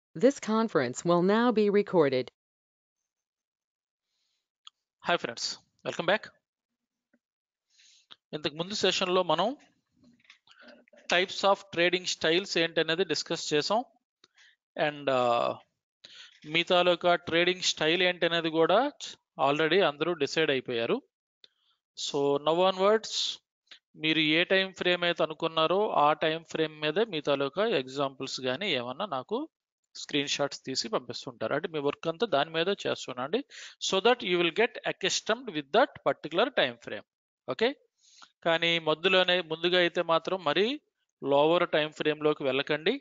This conference will now be recorded. Hi friends welcome back ఇంతకు ముందు సెషన్లో మనం టైప్స్ ఆఫ్ ట్రేడింగ్ స్టైల్స్ ఏంటనేది డిస్కస్ చేసాం అండ్ మీ తాలూకా ట్రేడింగ్ స్టైల్ ఏంటనేది కూడా ఆల్రెడీ అందరూ డిసైడ్ అయిపోయారు సో నవ్ ఆన్ వర్డ్స్ మీరు ఏ టైం ఫ్రేమ్ అయితే అనుకున్నారో ఆ టైం ఫ్రేమ్ మీదే మీ తాలూకా ఎగ్జాంపుల్స్ కానీ ఏమన్నా నాకు స్క్రీన్ షాట్స్ తీసి పంపిస్తుంటారు అంటే మీ వర్క్ అంతా దాని మీద చేస్తున్నాండి so that you will get accustomed with that particular time frame okay కానీ మధ్యలోనే ముందుగా అయితే మాత్రం మరి లోవర్ టైం ఫ్రేమ్లోకి వెళ్ళకండి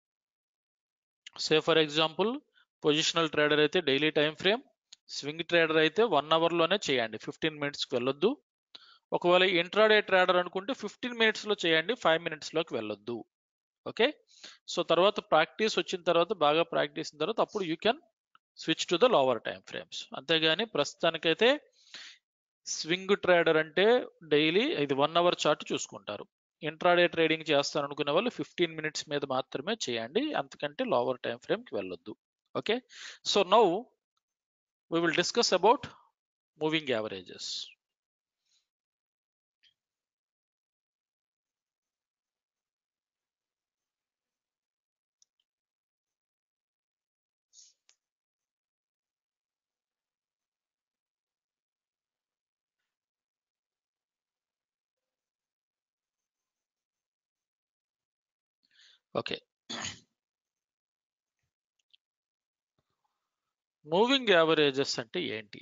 say for example positional trader అయితే daily time frame swing trader అయితే వన్ అవర్లోనే చేయండి ఫిఫ్టీన్ మినిట్స్కి వెళ్ళొద్దు ఒకవేళ ఇంట్రాడే ట్రేడర్ అనుకుంటే ఫిఫ్టీన్ మినిట్స్లో చేయండి ఫైవ్ మినిట్స్లోకి వెళ్ళొద్దు ఓకే సో తర్వాత ప్రాక్టీస్ వచ్చిన తర్వాత బాగా ప్రాక్టీస్ అయిన తర్వాత అప్పుడు you can switch to the lower time frames అంతేగాని ప్రస్తుతానికైతే స్వింగ్ ట్రేడర్ అంటే డైలీ ఇది వన్ అవర్ చార్ట్ చూసుకుంటారు ఇంట్రాడే ట్రేడింగ్ చేస్తాను అనుకునే వాళ్ళు ఫిఫ్టీన్ మినిట్స్ మీద మాత్రమే చేయండి అంతకంటే లోవర్ టైం ఫ్రేమ్కి వెళ్ళొద్దు okay so now we will discuss about moving averages okay moving averages అంటే ఏంటి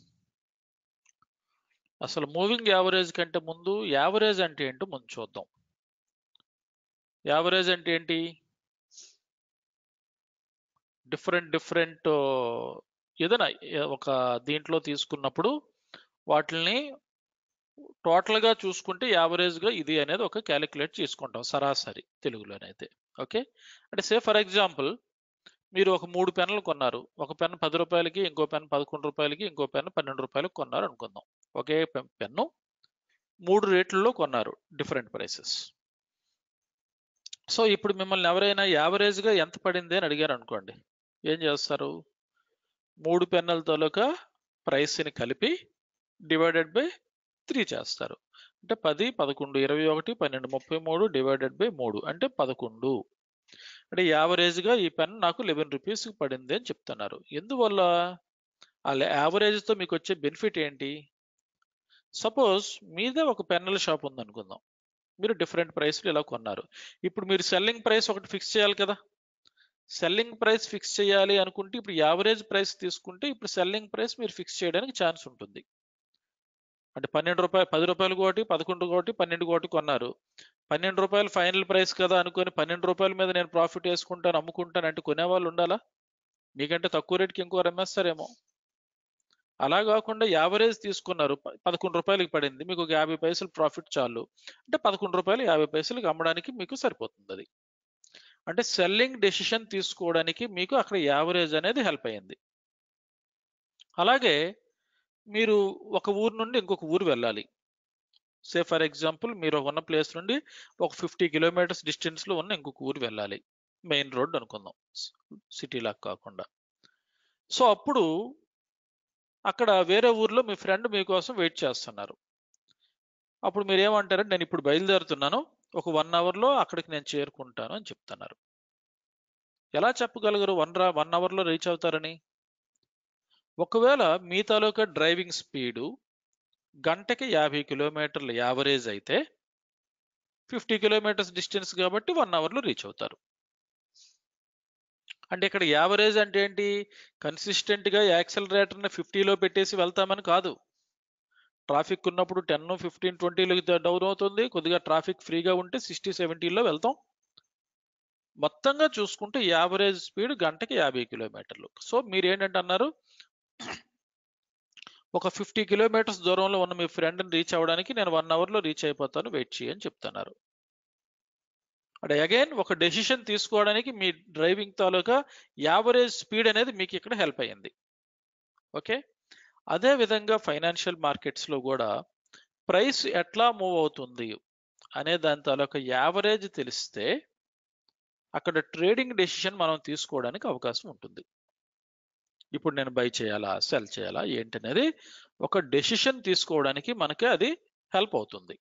అసలు మూవింగ్ యావరేజ్ కంటే ముందు యావరేజ్ అంటే ఏంటో ముందు చూద్దాం యావరేజ్ అంటే ఏంటి డిఫరెంట్ డిఫరెంట్ ఏదైనా ఒక దీంట్లో తీసుకున్నప్పుడు వాటిని టోటల్గా చూసుకుంటే యావరేజ్గా ఇది అనేది ఒక క్యాలిక్యులేట్ చేసుకుంటాం సరాసరి తెలుగులోనైతే ఓకే అంటే సే ఫర్ ఎగ్జాంపుల్ మీరు ఒక మూడు పెన్నులు కొన్నారు ఒక పెన్ పది రూపాయలకి ఇంకో పెన్ పదకొండు రూపాయలకి ఇంకో పెన్ పన్నెండు రూపాయలకి కొన్నారు అనుకుందాం ఒకే పెన్ను మూడు రేట్లలో కొన్నారు డిఫరెంట్ ప్రైసెస్ సో ఇప్పుడు మిమ్మల్ని ఎవరైనా యావరేజ్గా ఎంత పడింది అని అడిగారు అనుకోండి ఏం చేస్తారు మూడు పెన్నుల తాలూకా ప్రైస్ని కలిపి డివైడెడ్ బై త్రీ చేస్తారు అంటే పది పదకొండు ఇరవై ఒకటి పన్నెండు ముప్పై మూడు డివైడెడ్ బై మూడు అంటే పదకొండు అంటే యావరేజ్గా ఈ పెన్ నాకు లెవెన్ రూపీస్కి పడింది అని చెప్తున్నారు ఎందువల్ల ఆ యావరేజ్తో మీకు వచ్చే బెనిఫిట్ ఏంటి సపోజ్ మీదే ఒక పెన్నుల షాప్ ఉంది అనుకుందాం మీరు డిఫరెంట్ ప్రైస్లు ఇలా కొన్నారు ఇప్పుడు మీరు సెల్లింగ్ ప్రైస్ ఒకటి ఫిక్స్ చేయాలి కదా సెల్లింగ్ ప్రైస్ ఫిక్స్ చేయాలి అనుకుంటే ఇప్పుడు యావరేజ్ ప్రైస్ తీసుకుంటే ఇప్పుడు సెల్లింగ్ ప్రైస్ మీరు ఫిక్స్ చేయడానికి ఛాన్స్ ఉంటుంది అంటే పన్నెండు రూపాయలు పది రూపాయలు కోటి పదకొండు కోటి పన్నెండు కోటి కొన్నారు పన్నెండు రూపాయలు ఫైనల్ ప్రైస్ కదా అనుకొని పన్నెండు రూపాయల మీద నేను ప్రాఫిట్ వేసుకుంటాను అమ్ముకుంటాను అంటే కొనేవాళ్ళు ఉండాలా మీకంటే తక్కువ రేటుకి ఇంకో అమ్మేస్తారేమో అలా కాకుండా యావరేజ్ తీసుకున్నారు పదకొండు రూపాయలకి పడింది మీకు ఒక యాభై పైసలు ప్రాఫిట్ చాలు అంటే పదకొండు రూపాయలు యాభై పైసలకి అమ్మడానికి మీకు సరిపోతుంది అది అంటే సెల్లింగ్ డెసిషన్ తీసుకోవడానికి మీకు అక్కడ యావరేజ్ అనేది హెల్ప్ అయ్యింది అలాగే మీరు ఒక ఊరు నుండి ఇంకొక ఊరు వెళ్ళాలి సే ఫర్ ఎగ్జాంపుల్ మీరు ఉన్న ప్లేస్ నుండి ఒక ఫిఫ్టీ కిలోమీటర్స్ డిస్టెన్స్లో ఉన్న ఇంకొక ఊరు వెళ్ళాలి మెయిన్ రోడ్ అనుకుందాం సిటీలాగా కాకుండా సో అప్పుడు అక్కడ వేరే ఊర్లో మీ ఫ్రెండ్ మీకోసం వెయిట్ చేస్తున్నారు అప్పుడు మీరు ఏమంటారంటే నేను ఇప్పుడు బయలుదేరుతున్నాను ఒక వన్ అవర్లో అక్కడికి నేను చేరుకుంటాను అని చెప్తున్నారు ఎలా చెప్పగలగరు వన్ రా వన్ అవర్లో రీచ్ అవుతారని ఒకవేళ మీ తాలూకా డ్రైవింగ్ స్పీడు గంటకి యాభై కిలోమీటర్ల యావరేజ్ అయితే ఫిఫ్టీ కిలోమీటర్స్ డిస్టెన్స్ కాబట్టి వన్ అవర్లో రీచ్ అవుతారు అంటే ఇక్కడ యావరేజ్ అంటే ఏంటి కన్సిస్టెంట్గా యాక్సలరేటర్ని ఫిఫ్టీలో పెట్టేసి వెళ్తామని కాదు ట్రాఫిక్ ఉన్నప్పుడు టెన్ ఫిఫ్టీన్ ట్వంటీలోకి డౌన్ అవుతుంది కొద్దిగా ట్రాఫిక్ ఫ్రీగా ఉంటే సిక్స్టీ సెవెంటీలో వెళ్తాం మొత్తంగా చూసుకుంటే యావరేజ్ స్పీడ్ గంటకి యాభై కిలోమీటర్లు సో మీరు ఏంటంటే అన్నారు ఒక ఫిఫ్టీ కిలోమీటర్స్ దూరంలో ఉన్న మీ ఫ్రెండ్ని రీచ్ అవ్వడానికి నేను వన్ అవర్లో రీచ్ అయిపోతాను వెయిట్ చేయని చెప్తున్నారు అంటే అగైన్ ఒక డెసిషన్ తీసుకోవడానికి మీ డ్రైవింగ్ తాలూకా యావరేజ్ స్పీడ్ అనేది మీకు ఇక్కడ హెల్ప్ అయ్యింది ఓకే అదే విధంగా ఫైనాన్షియల్ మార్కెట్స్లో కూడా ప్రైస్ ఎట్లా మూవ్ అవుతుంది అనే దాని తాలూకా యావరేజ్ తెలిస్తే అక్కడ ట్రేడింగ్ డెసిషన్ మనం తీసుకోవడానికి అవకాశం ఉంటుంది ఇప్పుడు నేను బై చేయాలా సెల్ చేయాలా ఏంటనేది ఒక డెసిషన్ తీసుకోవడానికి మనకి అది హెల్ప్ అవుతుంది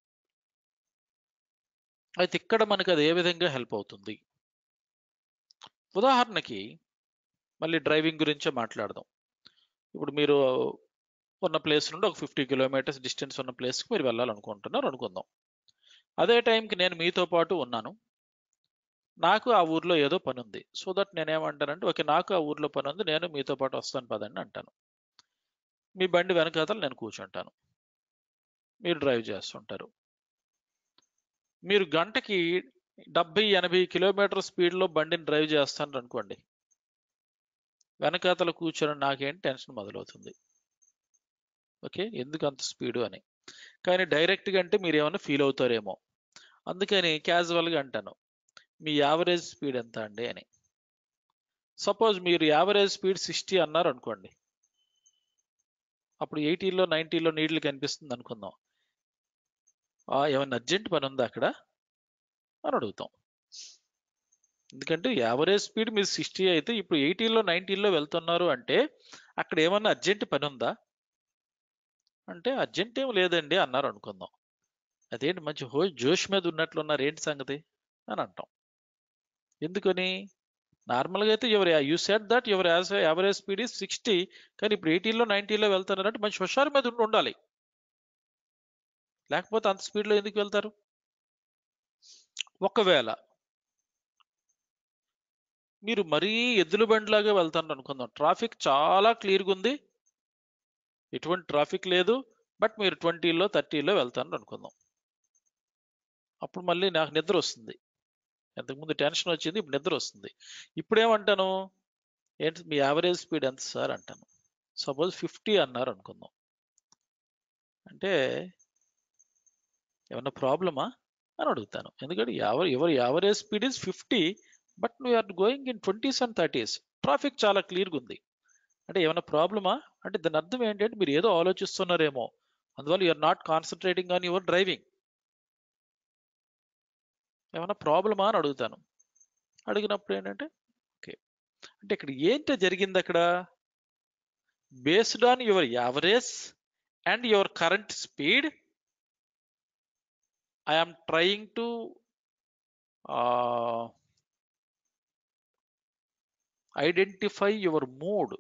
అయితే ఇక్కడ మనకి అది ఏ విధంగా హెల్ప్ అవుతుంది ఉదాహరణకి మళ్ళీ డ్రైవింగ్ గురించే మాట్లాడదాం ఇప్పుడు మీరు ఉన్న ప్లేస్ నుండి ఒక ఫిఫ్టీ కిలోమీటర్స్ డిస్టెన్స్ ఉన్న ప్లేస్కి మీరు వెళ్ళాలనుకుంటున్నారు అనుకుందాం అదే టైంకి నేను మీతో పాటు ఉన్నాను నాకు ఆ ఊర్లో ఏదో పని ఉంది సో దట్ నేనేమంటానంటే ఓకే నాకు ఆ ఊర్లో పని ఉంది నేను మీతో పాటు వస్తాను పదండి అంటాను మీ బండి వెనకాతలు నేను కూర్చుంటాను మీరు డ్రైవ్ చేస్తుంటారు మీరు గంటకి డెబ్బై ఎనభై కిలోమీటర్ స్పీడ్లో బండిని డ్రైవ్ చేస్తాను అనుకోండి వెనకాతల కూర్చొని నాకేం టెన్షన్ మొదలవుతుంది ఓకే ఎందుకు అంత స్పీడు అని కానీ డైరెక్ట్గా అంటే మీరు ఏమైనా ఫీల్ అవుతారేమో అందుకని క్యాజువల్గా అంటాను మీ యావరేజ్ స్పీడ్ ఎంత అండి అని సపోజ్ మీరు యావరేజ్ స్పీడ్ సిక్స్టీ అన్నారు అనుకోండి అప్పుడు ఎయిటీలో నైంటీలో నీళ్లు కనిపిస్తుంది అనుకుందాం ఆ, ఏమన్నా అర్జెంట్ పని ఉందా అక్కడ అని అడుగుతాం ఎందుకంటే యావరేజ్ స్పీడ్ మీరు సిక్స్టీ అయితే ఇప్పుడు ఎయిటీలో నైంటీలో వెళ్తున్నారు అంటే అక్కడ ఏమన్నా అర్జెంట్ పని ఉందా అంటే అర్జెంట్ ఏం లేదండి అన్నారు అనుకుందాం అదేంటి మంచి హో జోష్ మీద ఉన్నట్లున్నారు ఏంటి సంగతి అని అంటాం ఎందుకని నార్మల్గా అయితే ఎవరు యూ సెట్ దట్ ఎవరు యావరేజ్ స్పీడ్ ఈజ్ సిక్స్టీ కానీ ఇప్పుడు ఎయిటీలో నైంటీలో వెళ్తున్నారంటే మంచి హుషారు మీద ఉండి ఉండాలి లేకపోతే అంత స్పీడ్లో ఎందుకు వెళ్తారు ఒకవేళ మీరు మరీ ఎద్దుల బండిలాగా వెళ్తాను అనుకుందాం ట్రాఫిక్ చాలా క్లియర్గా ఉంది ఎటువంటి ట్రాఫిక్ లేదు బట్ మీరు ట్వంటీలో థర్టీలో వెళ్తాను అనుకుందాం అప్పుడు మళ్ళీ నాకు నిద్ర వస్తుంది ఇంతకుముందు టెన్షన్ వచ్చింది ఇప్పుడు నిద్ర వస్తుంది ఇప్పుడు ఏమంటాను ఏంటి మీ యావరేజ్ స్పీడ్ ఎంత సార్ అంటాను సపోజ్ ఫిఫ్టీ అన్నారు అనుకుందాం అంటే ఏమన్నా ప్రాబ్లమా అని అడుగుతాను ఎందుకంటే ఎవరు ఎవరు average speed is fifty but నువ్వు are going in twenties and thirties traffic చాలా క్లియర్గా ఉంది అంటే ఏమైనా ప్రాబ్లమా అంటే దాని అర్థం ఏంటంటే మీరు ఏదో ఆలోచిస్తున్నారేమో అందువల్ల you're not concentrating on your driving ఏమైనా ప్రాబ్లమా అని అడుగుతాను అడిగినప్పుడు ఏంటంటే ఓకే అంటే ఇక్కడ ఏంటి జరిగింది అక్కడ based on your average and your current speed I am trying to identify your mood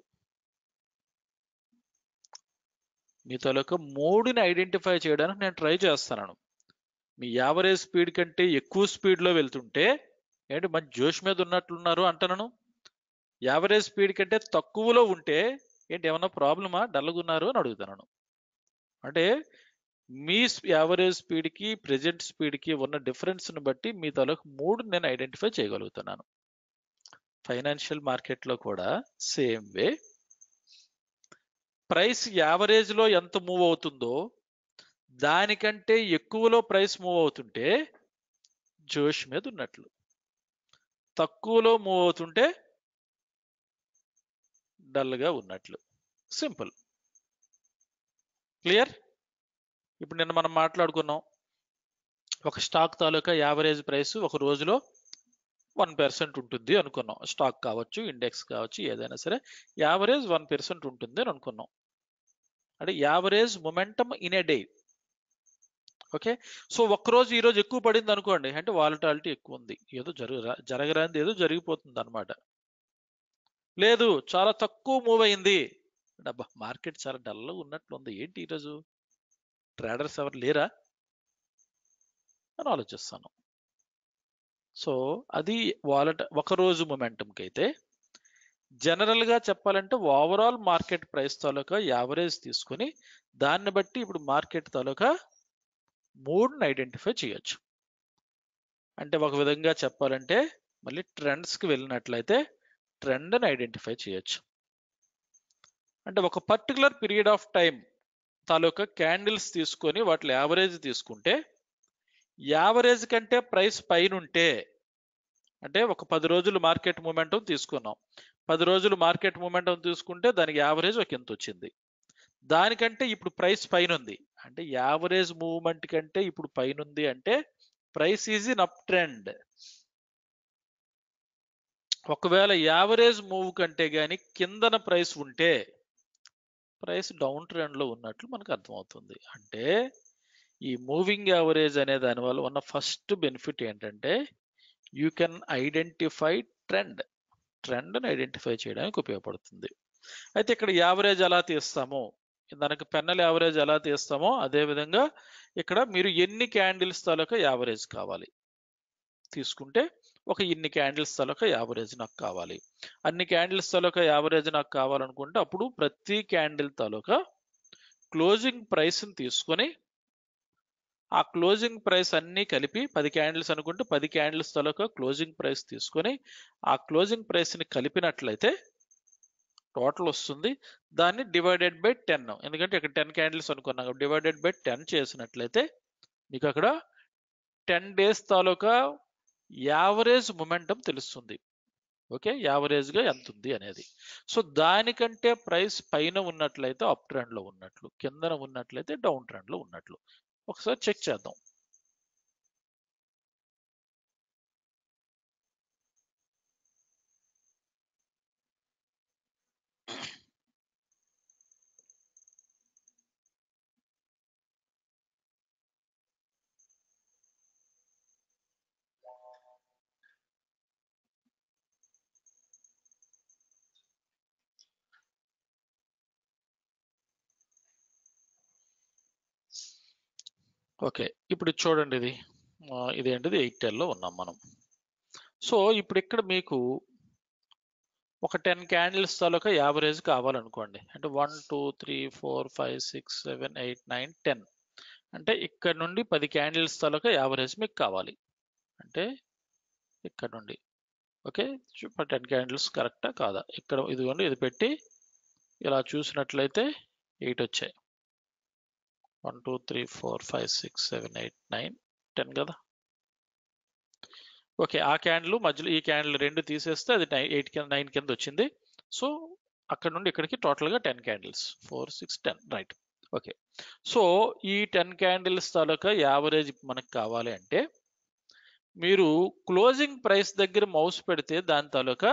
మీ తాలూకా మూడ్ని ఐడెంటిఫై చేయడానికి నేను ట్రై చేస్తున్నాను మీ యావరేజ్ స్పీడ్ కంటే ఎక్కువ స్పీడ్లో వెళ్తుంటే ఏంటి మంచి జోష్ మీద ఉన్నట్లున్నారు అంటున్నాను యావరేజ్ స్పీడ్ కంటే తక్కువలో ఉంటే ఏంటి ఏమన్నా ప్రాబ్లమా డల్గున్నారు అని అడుగుతున్నాను అంటే మీ యావరేజ్ స్పీడ్కి ప్రెజెంట్ స్పీడ్కి ఉన్న డిఫరెన్స్ని బట్టి మీ తాలూకు మూడు నేను ఐడెంటిఫై చేయగలుగుతున్నాను ఫైనాన్షియల్ మార్కెట్లో కూడా సేమ్ వే ప్రైస్ యావరేజ్లో ఎంత మూవ్ అవుతుందో దానికంటే ఎక్కువలో ప్రైస్ మూవ్ అవుతుంటే జోష్ మీద ఉన్నట్లు తక్కువలో మూవ్ అవుతుంటే డల్గా ఉన్నట్లు సింపుల్ క్లియర్ ఇప్పుడు నిన్న మనం మాట్లాడుకున్నాం ఒక స్టాక్ తాలూకా యావరేజ్ ప్రైస్ ఒక రోజులో వన్ పర్సెంట్ ఉంటుంది అనుకున్నాం స్టాక్ కావచ్చు ఇండెక్స్ కావచ్చు ఏదైనా సరే యావరేజ్ వన్ పర్సెంట్ ఉంటుంది అని అనుకున్నాం అంటే average momentum in a day okay so ఒక్కరోజు ఈ రోజు ఎక్కువ పడింది అనుకోండి అంటే వాలటాలిటీ ఎక్కువ ఉంది ఏదో జరగరా జరగరాంది ఏదో జరిగిపోతుంది అనమాట లేదు చాలా తక్కువ మూవ్ అయింది డబ్బా మార్కెట్ చాలా డల్గా ఉన్నట్లు ఉంది ఏంటి ఈరోజు ట్రేడర్స్ ఎవరు లేరా అని ఆలోచిస్తాను సో అది వాలట ఒక రోజు మొమెంటంకి అయితే జనరల్గా చెప్పాలంటే ఓవరాల్ మార్కెట్ ప్రైస్ తాలూకా యావరేజ్ తీసుకొని దాన్ని బట్టి ఇప్పుడు మార్కెట్ తాలూకా మూడ్ని ఐడెంటిఫై చేయొచ్చు అంటే ఒక విధంగా చెప్పాలంటే మళ్ళీ ట్రెండ్స్కి వెళ్ళినట్లయితే ట్రెండ్ని ఐడెంటిఫై చేయొచ్చు అంటే ఒక పర్టికులర్ పీరియడ్ ఆఫ్ టైం తాలూకా క్యాండిల్స్ తీసుకొని వాటి యావరేజ్ తీసుకుంటే యావరేజ్ కంటే ప్రైస్ పైన ఉంటే అంటే ఒక పది రోజులు మార్కెట్ మూమెంటం తీసుకున్నాం పది రోజులు మార్కెట్ మూమెంటం తీసుకుంటే దానికి యావరేజ్ ఒక ఎంత వచ్చింది దానికంటే ఇప్పుడు ప్రైస్ పైన ఉంది అంటే యావరేజ్ మూవ్మెంట్ కంటే ఇప్పుడు పైన ఉంది అంటే price is in up trend ఒకవేళ యావరేజ్ మూవ్ కంటే గాని కిందన ప్రైస్ ఉంటే ప్రైస్ డౌన్ ట్రెండ్ లో ఉన్నట్లు మనకు అర్థమవుతుంది అంటే ఈ మూవింగ్ యావరేజ్ అనే దాని వల్ల ఉన్న ఫస్ట్ బెనిఫిట్ ఏంటంటే యూ కెన్ ఐడెంటిఫై ట్రెండ్ ట్రెండ్ని ఐడెంటిఫై చేయడానికి ఉపయోగపడుతుంది అయితే ఇక్కడ యావరేజ్ ఎలా తీస్తామో దానికి పెన్నెల్ యావరేజ్ ఎలా తీస్తామో అదే విధంగా ఇక్కడ మీరు ఎన్ని క్యాండిల్స్ తాలూకా యావరేజ్ కావాలి తీసుకుంటే ఒక ఇన్ని క్యాండిల్స్ తాలూకా యావరేజ్ నాకు కావాలి అన్ని క్యాండిల్స్ తాలూకా యావరేజ్ నాకు కావాలనుకుంటే అప్పుడు ప్రతి క్యాండిల్ తాలూకా క్లోజింగ్ ప్రైస్ని తీసుకొని ఆ క్లోజింగ్ ప్రైస్ అన్ని కలిపి పది క్యాండిల్స్ అనుకుంటే పది క్యాండిల్స్ తాలూకా క్లోజింగ్ ప్రైస్ తీసుకొని ఆ క్లోజింగ్ ప్రైస్ని కలిపినట్లయితే టోటల్ వస్తుంది దాన్ని డివైడెడ్ బై టెన్ ఎందుకంటే ఇక్కడ టెన్ క్యాండిల్స్ అనుకున్నాం డివైడెడ్ బై టెన్ చేసినట్లయితే మీకు అక్కడ టెన్ డేస్ తాలూకా యావరేజ్ మొమెంటం తెలుస్తుంది ఓకే యావరేజ్ గా ఎంత ఉంది అనేది సో దానికంటే ప్రైస్ పైన ఉన్నట్లయితే అప్ ట్రెండ్ లో ఉన్నట్లు కిందన ఉన్నట్లయితే డౌన్ ట్రెండ్ లో ఉన్నట్లు ఒకసారి చెక్ చేద్దాం ఓకే ఇప్పుడు ఇది చూడండి ఇది ఆ, ఇదేంటిది ఎయిట్ లో ఉన్నాం మనం సో ఇప్పుడు ఇక్కడ మీకు ఒక టెన్ క్యాండిల్స్ తాలూకా యావరేజ్ కావాలనుకోండి అంటే one two three four five six seven eight nine ten అంటే ఇక్కడ నుండి పది క్యాండిల్స్ తాలూకా యావరేజ్ మీకు కావాలి అంటే ఇక్కడ నుండి ఓకే టెన్ క్యాండిల్స్ కరెక్టా కాదా ఇక్కడ ఇదిగోండి ఇది పెట్టి ఇలా చూసినట్లయితే ఎయిట్ వచ్చాయి one two three four five six seven eight nine ten కదా ఓకే ఆ క్యాండిల్ మధ్యలో ఈ క్యాండిల్ రెండు తీసేస్తే అది ఎయిట్ కింద నైన్ కింద వచ్చింది సో అక్కడ నుండి ఇక్కడికి టోటల్గా ten candles four six ten right okay so ఈ టెన్ క్యాండిల్స్ తాలూకా యావరేజ్ మనకు కావాలి అంటే మీరు క్లోజింగ్ ప్రైస్ దగ్గర మౌస్ పెడితే దాని తాలూకా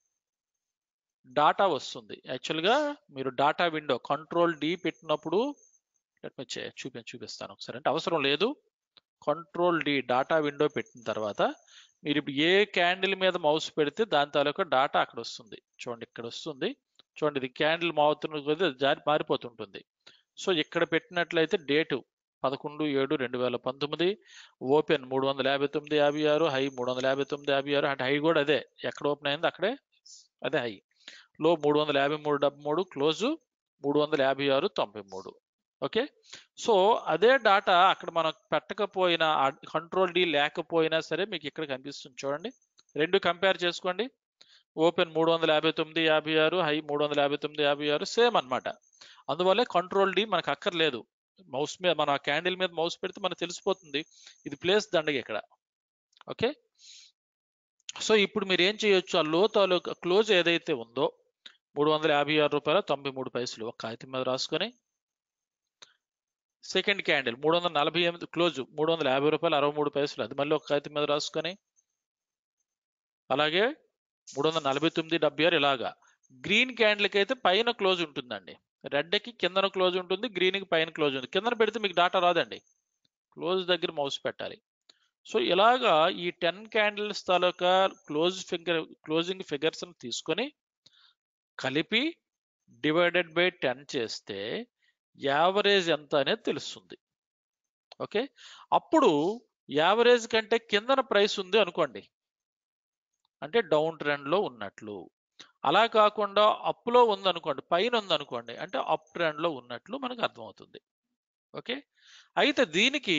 డాటా వస్తుంది యాక్చువల్గా మీరు డాటా విండో కంట్రోల్ డి పెట్టినప్పుడు లెట్ మీ చూపి చూపిస్తాను ఒకసారి అంటే అవసరం లేదు కంట్రోల్ డి డాటా విండో పెట్టిన తర్వాత మీరు ఇప్పుడు ఏ క్యాండిల్ మీద మౌస్ పెడితే దాని తాలూకా డాటా అక్కడ వస్తుంది చూడండి ఇక్కడ వస్తుంది చూడండి ఇది క్యాండిల్ మారుతున్న కొద్దీ అది జారి మారిపోతుంటుంది సో ఇక్కడ పెట్టినట్లయితే డేటు పదకొండు ఏడు రెండు వేల పంతొమ్మిది ఓపెన్ మూడు వందల యాభై తొమ్మిది యాభై ఆరు హై మూడు వందల యాభై తొమ్మిది యాభై ఆరు అంటే హై కూడా అదే ఎక్కడ ఓపెన్ అయింది అక్కడే అదే హై లో మూడు వందల యాభై మూడు డెబ్బై మూడు క్లోజు మూడు వందల యాభై ఆరు తొంభై మూడు ఓకే సో అదే డాటా అక్కడ మనం పెట్టకపోయినా కంట్రోల్ డి లేకపోయినా సరే మీకు ఇక్కడ కనిపిస్తుంది చూడండి రెండు కంపేర్ చేసుకోండి ఓపెన్ మూడు వందల యాభై తొమ్మిది యాభై ఆరు హై మూడు వందల యాభై తొమ్మిది యాభై ఆరు సేమ్ అన్నమాట అందువల్లే కంట్రోల్ డి మనకు అక్కర్లేదు మౌస్ మీద మన క్యాండిల్ మీద మౌస్ పెడితే మనకు తెలిసిపోతుంది ఇది ప్లేస్ దండగ ఇక్కడ ఓకే సో ఇప్పుడు మీరు ఏం చేయొచ్చు ఆ లో తాలూకా క్లోజ్ ఏదైతే ఉందో మూడు వందల యాభై ఆరు రూపాయల తొంభై మూడు పైసలు ఒక కాగితం మీద రాసుకొని సెకండ్ క్యాండిల్ మూడు వందల నలభై ఎనిమిది క్లోజ్ మూడు వందల యాభై రూపాయలు అరవై మూడు పైసలు అది మళ్ళీ ఒక కాగితం మీద రాసుకొని అలాగే మూడు వందల నలభై తొమ్మిది డెబ్బై ఆరు ఇలాగా గ్రీన్ క్యాండిల్కి అయితే పైన క్లోజ్ ఉంటుందండి రెడ్కి కిందన క్లోజ్ ఉంటుంది గ్రీన్కి పైన క్లోజ్ ఉంటుంది కిందన పెడితే మీకు డాటా రాదండి క్లోజ్ దగ్గర మౌస్ పెట్టాలి సో ఇలాగా ఈ టెన్ క్యాండిల్స్ తాలూకా క్లోజ్ ఫిగర్ క్లోజింగ్ ఫిగర్స్ తీసుకొని కలిపి డివైడెడ్ బై టెన్ చేస్తే యావరేజ్ ఎంత అనేది తెలుస్తుంది ఓకే అప్పుడు యావరేజ్ కంటే కిందన ప్రైస్ ఉంది అనుకోండి అంటే డౌన్ ట్రెండ్ లో ఉన్నట్లు అలా కాకుండా అప్ లో ఉంది అనుకోండి పైన ఉంది అనుకోండి అంటే అప్ ట్రెండ్ లో ఉన్నట్లు మనకు అర్థమవుతుంది ఓకే అయితే దీనికి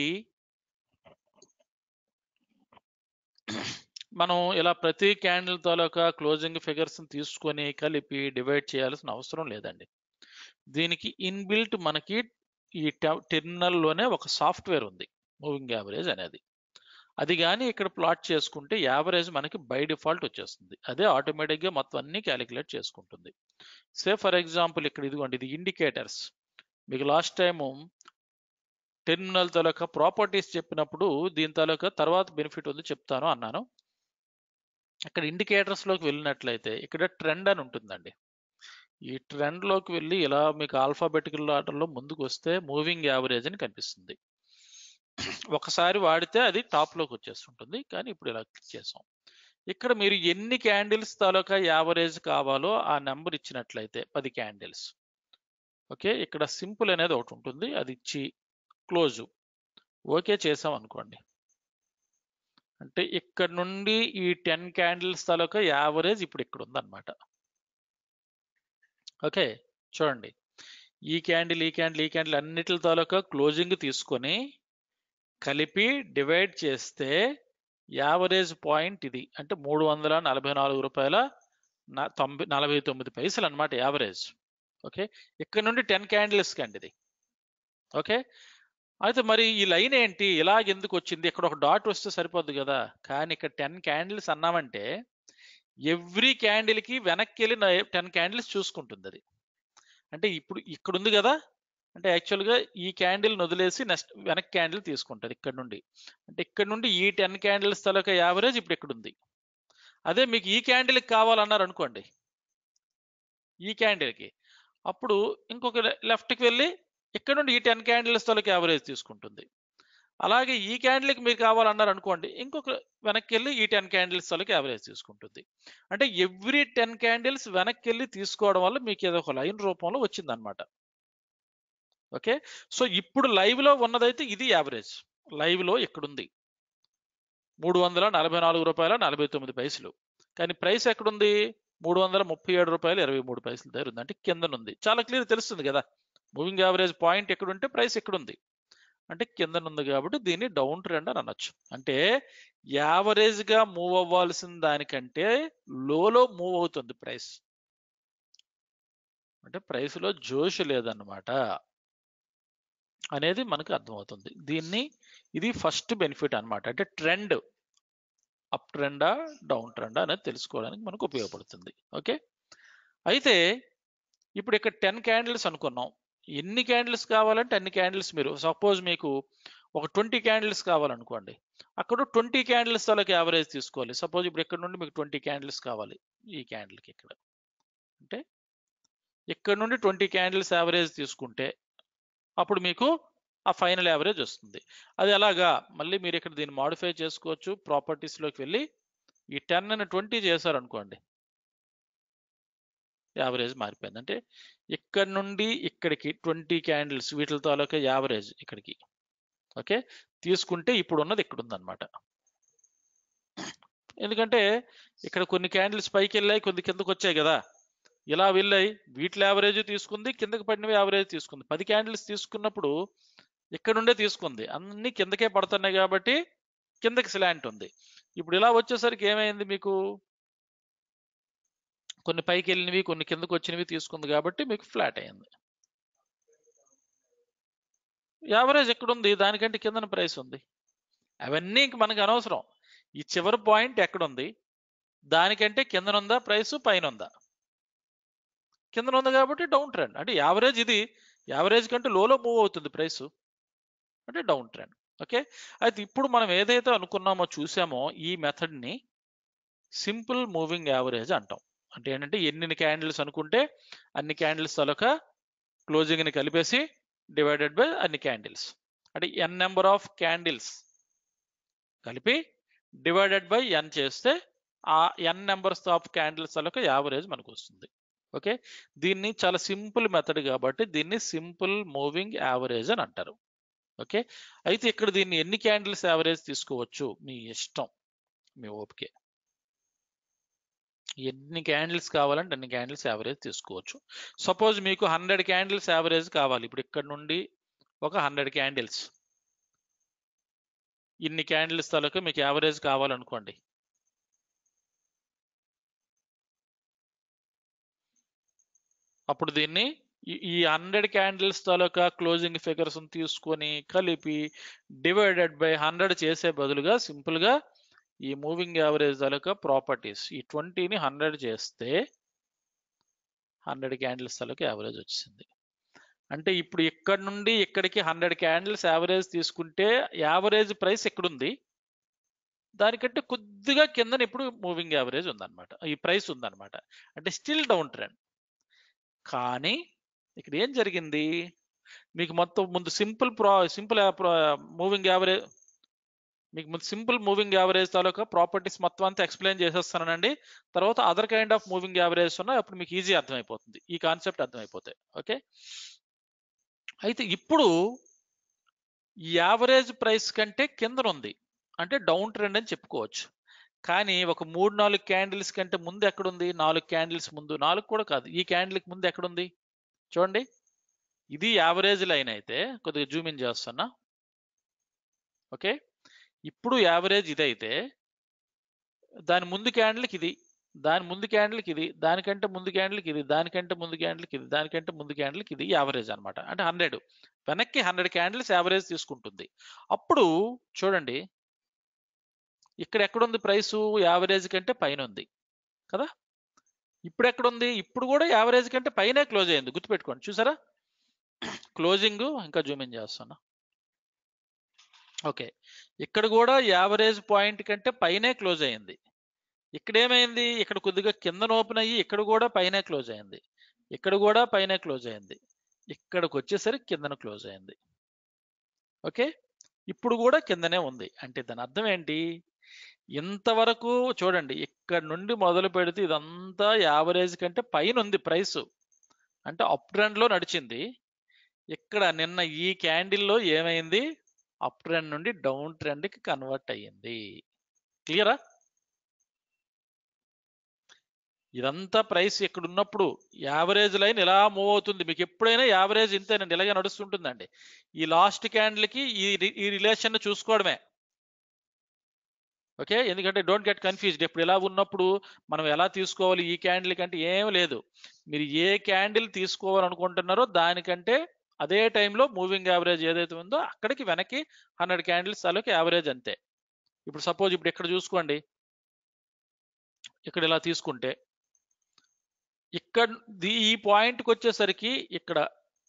మనం ఇలా ప్రతి క్యాండిల్ తాలూకా క్లోజింగ్ ఫిగర్స్ తీసుకొని కలిపి డివైడ్ చేయాల్సిన అవసరం లేదండి దీనికి ఇన్బిల్ట్ మనకి ఈ టెర్మినల్ లోనే ఒక సాఫ్ట్వేర్ ఉంది మూవింగ్ యావరేజ్ అనేది అది కానీ ఇక్కడ ప్లాట్ చేసుకుంటే యావరేజ్ మనకి బై డిఫాల్ట్ వచ్చేస్తుంది అదే ఆటోమేటిక్గా మొత్తం అన్ని క్యాలిక్యులేట్ చేసుకుంటుంది సే ఫర్ ఎగ్జాంపుల్ ఇక్కడ ఇదిగోండి ఇది ఇండికేటర్స్ మీకు లాస్ట్ టైము టెర్మినల్ తాలూకా ప్రాపర్టీస్ చెప్పినప్పుడు దీని తాలూకా తర్వాత బెనిఫిట్ ఉంది చెప్తాను అన్నాను ఇక్కడ ఇండికేటర్స్ లోకి వెళ్ళినట్లయితే ఇక్కడ ట్రెండ్ అని ఉంటుందండి ఈ ట్రెండ్ లోకి వెళ్ళి ఇలా మీకు ఆల్ఫాబెటికల్ ఆర్డర్లో ముందుకు వస్తే మూవింగ్ యావరేజ్ అని కనిపిస్తుంది ఒకసారి వాడితే అది టాప్ లోకి వచ్చేస్తుంటుంది కానీ ఇప్పుడు ఇలా క్లిక్ చేసాం ఇక్కడ మీరు ఎన్ని క్యాండిల్స్ తాలూకా యావరేజ్ కావాలో ఆ నెంబర్ ఇచ్చినట్లయితే పది క్యాండిల్స్ ఓకే ఇక్కడ సింపుల్ అనేది ఒకటి ఉంటుంది అది ఇచ్చి క్లోజ్ ఓకే చేసాం అనుకోండి అంటే ఇక్కడ నుండి ఈ టెన్ క్యాండిల్స్ తాలూకా యావరేజ్ ఇప్పుడు ఇక్కడ ఉందన్నమాట ఓకే చూడండి ఈ క్యాండిల్ ఈ క్యాండిల్ ఈ క్యాండిల్ అన్నిటి తాలూకా క్లోజింగ్ తీసుకొని కలిపి డివైడ్ చేస్తే యావరేజ్ పాయింట్ ఇది అంటే మూడు వందల నలభై నాలుగు రూపాయల న- తొంభై నలభై తొమ్మిది పైసలు అనమాట యావరేజ్ ఓకే ఇక్కడ నుండి టెన్ క్యాండిల్స్ కండి ఇది ఓకే అయితే మరి ఈ లైన్ ఏంటి ఇలా ఎందుకు వచ్చింది ఇక్కడ ఒక డాట్ వస్తే సరిపోద్ది కదా కానీ ఇక్కడ టెన్ క్యాండిల్స్ అన్నామంటే ఎవ్రీ క్యాండిల్కి వెనక్కి వెళ్ళి టెన్ క్యాండిల్స్ చూసుకుంటుంది అది అంటే ఇప్పుడు ఇక్కడ ఉంది కదా అంటే యాక్చువల్గా ఈ క్యాండిల్ వదిలేసి నెక్స్ట్ వెనక్ క్యాండిల్ తీసుకుంటుంది ఇక్కడ నుండి అంటే ఇక్కడ నుండి ఈ టెన్ క్యాండిల్స్ తాలూకా యావరేజ్ ఇప్పుడు ఇక్కడ ఉంది అదే మీకు ఈ క్యాండిల్కి కావాలన్నారు అనుకోండి ఈ క్యాండిల్కి అప్పుడు ఇంకొక లెఫ్ట్కి వెళ్ళి ఇక్కడ నుండి ఈ టెన్ క్యాండిల్స్ తాలూకా యావరేజ్ తీసుకుంటుంది అలాగే ఈ క్యాండిల్కి మీరు కావాలన్నారు అనుకోండి ఇంకొక వెనక్కి వెళ్ళి ఈ టెన్ క్యాండిల్స్ తాలూకా యావరేజ్ తీసుకుంటుంది అంటే ఎవ్రీ టెన్ క్యాండిల్స్ వెనక్కి వెళ్ళి తీసుకోవడం వల్ల మీకు ఏదో ఒక లైన్ రూపంలో వచ్చిందనమాట ఓకే సో ఇప్పుడు లైవ్ లో ఉన్నదైతే ఇది యావరేజ్ లైవ్ లో ఇక్కడుంది మూడు వందల నలభై నాలుగు రూపాయల నలభై తొమ్మిది పైసలు కానీ ప్రైస్ ఎక్కడుంది మూడు వందల ముప్పై ఏడు రూపాయలు ఇరవై మూడు పైసలు దగ్గర ఉంది అంటే కిందనుంది చాలా క్లియర్ తెలుస్తుంది కదా మూవింగ్ యావరేజ్ పాయింట్ ఎక్కడుంటే ప్రైస్ ఎక్కడుంది అంటే కిందనుంది కాబట్టి దీన్ని డౌన్ ట్రెండ్ అని అనొచ్చు అంటే యావరేజ్ గా మూవ్ అవ్వాల్సిన దానికంటే లోలో మూవ్ అవుతుంది ప్రైస్ అంటే ప్రైస్ లో జోష్ లేదన్నమాట అనేది మనకు అర్థమవుతుంది దీన్ని ఇది ఫస్ట్ బెనిఫిట్ అన్నమాట అంటే ట్రెండ్ అప్ ట్రెండా డౌన్ ట్రెండా అనేది తెలుసుకోవడానికి మనకు ఉపయోగపడుతుంది ఓకే అయితే ఇప్పుడు ఇక్కడ టెన్ క్యాండిల్స్ అనుకున్నాం ఎన్ని క్యాండిల్స్ కావాలంటే అన్ని క్యాండిల్స్ మీరు సపోజ్ మీకు ఒక ట్వంటీ క్యాండిల్స్ కావాలనుకోండి అక్కడ ట్వంటీ క్యాండిల్స్ తాలూకు యావరేజ్ తీసుకోవాలి సపోజ్ ఇప్పుడు ఇక్కడ నుండి మీకు ట్వంటీ క్యాండిల్స్ కావాలి ఈ క్యాండిల్కి ఇక్కడ అంటే ఇక్కడ నుండి ట్వంటీ క్యాండిల్స్ యావరేజ్ తీసుకుంటే అప్పుడు మీకు ఆ ఫైనల్ యావరేజ్ వస్తుంది అది ఎలాగా మళ్ళీ మీరు ఇక్కడ దీన్ని మాడిఫై చేసుకోవచ్చు ప్రాపర్టీస్లోకి వెళ్ళి ఈ టెన్ అని ట్వంటీ చేశారనుకోండి యావరేజ్ మారిపోయింది అంటే ఇక్కడ నుండి ఇక్కడికి ట్వంటీ క్యాండిల్స్ వీటి తాలూకా యావరేజ్ ఇక్కడికి ఓకే తీసుకుంటే ఇప్పుడు ఉన్నది ఇక్కడ ఉందన్నమాట ఎందుకంటే ఇక్కడ కొన్ని క్యాండిల్స్ పైకి వెళ్ళాయి కొన్ని కిందకు వచ్చాయి కదా ఇలా వెళ్ళాయి వీటిలో యావరేజ్ తీసుకుంది కిందకి పడినవి యావరేజ్ తీసుకుంది పది క్యాండిల్స్ తీసుకున్నప్పుడు ఇక్కడ నుండే తీసుకుంది అన్ని కిందకే పడుతున్నాయి కాబట్టి కిందకి స్లాంట్ ఉంది ఇప్పుడు ఇలా వచ్చేసరికి ఏమైంది మీకు కొన్ని పైకి వెళ్ళినవి కొన్ని కిందకు వచ్చినవి తీసుకుంది కాబట్టి మీకు ఫ్లాట్ అయింది యావరేజ్ ఎక్కడుంది దానికంటే కిందన ప్రైస్ ఉంది అవన్నీ ఇంక మనకు అనవసరం ఈ చివరి పాయింట్ ఎక్కడుంది దానికంటే కిందన ఉందా ప్రైస్ పైన ఉందా కిందన ఉంది కాబట్టి డౌన్ ట్రెండ్ అంటే యావరేజ్ ఇది యావరేజ్ కంటే లోలో మూవ్ అవుతుంది ప్రైస్ అంటే డౌన్ ట్రెండ్ ఓకే అయితే ఇప్పుడు మనం ఏదైతే అనుకున్నామో చూసామో ఈ మెథడ్ని సింపుల్ మూవింగ్ యావరేజ్ అంటాం అంటే ఏంటంటే ఎన్ని క్యాండిల్స్ అనుకుంటే అన్ని క్యాండిల్స్ తాలూకా క్లోజింగ్ని కలిపేసి డివైడెడ్ బై అన్ని క్యాండిల్స్ అంటే ఎన్ నెంబర్ ఆఫ్ క్యాండిల్స్ కలిపి డివైడెడ్ బై ఎన్ చేస్తే ఆ ఎన్ నెంబర్స్ ఆఫ్ క్యాండిల్స్ తాలూకా యావరేజ్ మనకు వస్తుంది ఓకే దీన్ని చాలా సింపుల్ మెథడ్ కాబట్టి దీన్ని సింపుల్ మూవింగ్ యావరేజ్ అని అంటారు ఓకే అయితే ఇక్కడ దీన్ని ఎన్ని క్యాండిల్స్ యావరేజ్ తీసుకోవచ్చు మీ ఇష్టం మీ ఓపికే ఎన్ని క్యాండిల్స్ కావాలంటే అన్ని క్యాండిల్స్ యావరేజ్ తీసుకోవచ్చు సపోజ్ మీకు హండ్రెడ్ క్యాండిల్స్ యావరేజ్ కావాలి ఇప్పుడు ఇక్కడ నుండి ఒక హండ్రెడ్ క్యాండిల్స్ ఇన్ని క్యాండిల్స్ తాలూకా మీకు యావరేజ్ కావాలనుకోండి అప్పుడు దీన్ని ఈ- ఈ హండ్రెడ్ క్యాండిల్స్ తాలూకా క్లోజింగ్ ఫిగర్స్ తీసుకొని కలిపి డివైడెడ్ బై హండ్రెడ్ చేసే బదులుగా సింపుల్ గా ఈ మూవింగ్ యావరేజ్ తాలూకా ప్రాపర్టీస్ ఈ ట్వంటీని హండ్రెడ్ చేస్తే హండ్రెడ్ క్యాండిల్స్ తాలూకా యావరేజ్ వచ్చింది అంటే ఇప్పుడు ఇక్కడ నుండి ఇక్కడికి హండ్రెడ్ క్యాండిల్స్ యావరేజ్ తీసుకుంటే యావరేజ్ ప్రైస్ ఎక్కడుంది దానికంటే కొద్దిగా కిందన ఇప్పుడు మూవింగ్ యావరేజ్ ఉందన్నమాట ఈ ప్రైస్ ఉందన్నమాట అంటే స్టిల్ డౌన్ ట్రెండ్ కానీ ఇక్కడ ఏం జరిగింది మీకు మొత్తం ముందు simple pro simple moving average మీకు ముందు సింపుల్ మూవింగ్ యావరేజ్ తాలూకా ప్రాపర్టీస్ మొత్తం అంతా ఎక్స్ప్లెయిన్ చేసేస్తానండి తర్వాత other kind of moving average ఉన్నాయి అప్పుడు మీకు ఈజీ అర్థమైపోతుంది ఈ కాన్సెప్ట్ అర్థమైపోతాయి ఓకే అయితే ఇప్పుడు ఈ యావరేజ్ ప్రైస్ కంటే కింద ఉంది అంటే డౌన్ ట్రెండ్ అని చెప్పుకోవచ్చు కానీ ఒక మూడు నాలుగు క్యాండిల్స్ కంటే ముందు ఎక్కడుంది నాలుగు క్యాండిల్స్ ముందు నాలుగు కూడా కాదు ఈ క్యాండిల్కి ముందు ఎక్కడుంది చూడండి ఇది యావరేజ్ లైన్ అయితే కొద్దిగా జూమ్ ఇన్ చేస్తున్నా ఓకే ఇప్పుడు యావరేజ్ ఇదైతే దాని ముందు క్యాండిల్కి ఇది దాని ముందు క్యాండిల్కి ఇది దానికంటే ముందు క్యాండిల్కి ఇది దానికంటే ముందు క్యాండిల్కి ఇది దానికంటే ముందు క్యాండిల్కి ఇది యావరేజ్ అన్నమాట అంటే హండ్రెడ్ వెనక్కి హండ్రెడ్ క్యాండిల్స్ యావరేజ్ తీసుకుంటుంది అప్పుడు చూడండి ఇక్కడ ఎక్కడుంది ప్రైస్ యావరేజ్ కంటే పైన ఉంది కదా ఇప్పుడు ఎక్కడుంది ఇప్పుడు కూడా యావరేజ్ కంటే పైనే క్లోజ్ అయింది గుర్తుపెట్టుకోండి చూసారా క్లోజింగ్ ఇంకా జూమ్ ఇన్ చేస్తున్నా ఓకే ఇక్కడ కూడా యావరేజ్ పాయింట్ కంటే పైనే క్లోజ్ అయింది ఇక్కడ ఏమైంది ఇక్కడ కొద్దిగా కిందన ఓపెన్ అయ్యి ఇక్కడ కూడా పైనే క్లోజ్ అయింది ఇక్కడ కూడా పైనే క్లోజ్ అయింది ఇక్కడికి వచ్చేసరికి కిందన క్లోజ్ అయింది ఓకే ఇప్పుడు కూడా కిందనే ఉంది అంటే దాని అర్థం ఏంటి ఇంతవరకు చూడండి ఇక్కడ నుండి మొదలు పెడితే ఇదంతా యావరేజ్ కంటే పైన ఉంది ప్రైస్ అంటే అప్ ట్రెండ్ లో నడిచింది ఇక్కడ నిన్న ఈ క్యాండిల్లో ఏమైంది అప్ ట్రెండ్ నుండి డౌన్ ట్రెండ్ కి కన్వర్ట్ అయ్యింది క్లియరా ఇదంతా ప్రైస్ ఇక్కడ ఉన్నప్పుడు యావరేజ్ లైన్ ఇలా మూవ్ అవుతుంది మీకు ఎప్పుడైనా యావరేజ్ ఇంతేనండి ఇలాగే నడుస్తుంటుందండి ఈ లాస్ట్ క్యాండిల్ కి ఈ రి- ఈ రిలేషన్ చూసుకోవడమే ఓకే ఎందుకంటే డోంట్ గెట్ కన్ఫ్యూజ్డ్ ఇప్పుడు ఇలా ఉన్నప్పుడు మనం ఎలా తీసుకోవాలి ఈ క్యాండిల్ కంటే ఏం లేదు మీరు ఏ క్యాండిల్ తీసుకోవాలనుకుంటున్నారో దానికంటే అదే టైంలో మూవింగ్ యావరేజ్ ఏదైతే ఉందో అక్కడికి వెనక్కి హండ్రెడ్ క్యాండిల్స్ తాలూకు యావరేజ్ అంతే ఇప్పుడు సపోజ్ ఇప్పుడు ఇక్కడ చూసుకోండి ఇక్కడ ఇలా తీసుకుంటే ఇక్కడ ది- ఈ పాయింట్కి వచ్చేసరికి ఇక్కడ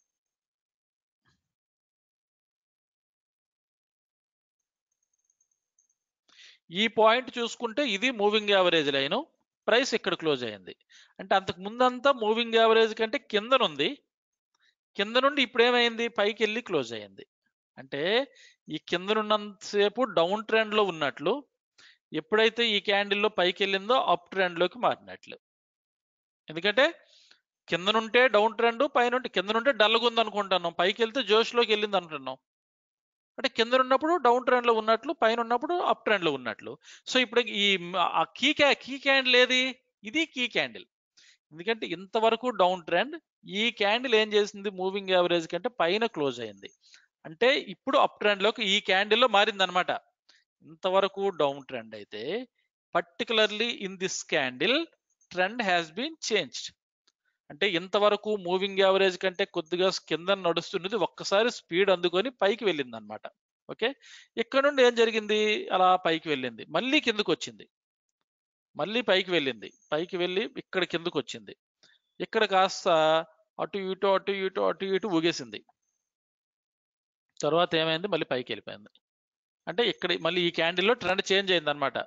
ఈ పాయింట్ చూసుకుంటే ఇది మూవింగ్ యావరేజ్ లైన్ ప్రైస్ ఇక్కడ క్లోజ్ అయింది అంటే అంతకు ముందంతా మూవింగ్ యావరేజ్ కంటే కిందనుంది కింద నుండి ఇప్పుడు ఏమైంది పైకి వెళ్ళి క్లోజ్ అయింది అంటే ఈ కిందనున్నంతసేపు డౌన్ ట్రెండ్ లో ఉన్నట్లు ఎప్పుడైతే ఈ క్యాండిల్లో పైకి వెళ్ళిందో అప్ ట్రెండ్ లోకి మారినట్లు ఎందుకంటే కింద నుంటే డౌన్ ట్రెండ్ పైన ఉంటే కింద నుంటే డల్గా ఉంది అనుకుంటున్నాం పైకి వెళ్తే జోష్లోకి వెళ్ళింది అనుకుంటున్నాం అంటే కింద ఉన్నప్పుడు డౌన్ ట్రెండ్ లో ఉన్నట్లు పైన ఉన్నప్పుడు అప్ ట్రెండ్ లో ఉన్నట్లు సో ఇప్పుడు ఈ మ- ఆ కీ క్యా కీ క్యాండిల్ ఏది ఇది కీ క్యాండిల్ ఎందుకంటే ఇంతవరకు డౌన్ ట్రెండ్ ఈ క్యాండిల్ ఏం చేసింది మూవింగ్ యావరేజ్ కంటే పైన క్లోజ్ అయింది అంటే ఇప్పుడు అప్ ట్రెండ్ లోకి ఈ క్యాండిల్ లో మారింది అనమాట ఇంతవరకు డౌన్ ట్రెండ్ అయితే particularly in this candle trend has been changed అంటే ఇంతవరకు మూవింగ్ యావరేజ్ కంటే కొద్దిగా కింద నడుస్తున్నది ఒక్కసారి స్పీడ్ అందుకొని పైకి వెళ్ళింది అనమాట ఓకే ఇక్కడ నుండి ఏం జరిగింది అలా పైకి వెళ్ళింది మళ్ళీ కిందకు వచ్చింది మళ్ళీ పైకి వెళ్ళింది పైకి వెళ్ళి ఇక్కడ కిందకు వచ్చింది ఇక్కడ కాస్త అటు ఇటు అటు ఇటు అటు ఇటు ఊగేసింది తర్వాత ఏమైంది మళ్ళీ పైకి వెళ్ళిపోయింది అంటే ఇక్కడ మళ్ళీ ఈ క్యాండిల్లో ట్రెండ్ చేంజ్ అయింది అనమాట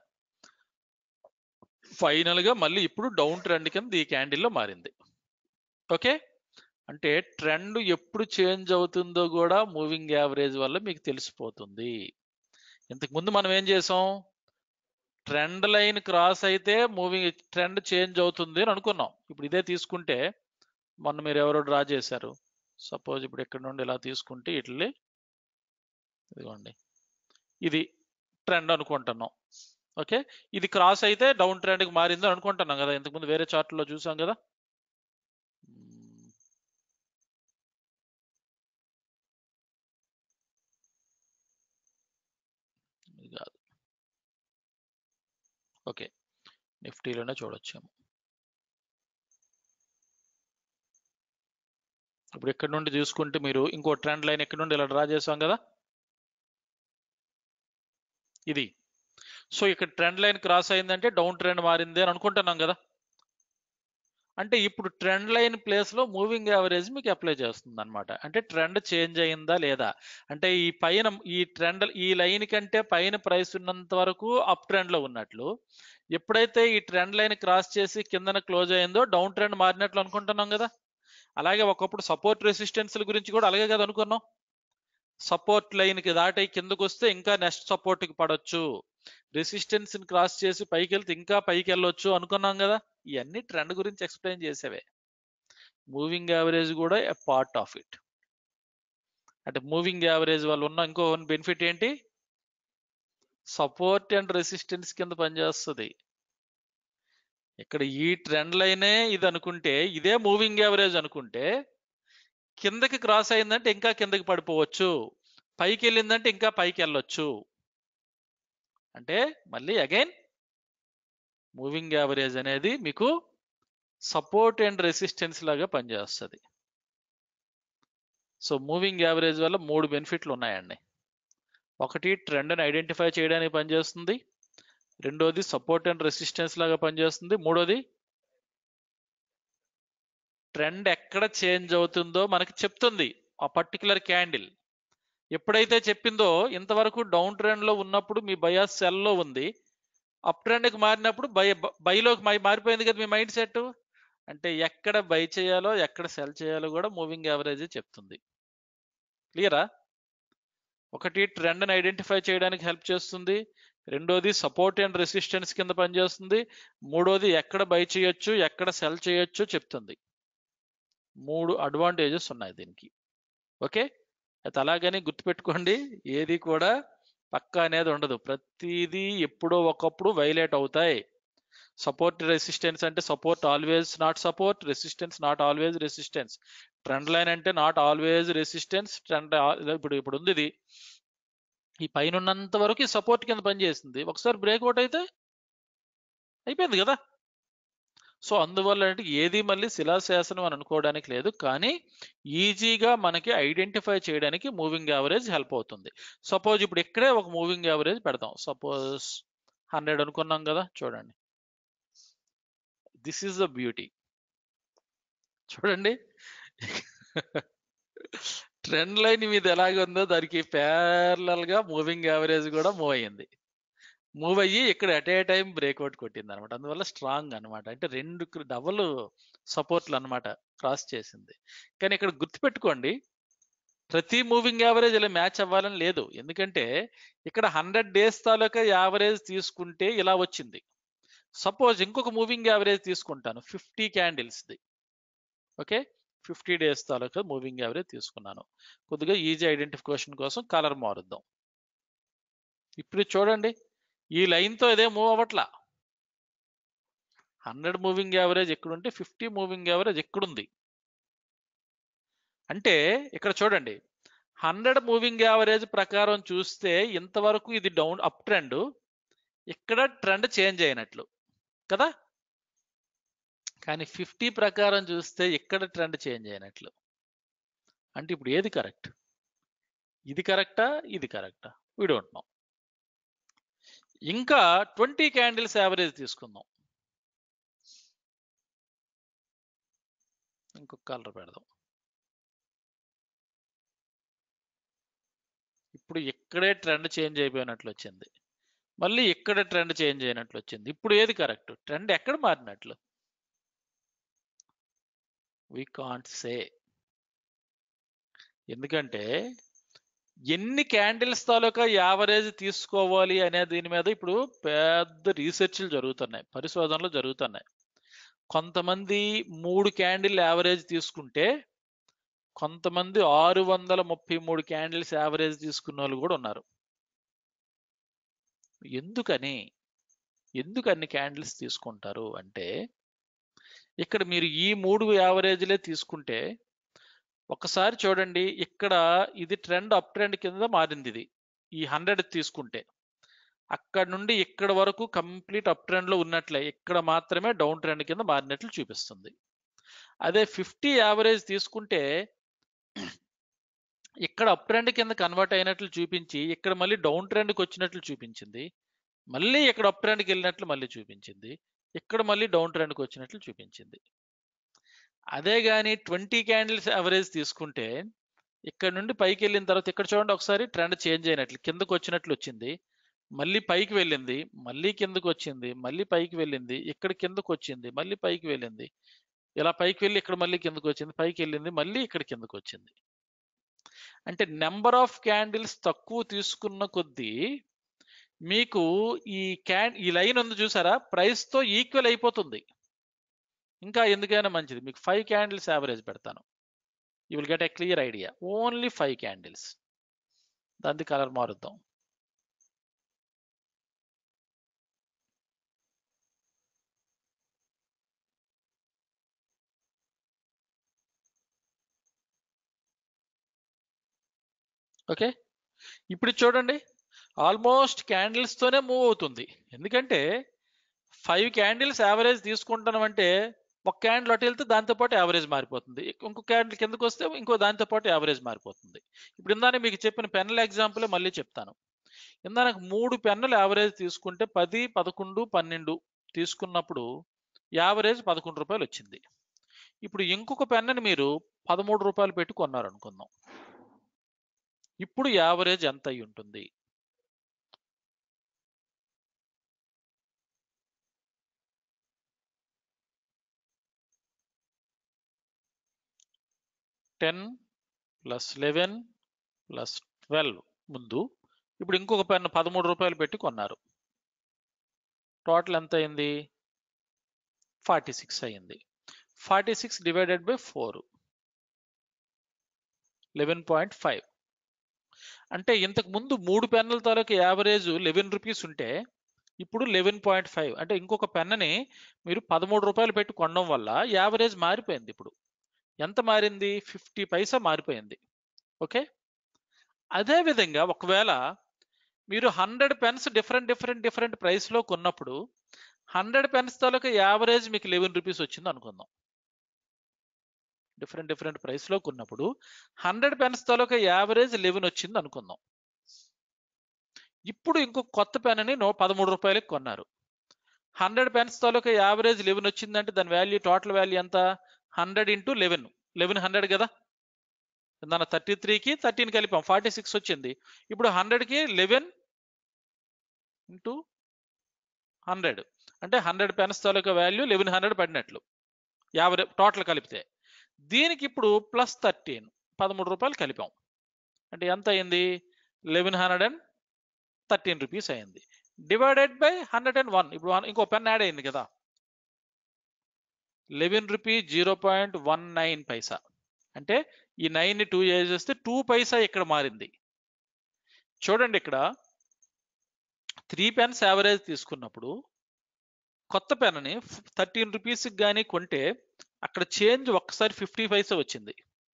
ఫైనల్ గా మళ్ళీ ఇప్పుడు డౌన్ ట్రెండ్ కింద ఈ క్యాండిల్లో మారింది ఓకే అంటే ట్రెండ్ ఎప్పుడు చేంజ్ అవుతుందో కూడా మూవింగ్ యావరేజ్ వల్ల మీకు తెలిసిపోతుంది ఇంతకు ముందు మనం ఏం చేసాం ట్రెండ్ లైన్ క్రాస్ అయితే మూవింగ్ ట్రెండ్ చేంజ్ అవుతుంది అని అనుకున్నాం ఇప్పుడు ఇదే తీసుకుంటే మొన్న మీరు ఎవరో డ్రా చేశారు సపోజ్ ఇప్పుడు ఇక్కడ నుండి ఇలా తీసుకుంటే ఇట్లే ఇదిగోండి ఇది ట్రెండ్ అనుకుంటున్నాం ఓకే ఇది క్రాస్ అయితే డౌన్ ట్రెండ్కి మారింది అని అనుకుంటున్నాం కదా ఇంతకుముందు వేరే చార్ట్లో చూసాం కదా మ్మ్. ఇది కాదు ఓకే నిఫ్టీలోనే చూడొచ్చాము ఇప్పుడు ఇక్కడ నుండి చూసుకుంటే మీరు ఇంకో ట్రెండ్ లైన్ ఇక్కడ నుండి ఇలా డ్రా చేసాం కదా ఇది సో ఇక్కడ ట్రెండ్ లైన్ క్రాస్ అయిందంటే డౌన్ ట్రెండ్ మారింది అని అనుకుంటున్నాం కదా అంటే ఇప్పుడు ట్రెండ్ లైన్ ప్లేస్ లో మూవింగ్ యావరేజ్ మీకు అప్లై చేస్తుంది అనమాట అంటే ట్రెండ్ చేంజ్ అయిందా లేదా అంటే ఈ పైన ఈ ట్రెండ్ ఈ లైన్ కంటే పైన ప్రైస్ ఉన్నంత వరకు అప్ ట్రెండ్ లో ఉన్నట్లు ఎప్పుడైతే ఈ ట్రెండ్ లైన్ క్రాస్ చేసి కిందన క్లోజ్ అయిందో డౌన్ ట్రెండ్ మారినట్లు అనుకుంటున్నాం కదా అలాగే ఒకప్పుడు సపోర్ట్ రెసిస్టెన్స్ గురించి కూడా అలాగే కదా అనుకున్నాం సపోర్ట్ లైన్ కి దాటి కిందకు వస్తే ఇంకా నెక్స్ట్ సపోర్ట్ కి పడొచ్చు రెసిస్టెన్స్ ని క్రాస్ చేసి పైకి వెళ్తే ఇంకా పైకి వెళ్ళొచ్చు అనుకున్నాం కదా ఇవన్నీ ట్రెండ్ గురించి ఎక్స్ప్లెయిన్ చేసేవే మూవింగ్ యావరేజ్ కూడా ఎ పార్ట్ ఆఫ్ ఇట్ అంటే మూవింగ్ యావరేజ్ వల్ల ఉన్న ఇంకో బెనిఫిట్ ఏంటి సపోర్ట్ అండ్ రెసిస్టెన్స్ కింద పనిచేస్తుంది ఇక్కడ ఈ ట్రెండ్ లైనే ఇది అనుకుంటే ఇదే మూవింగ్ యావరేజ్ అనుకుంటే కిందకి క్రాస్ అయిందంటే ఇంకా కిందకి పడిపోవచ్చు పైకి వెళ్ళిందంటే ఇంకా పైకి వెళ్ళొచ్చు అంటే మళ్ళీ అగైన్ మూవింగ్ యావరేజ్ అనేది మీకు సపోర్ట్ అండ్ రెసిస్టెన్స్ లాగా పనిచేస్తుంది సో మూవింగ్ యావరేజ్ వల్ల మూడు బెనిఫిట్లు ఉన్నాయండి ఒకటి ట్రెండ్ని ఐడెంటిఫై చేయడానికి పనిచేస్తుంది రెండోది సపోర్ట్ అండ్ రెసిస్టెన్స్ లాగా పనిచేస్తుంది మూడోది ట్రెండ్ ఎక్కడ చేంజ్ అవుతుందో మనకి చెప్తుంది ఆ పర్టికులర్ క్యాండిల్ ఎప్పుడైతే చెప్పిందో ఇంతవరకు డౌన్ ట్రెండ్ లో ఉన్నప్పుడు మీ బయాస్ సెల్ లో ఉంది అప్ ట్రెండ్ కి మారినప్పుడు బై బైలోకి మారిపోయింది కదా మీ మైండ్ సెట్ అంటే ఎక్కడ బై చేయాలో ఎక్కడ సెల్ చేయాలో కూడా మూవింగ్ యావరేజ్ చెప్తుంది క్లియరా ఒకటి ట్రెండ్ని ఐడెంటిఫై చేయడానికి హెల్ప్ చేస్తుంది రెండోది సపోర్ట్ అండ్ రెసిస్టెన్స్ కింద పనిచేస్తుంది మూడోది ఎక్కడ బై చేయొచ్చు ఎక్కడ సెల్ చేయొచ్చు చెప్తుంది మూడు అడ్వాంటేజెస్ ఉన్నాయి దీనికి ఓకే అయితే అలాగని గుర్తుపెట్టుకోండి ఏది కూడా పక్కా అనేది ఉండదు ప్రతిదీ ఎప్పుడో ఒకప్పుడు వైలేట్ అవుతాయి సపోర్ట్ రెసిస్టెన్స్ అంటే support always not support resistance not always resistance trend line అంటే నాట్ ఆల్వేస్ రెసిస్టెన్స్ ట్రెండ్ ఇప్పుడు ఇప్పుడు ఉంది ఇది ఈ పైన ఉన్నంత వరకు సపోర్ట్ కింద పనిచేస్తుంది ఒకసారి బ్రేక్అవుట్ అయితే అయిపోయింది కదా సో అందువల్ల అంటే ఏది మళ్ళీ శిలాశాసనం అని అనుకోవడానికి లేదు కానీ ఈజీగా మనకి ఐడెంటిఫై చేయడానికి మూవింగ్ యావరేజ్ హెల్ప్ అవుతుంది సపోజ్ ఇప్పుడు ఇక్కడే ఒక మూవింగ్ యావరేజ్ పెడదాం సపోజ్ హండ్రెడ్ అనుకున్నాం కదా చూడండి దిస్ ఈస్ ద బ్యూటీ చూడండి ట్రెండ్ లైన్ మీద ఎలాగ ఉందో దానికి ప్యారలల్ గా మూవింగ్ యావరేజ్ కూడా మూవ్ అయ్యింది మూవ్ అయ్యి ఇక్కడ అట్ ఏ టైం బ్రేక్అవుట్ కొట్టింది అనమాట అందువల్ల స్ట్రాంగ్ అనమాట అంటే రెండు డబుల్ సపోర్ట్లు అనమాట క్రాస్ చేసింది కానీ ఇక్కడ గుర్తుపెట్టుకోండి ప్రతి మూవింగ్ యావరేజ్ ఇలా మ్యాచ్ అవ్వాలని లేదు ఎందుకంటే ఇక్కడ హండ్రెడ్ డేస్ తాలూకా యావరేజ్ తీసుకుంటే ఇలా వచ్చింది సపోజ్ ఇంకొక మూవింగ్ యావరేజ్ తీసుకుంటాను ఫిఫ్టీ క్యాండిల్స్ది ఓకే ఫిఫ్టీ డేస్ తాలూకా మూవింగ్ యావరేజ్ తీసుకున్నాను కొద్దిగా ఈజీ ఐడెంటిఫికేషన్ కోసం కలర్ మారుద్దాం ఇప్పుడు చూడండి ఈ లైన్తో ఇదే మూవ్ అవ్వట్లా హండ్రెడ్ మూవింగ్ యావరేజ్ ఎక్కడుంటే ఫిఫ్టీ మూవింగ్ యావరేజ్ ఎక్కడుంది అంటే ఇక్కడ చూడండి హండ్రెడ్ మూవింగ్ యావరేజ్ ప్రకారం చూస్తే ఇంతవరకు ఇది డౌన్ అప్ ట్రెండ్ ఇక్కడ ట్రెండ్ చేంజ్ అయినట్లు కదా కానీ ఫిఫ్టీ ప్రకారం చూస్తే ఇక్కడ ట్రెండ్ చేంజ్ అయినట్లు అంటే ఇప్పుడు ఏది కరెక్ట్ ఇది కరెక్టా ఇది కరెక్టా వీ డోంట్ నో ఇంకా ట్వంటీ క్యాండిల్స్ యావరేజ్ తీసుకుందాం ఇంకొక కలర్ పెడదాం ఇప్పుడు ఇక్కడే ట్రెండ్ చేంజ్ అయిపోయినట్లు వచ్చింది మళ్ళీ ఇక్కడ ట్రెండ్ చేంజ్ అయినట్లు వచ్చింది ఇప్పుడు ఏది కరెక్ట్ ట్రెండ్ ఎక్కడ మారినట్లు వి కాంట్ సే ఎందుకంటే ఎన్ని క్యాండిల్స్ తాలూకా యావరేజ్ తీసుకోవాలి అనే దీని మీద ఇప్పుడు పెద్ద రీసెర్చ్లు జరుగుతున్నాయి పరిశోధనలు జరుగుతున్నాయి కొంతమంది మూడు క్యాండిల్ యావరేజ్ తీసుకుంటే కొంతమంది ఆరు వందల ముప్పై మూడు క్యాండిల్స్ యావరేజ్ తీసుకున్న వాళ్ళు కూడా ఉన్నారు ఎందుకని ఎందుకు అన్ని క్యాండిల్స్ తీసుకుంటారు అంటే ఇక్కడ మీరు ఈ మూడు యావరేజ్లే తీసుకుంటే ఒకసారి చూడండి ఇక్కడ ఇది ట్రెండ్ అప్ ట్రెండ్ కింద మారింది ఇది ఈ హండ్రెడ్ తీసుకుంటే అక్కడ నుండి ఇక్కడ వరకు కంప్లీట్ అప్ ట్రెండ్ లో ఉన్నట్లే ఇక్కడ మాత్రమే డౌన్ ట్రెండ్ కింద మారినట్లు చూపిస్తుంది అదే ఫిఫ్టీ యావరేజ్ తీసుకుంటే ఇక్కడ అప్ ట్రెండ్ కింద కన్వర్ట్ అయినట్లు చూపించి ఇక్కడ మళ్ళీ డౌన్ ట్రెండ్కి వచ్చినట్లు చూపించింది మళ్ళీ ఇక్కడ అప్ ట్రెండ్కి వెళ్ళినట్లు మళ్ళీ చూపించింది ఇక్కడ మళ్ళీ డౌన్ ట్రెండ్కి వచ్చినట్లు చూపించింది అదే కానీ ట్వంటీ క్యాండిల్స్ యావరేజ్ తీసుకుంటే ఇక్కడ నుండి పైకి వెళ్ళిన తర్వాత ఇక్కడ చూడండి ఒకసారి ట్రెండ్ చేంజ్ అయినట్లు కిందకు వచ్చినట్లు వచ్చింది మళ్ళీ పైకి వెళ్ళింది మళ్ళీ కిందకు వచ్చింది మళ్ళీ పైకి వెళ్ళింది ఇక్కడ కిందకు వచ్చింది మళ్ళీ పైకి వెళ్ళింది ఇలా పైకి వెళ్ళి ఇక్కడ మళ్ళీ కిందకు వచ్చింది పైకి వెళ్ళింది మళ్ళీ ఇక్కడ కిందకు వచ్చింది అంటే నెంబర్ ఆఫ్ క్యాండిల్స్ తక్కువ తీసుకున్న కొద్దీ మీకు ఈ క్యాన్ ఈ లైన్ ఉంది చూసారా ప్రైస్ తో ఈక్వల్ అయిపోతుంది ఇంకా ఎందుకైనా మంచిది మీకు ఫైవ్ క్యాండిల్స్ యావరేజ్ పెడతాను you will get a clear idea only five candles దాని కలర్ మారుద్దాం ఓకే ఇప్పుడు చూడండి ఆల్మోస్ట్ క్యాండిల్స్ తోనే మూవ్ అవుతుంది ఎందుకంటే ఫైవ్ క్యాండిల్స్ యావరేజ్ తీసుకుంటాం అంటే ఒక క్యాండిల్ అటు వెళ్తే దాంతోపాటు యావరేజ్ మారిపోతుంది ఇంకో క్యాండిల్ కిందకు వస్తే ఇంకో దాంతోపాటు యావరేజ్ మారిపోతుంది ఇప్పుడు ఇందాక మీకు చెప్పిన పెన్నుల ఎగ్జాంపుల్ మళ్ళీ చెప్తాను ఇందాక మూడు పెన్నులు యావరేజ్ తీసుకుంటే పది పదకొండు పన్నెండు తీసుకున్నప్పుడు యావరేజ్ పదకొండు రూపాయలు వచ్చింది ఇప్పుడు ఇంకొక పెన్నుని మీరు పదమూడు రూపాయలు పెట్టి కొన్నారు అనుకుందాం ఇప్పుడు యావరేజ్ ఎంత అయి ఉంటుంది ten plus eleven plus twelve ముందు ఇప్పుడు ఇంకొక పెన్ను పదమూడు రూపాయలు పెట్టి కొన్నారు టోటల్ ఎంత అయింది ఫార్టీ సిక్స్ అయింది forty six divided by four eleven point five అంటే ఇంతకు ముందు మూడు పెన్నుల తాలూకు యావరేజ్ లెవెన్ రూపీస్ ఉంటే ఇప్పుడు లెవెన్ పాయింట్ ఫైవ్ అంటే ఇంకొక పెన్నని మీరు పదమూడు రూపాయలు పెట్టి కొనడం వల్ల యావరేజ్ మారిపోయింది ఇప్పుడు ఎంత మారింది ఫిఫ్టీ పైసా మారిపోయింది ఓకే అదే విధంగా ఒకవేళ మీరు hundred pens different different different ప్రైస్లో కొన్నప్పుడు హండ్రెడ్ పెన్స్ తాలూకు యావరేజ్ మీకు లెవెన్ రూపీస్ వచ్చింది అనుకుందాం డిఫరెంట్ డిఫరెంట్ ప్రైస్లో కొన్నప్పుడు హండ్రెడ్ పెన్స్ తాలూకా యావరేజ్ లెవెన్ వచ్చింది అనుకుందాం ఇప్పుడు ఇంకో కొత్త పెన్ని నో పదమూడు రూపాయలకి కొన్నారు హండ్రెడ్ పెన్స్ తాలూకా యావరేజ్ లెవెన్ వచ్చిందంటే దాని వాల్యూ టోటల్ వాల్యూ ఎంత hundred into eleven eleven hundred కదా దాని థర్టీ త్రీకి థర్టీన్ కలిపాం ఫార్టీ సిక్స్ వచ్చింది ఇప్పుడు హండ్రెడ్కి లెవెన్ ఇంటూ హండ్రెడ్ అంటే హండ్రెడ్ పెన్స్ తాలూకా వాల్యూ లెవెన్ హండ్రెడ్ పడినట్లు యాభై టోటల్ కలిపితే దీనికి ఇప్పుడు ప్లస్ థర్టీన్ పదమూడు రూపాయలు కలిపాం అంటే ఎంత అయింది eleven hundred and thirteen rupees అయింది divided by hundred and one ఇప్పుడు ఇంకో పెన్ యాడ్ అయింది కదా eleven rupee zero point one nine paisa అంటే ఈ నైన్ని టూ చేసేస్తే టూ పైసా ఇక్కడ మారింది చూడండి ఇక్కడ త్రీ పెన్స్ యావరేజ్ తీసుకున్నప్పుడు కొత్త పెన్ని థర్టీన్ రూపీస్కి కానీ కొంటే అక్కడ చేంజ్ ఒక్కసారి ఫిఫ్టీ పైసా వచ్చింది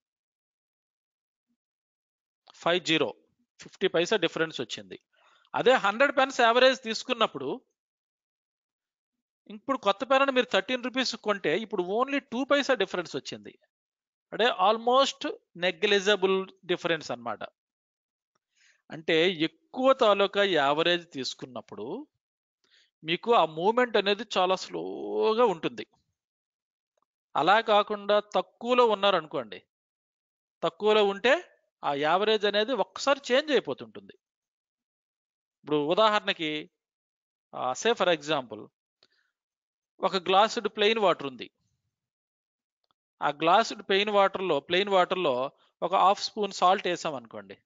five zero fifty paisa difference వచ్చింది అదే హండ్రెడ్ పెన్స్ యావరేజ్ తీసుకున్నప్పుడు ఇప్పుడు కొత్త పెన్ మీరు థర్టీన్ రూపీస్ కొంటే ఇప్పుడు ఓన్లీ టూ పైసా డిఫరెన్స్ వచ్చింది అంటే ఆల్మోస్ట్ నెగ్లిజబుల్ డిఫరెన్స్ అన్నమాట అంటే ఎక్కువ తాలూకా యావరేజ్ తీసుకున్నప్పుడు మీకు ఆ మూమెంట్ అనేది చాలా స్లోగా ఉంటుంది అలా కాకుండా తక్కువలో ఉన్నారనుకోండి తక్కువలో ఉంటే ఆ యావరేజ్ అనేది ఒక్కసారి చేంజ్ అయిపోతుంటుంది ఇప్పుడు ఉదాహరణకి సే ఫర్ ఎగ్జాంపుల్ ఒక గ్లాసుడ్ ప్లెయిన్ వాటర్ ఉంది ఆ గ్లాసుడ్ ప్లెయిన్ వాటర్లో ప్లెయిన్ వాటర్లో ఒక హాఫ్ స్పూన్ సాల్ట్ వేసాం అనుకోండి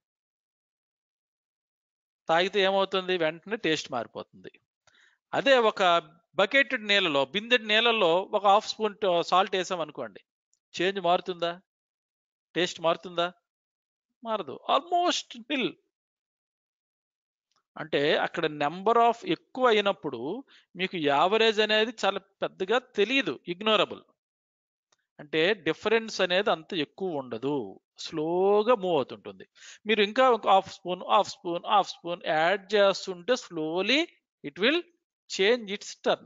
తాగితే ఏమవుతుంది వెంటనే టేస్ట్ మారిపోతుంది అదే ఒక బకెటెడ్ నీళ్ళలో బిందెడ్ నీళ్ళలో ఒక హాఫ్ స్పూన్ సాల్ట్ వేసాం అనుకోండి చేంజ్ మారుతుందా టేస్ట్ మారుతుందా మారదు ఆల్మోస్ట్ నిల్ అంటే అక్కడ నెంబర్ ఆఫ్ ఎక్కువ అయినప్పుడు మీకు యావరేజ్ అనేది చాలా పెద్దగా తెలియదు ఇగ్నోరబుల్ అంటే డిఫరెన్స్ అనేది అంత ఎక్కువ ఉండదు స్లోగా మూవ్ అవుతుంటుంది మీరు ఇంకా ఒక half spoon half spoon half spoon add చేస్తుంటే slowly it will change its turn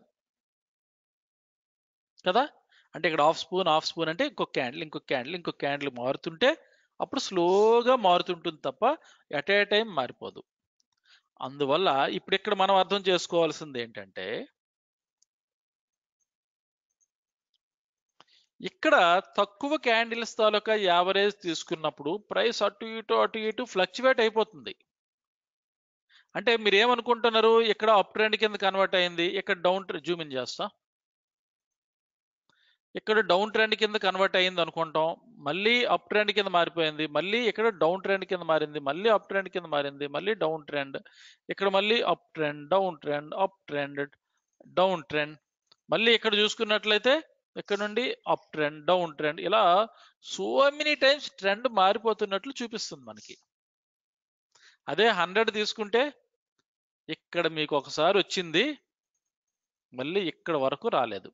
కదా అంటే ఇక్కడ హాఫ్ స్పూన్ హాఫ్ స్పూన్ అంటే ఇంకొక క్యాండిల్ ఇంకొక క్యాండిల్ ఇంకొక క్యాండిల్ మారుతుంటే అప్పుడు స్లోగా మారుతుంటుంది తప్ప ఎట్ ఏ టైం మారిపోదు అందువల్ల ఇప్పుడు ఇక్కడ మనం అర్థం చేసుకోవాల్సింది ఏంటంటే ఇక్కడ తక్కువ క్యాండిల్స్ తాలూకా యావరేజ్ తీసుకున్నప్పుడు ప్రైస్ అటు ఇటు అటు ఇటు ఫ్లక్చువేట్ అయిపోతుంది అంటే మీరు ఏమనుకుంటున్నారు ఇక్కడ అప్ ట్రెండ్ కింద కన్వర్ట్ అయింది ఇక్కడ డౌన్ జూమ్ ఇన్ చేస్తా ఇక్కడ డౌన్ ట్రెండ్ కింద కన్వర్ట్ అయింది అనుకుంటాం మళ్ళీ అప్ ట్రెండ్ కింద మారిపోయింది మళ్ళీ ఇక్కడ డౌన్ ట్రెండ్ కింద మారింది మళ్ళీ అప్ ట్రెండ్ కింద మారింది మళ్ళీ డౌన్ ట్రెండ్ ఇక్కడ మళ్ళీ up trend down trend up trend down trend మళ్ళీ ఇక్కడ చూసుకున్నట్లయితే ఇక్కడ నుండి అప్ ట్రెండ్ డౌన్ ట్రెండ్ ఇలా సో మెనీ టైమ్స్ ట్రెండ్ మారిపోతున్నట్లు చూపిస్తుంది మనకి అదే హండ్రెడ్ తీసుకుంటే ఇక్కడ మీకు ఒకసారి వచ్చింది మళ్ళీ ఇక్కడ వరకు రాలేదు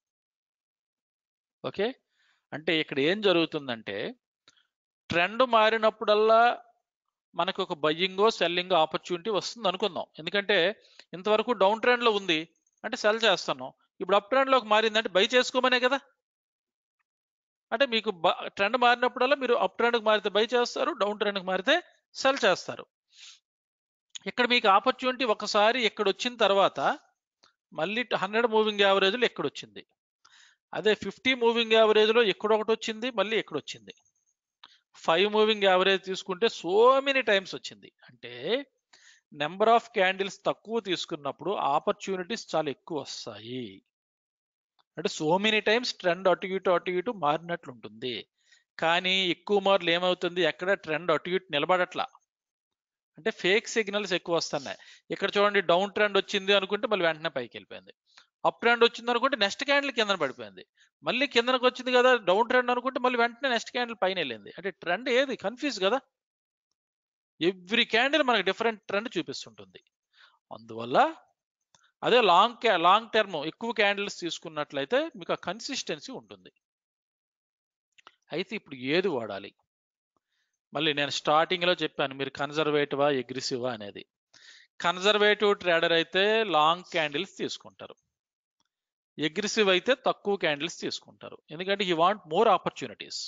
ఓకే అంటే ఇక్కడ ఏం జరుగుతుందంటే ట్రెండ్ మారినప్పుడల్లా మనకు ఒక బయ్యింగో సెల్లింగో ఆపర్చునిటీ వస్తుంది అనుకుందాం ఎందుకంటే ఇంతవరకు డౌన్ ట్రెండ్లో ఉంది అంటే సెల్ చేస్తున్నాం ఇప్పుడు అప్ ట్రెండ్లోకి మారిందంటే బై చేసుకోమనే కదా అంటే మీకు ట్రెండ్ మారినప్పుడల్లా మీరు అప్ ట్రెండ్కి మారితే బై చేస్తారు డౌన్ ట్రెండ్కి మారితే సెల్ చేస్తారు ఇక్కడ మీకు ఆపర్చునిటీ ఒకసారి ఇక్కడ వచ్చిన తర్వాత మళ్ళీ హండ్రెడ్ మూవింగ్ యావరేజ్లో ఎక్కడ వచ్చింది అదే ఫిఫ్టీ మూవింగ్ యావరేజ్లో ఎక్కడొకటి వచ్చింది మళ్ళీ ఎక్కడ వచ్చింది ఫైవ్ మూవింగ్ యావరేజ్ తీసుకుంటే సో మెనీ టైమ్స్ వచ్చింది అంటే నెంబర్ ఆఫ్ క్యాండిల్స్ తక్కువ తీసుకున్నప్పుడు ఆపర్చునిటీస్ చాలా ఎక్కువ వస్తాయి అంటే సో మెనీ టైమ్స్ ట్రెండ్ అటు ఇటు అటు ఇటు మారినట్లు ఉంటుంది కానీ ఎక్కువ మార్లు ఏమవుతుంది ఎక్కడ ట్రెండ్ అటు ఇటు నిలబడట్లా అంటే ఫేక్ సిగ్నల్స్ ఎక్కువ వస్తున్నాయి ఇక్కడ చూడండి డౌన్ ట్రెండ్ వచ్చింది అనుకుంటే మళ్ళీ వెంటనే పైకి వెళ్ళిపోయింది అప్ ట్రెండ్ వచ్చింది అనుకుంటే నెక్స్ట్ క్యాండిల్ కింద పడిపోయింది మళ్ళీ కిందకి వచ్చింది కదా డౌన్ ట్రెండ్ అనుకుంటే మళ్ళీ వెంటనే నెక్స్ట్ క్యాండిల్ పైన వెళ్ళింది అంటే ట్రెండ్ ఏది కన్ఫ్యూజ్ కదా ఎవ్రీ క్యాండిల్ మనకి డిఫరెంట్ ట్రెండ్ చూపిస్తుంటుంది అందువల్ల అదే లాంగ్ లాంగ్ టర్మ్ ఎక్కువ క్యాండిల్స్ తీసుకున్నట్లయితే మీకు ఆ కన్సిస్టెన్సీ ఉంటుంది అయితే ఇప్పుడు ఏది వాడాలి మళ్ళీ నేను స్టార్టింగ్లో చెప్పాను మీరు కన్జర్వేటివా అగ్రెసివా అనేది కన్జర్వేటివ్ ట్రేడర్ అయితే లాంగ్ క్యాండిల్స్ తీసుకుంటారు అగ్రెసివ్ అయితే తక్కువ క్యాండిల్స్ తీసుకుంటారు ఎందుకంటే he want more opportunities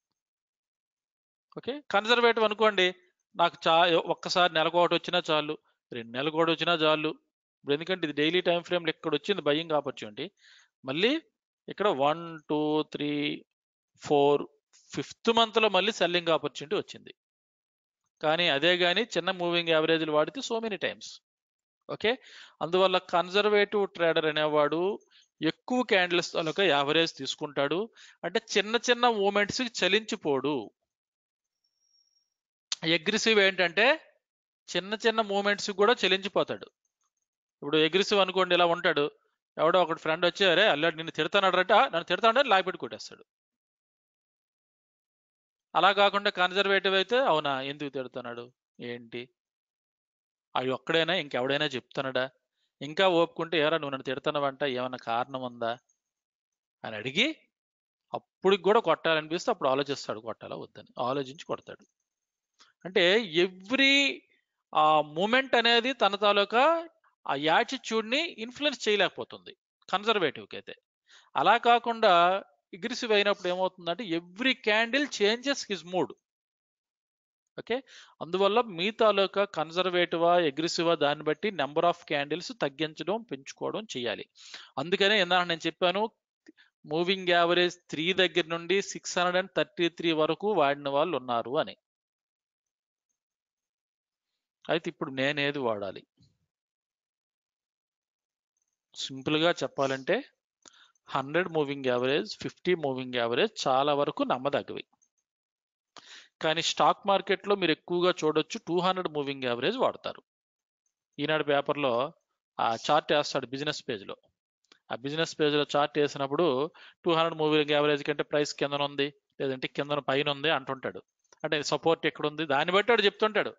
okay conservative అనుకోండి నాకు చా ఒక్కసారి నెలకు ఒకటి వచ్చినా చాలు రెండు నెలలకు ఒకటి వచ్చినా చాలు ఇప్పుడు ఎందుకంటే ఇది డైలీ టైం ఫ్రేమ్లో ఇక్కడ వచ్చింది బయ్యింగ్ ఆపర్చునిటీ మళ్ళీ ఇక్కడ one two three four fifth మంత్లో మళ్ళీ సెల్లింగ్ ఆపర్చునిటీ వచ్చింది కానీ అదే కానీ చిన్న మూవింగ్ యావరేజ్లు వాడితే సో మెనీ టైమ్స్ ఓకే అందువల్ల కన్జర్వేటివ్ ట్రేడర్ అనేవాడు ఎక్కువ క్యాండిల్స్ తాలూకా యావరేజ్ తీసుకుంటాడు అంటే చిన్న చిన్న మూమెంట్స్కి చలించిపోడు అగ్రెసివ్ ఏంటంటే చిన్న చిన్న మూమెంట్స్ కూడా చెల్లించిపోతాడు ఇప్పుడు అగ్రెసివ్ అనుకోండి ఇలా ఉంటాడు ఎవడో ఒకటి ఫ్రెండ్ వచ్చి అరే అల్లాడు నిన్ను తిడతానడట నన్ను తిడతాడని లాగిపెట్టి కొట్టేస్తాడు అలా కాకుండా కన్జర్వేటివ్ అయితే అవునా ఎందుకు తిడుతున్నాడు ఏంటి అవి ఒక్కడైనా ఇంకెవడైనా చెప్తున్నాడా ఇంకా ఓపుకుంటే ఎవరా నువ్వు నన్ను తిడుతున్నావంట ఏమన్నా కారణం ఉందా అని అడిగి అప్పుడు కూడా కొట్టాలనిపిస్తే అప్పుడు ఆలోచిస్తాడు కొట్టాలా వద్దని ఆలోచించి కొడతాడు అంటే ఎవ్రీ ఆ మూమెంట్ అనేది తన తాలూకా ఆ యాటిట్యూడ్ని ఇన్ఫ్లుయెన్స్ చేయలేకపోతుంది కన్జర్వేటివ్కి అయితే అలా కాకుండా అగ్రెసివ్ అయినప్పుడు ఏమవుతుందంటే every candle changes his mood okay అందువల్ల మీ తాలూకా కన్జర్వేటివా అగ్రెసివా దాన్ని బట్టి నెంబర్ ఆఫ్ క్యాండిల్స్ తగ్గించడం పెంచుకోవడం చేయాలి అందుకనే ఇందాక నేను చెప్పాను మూవింగ్ యావరేజ్ త్రీ దగ్గర నుండి six hundred and thirty three వరకు వాడిన వాళ్ళు ఉన్నారు అని అయితే ఇప్పుడు నేనేది వాడాలి సింపుల్గా చెప్పాలంటే hundred moving average fifty moving average చాలా వరకు నమ్మదగ్గవి కానీ స్టాక్ మార్కెట్లో మీరు ఎక్కువగా చూడొచ్చు టూ హండ్రెడ్ మూవింగ్ యావరేజ్ వాడతారు ఈనాడు పేపర్లో ఆ చార్ట్ వేస్తాడు బిజినెస్ పేజ్లో ఆ బిజినెస్ పేజ్లో చార్ట్ వేసినప్పుడు టూ హండ్రెడ్ మూవింగ్ యావరేజ్ కంటే ప్రైస్ కింద ఉంది లేదంటే కింద పైన ఉంది అంటుంటాడు అంటే సపోర్ట్ ఎక్కడ ఉంది దాన్ని బట్టి వాడు చెప్తుంటాడు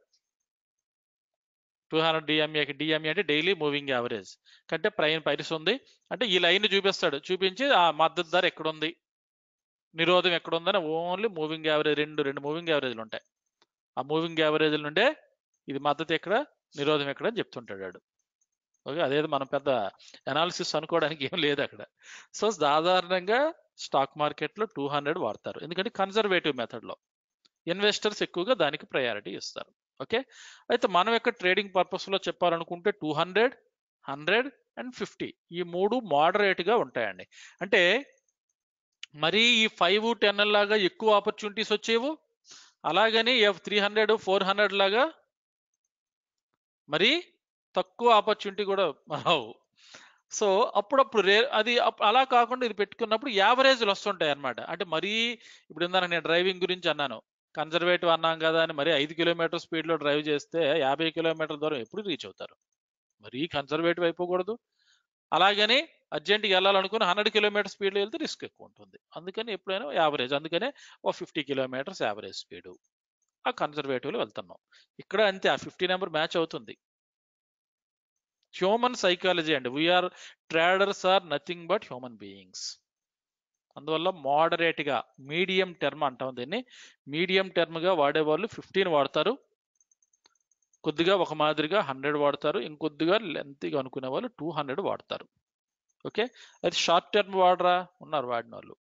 టూ హండ్రెడ్ డిఎంఏకి డిఎంఏ అంటే డైలీ మూవింగ్ యావరేజ్ కంటే ప్రైన్ ప్రైస్ ఉంది అంటే ఈ లైన్ చూపిస్తాడు చూపించి ఆ మద్దతు ధర ఎక్కడ ఉంది నిరోధం ఎక్కడ ఉందని ఓన్లీ మూవింగ్ యావరేజ్ రెండు రెండు మూవింగ్ యావరేజ్లు ఉంటాయి ఆ మూవింగ్ యావరేజ్ల నుండే ఇది మద్దతు ఎక్కడ నిరోధం ఎక్కడ అని చెప్తుంటాడు వాడు ఓకే అదేదో మనం పెద్ద అనాలిసిస్ అనుకోవడానికి ఏం లేదు అక్కడ సో సాధారణంగా స్టాక్ మార్కెట్లో టూ హండ్రెడ్ వాడతారు ఎందుకంటే కన్జర్వేటివ్ మెథడ్లో ఇన్వెస్టర్స్ ఎక్కువగా దానికి ప్రయారిటీ ఇస్తారు ఓకే అయితే మనం యొక్క ట్రేడింగ్ పర్పస్లో చెప్పాలనుకుంటే two hundred hundred and fifty ఈ మూడు మోడరేట్గా ఉంటాయండి అంటే మరి ఈ ఫైవ్ టెన్ లాగా ఎక్కువ ఆపర్చునిటీస్ వచ్చేవు అలాగని ఎఫ్ త్రీ హండ్రెడ్ ఫోర్ హండ్రెడ్ లాగా మరి తక్కువ ఆపర్చునిటీ కూడా రావు సో అప్పుడప్పుడు రే అది అప్- అలా కాకుండా ఇది పెట్టుకున్నప్పుడు యావరేజ్లు వస్తుంటాయి అన్నమాట అంటే మరీ ఇప్పుడు ఇందాక నేను డ్రైవింగ్ గురించి అన్నాను కన్జర్వేటివ్ అన్నాం కదా అని మరి ఐదు కిలోమీటర్ స్పీడ్లో డ్రైవ్ చేస్తే యాభై కిలోమీటర్ దూరం ఎప్పుడు రీచ్ అవుతారు మరీ కన్జర్వేటివ్ అయిపోకూడదు అలాగని అర్జెంట్కి వెళ్ళాలనుకుని హండ్రెడ్ కిలోమీటర్ స్పీడ్లో వెళ్తే రిస్క్ ఎక్కువ ఉంటుంది అందుకని ఎప్పుడైనా యావరేజ్ అందుకనే ఓ ఫిఫ్టీ కిలోమీటర్స్ యావరేజ్ స్పీడు ఆ కన్జర్వేటివ్లో వెళ్తున్నాం ఇక్కడ అంతే ఆ ఫిఫ్టీ నెంబర్ మ్యాచ్ అవుతుంది హ్యూమన్ సైకాలజీ అండి we are traders are nothing but human beings అందువల్ల moderate గా మీడియం టర్మ్ అంటాం దీన్ని మీడియం గా వాడేవాళ్ళు ఫిఫ్టీన్ వాడతారు కొద్దిగా ఒక మాదిరిగా హండ్రెడ్ వాడతారు ఇంకొద్దిగా లెంత్గా అనుకునే వాళ్ళు టూ హండ్రెడ్ వాడతారు ఓకే అయితే షార్ట్ టర్మ్ వాడరా ఉన్నారు వాడిన వాళ్ళు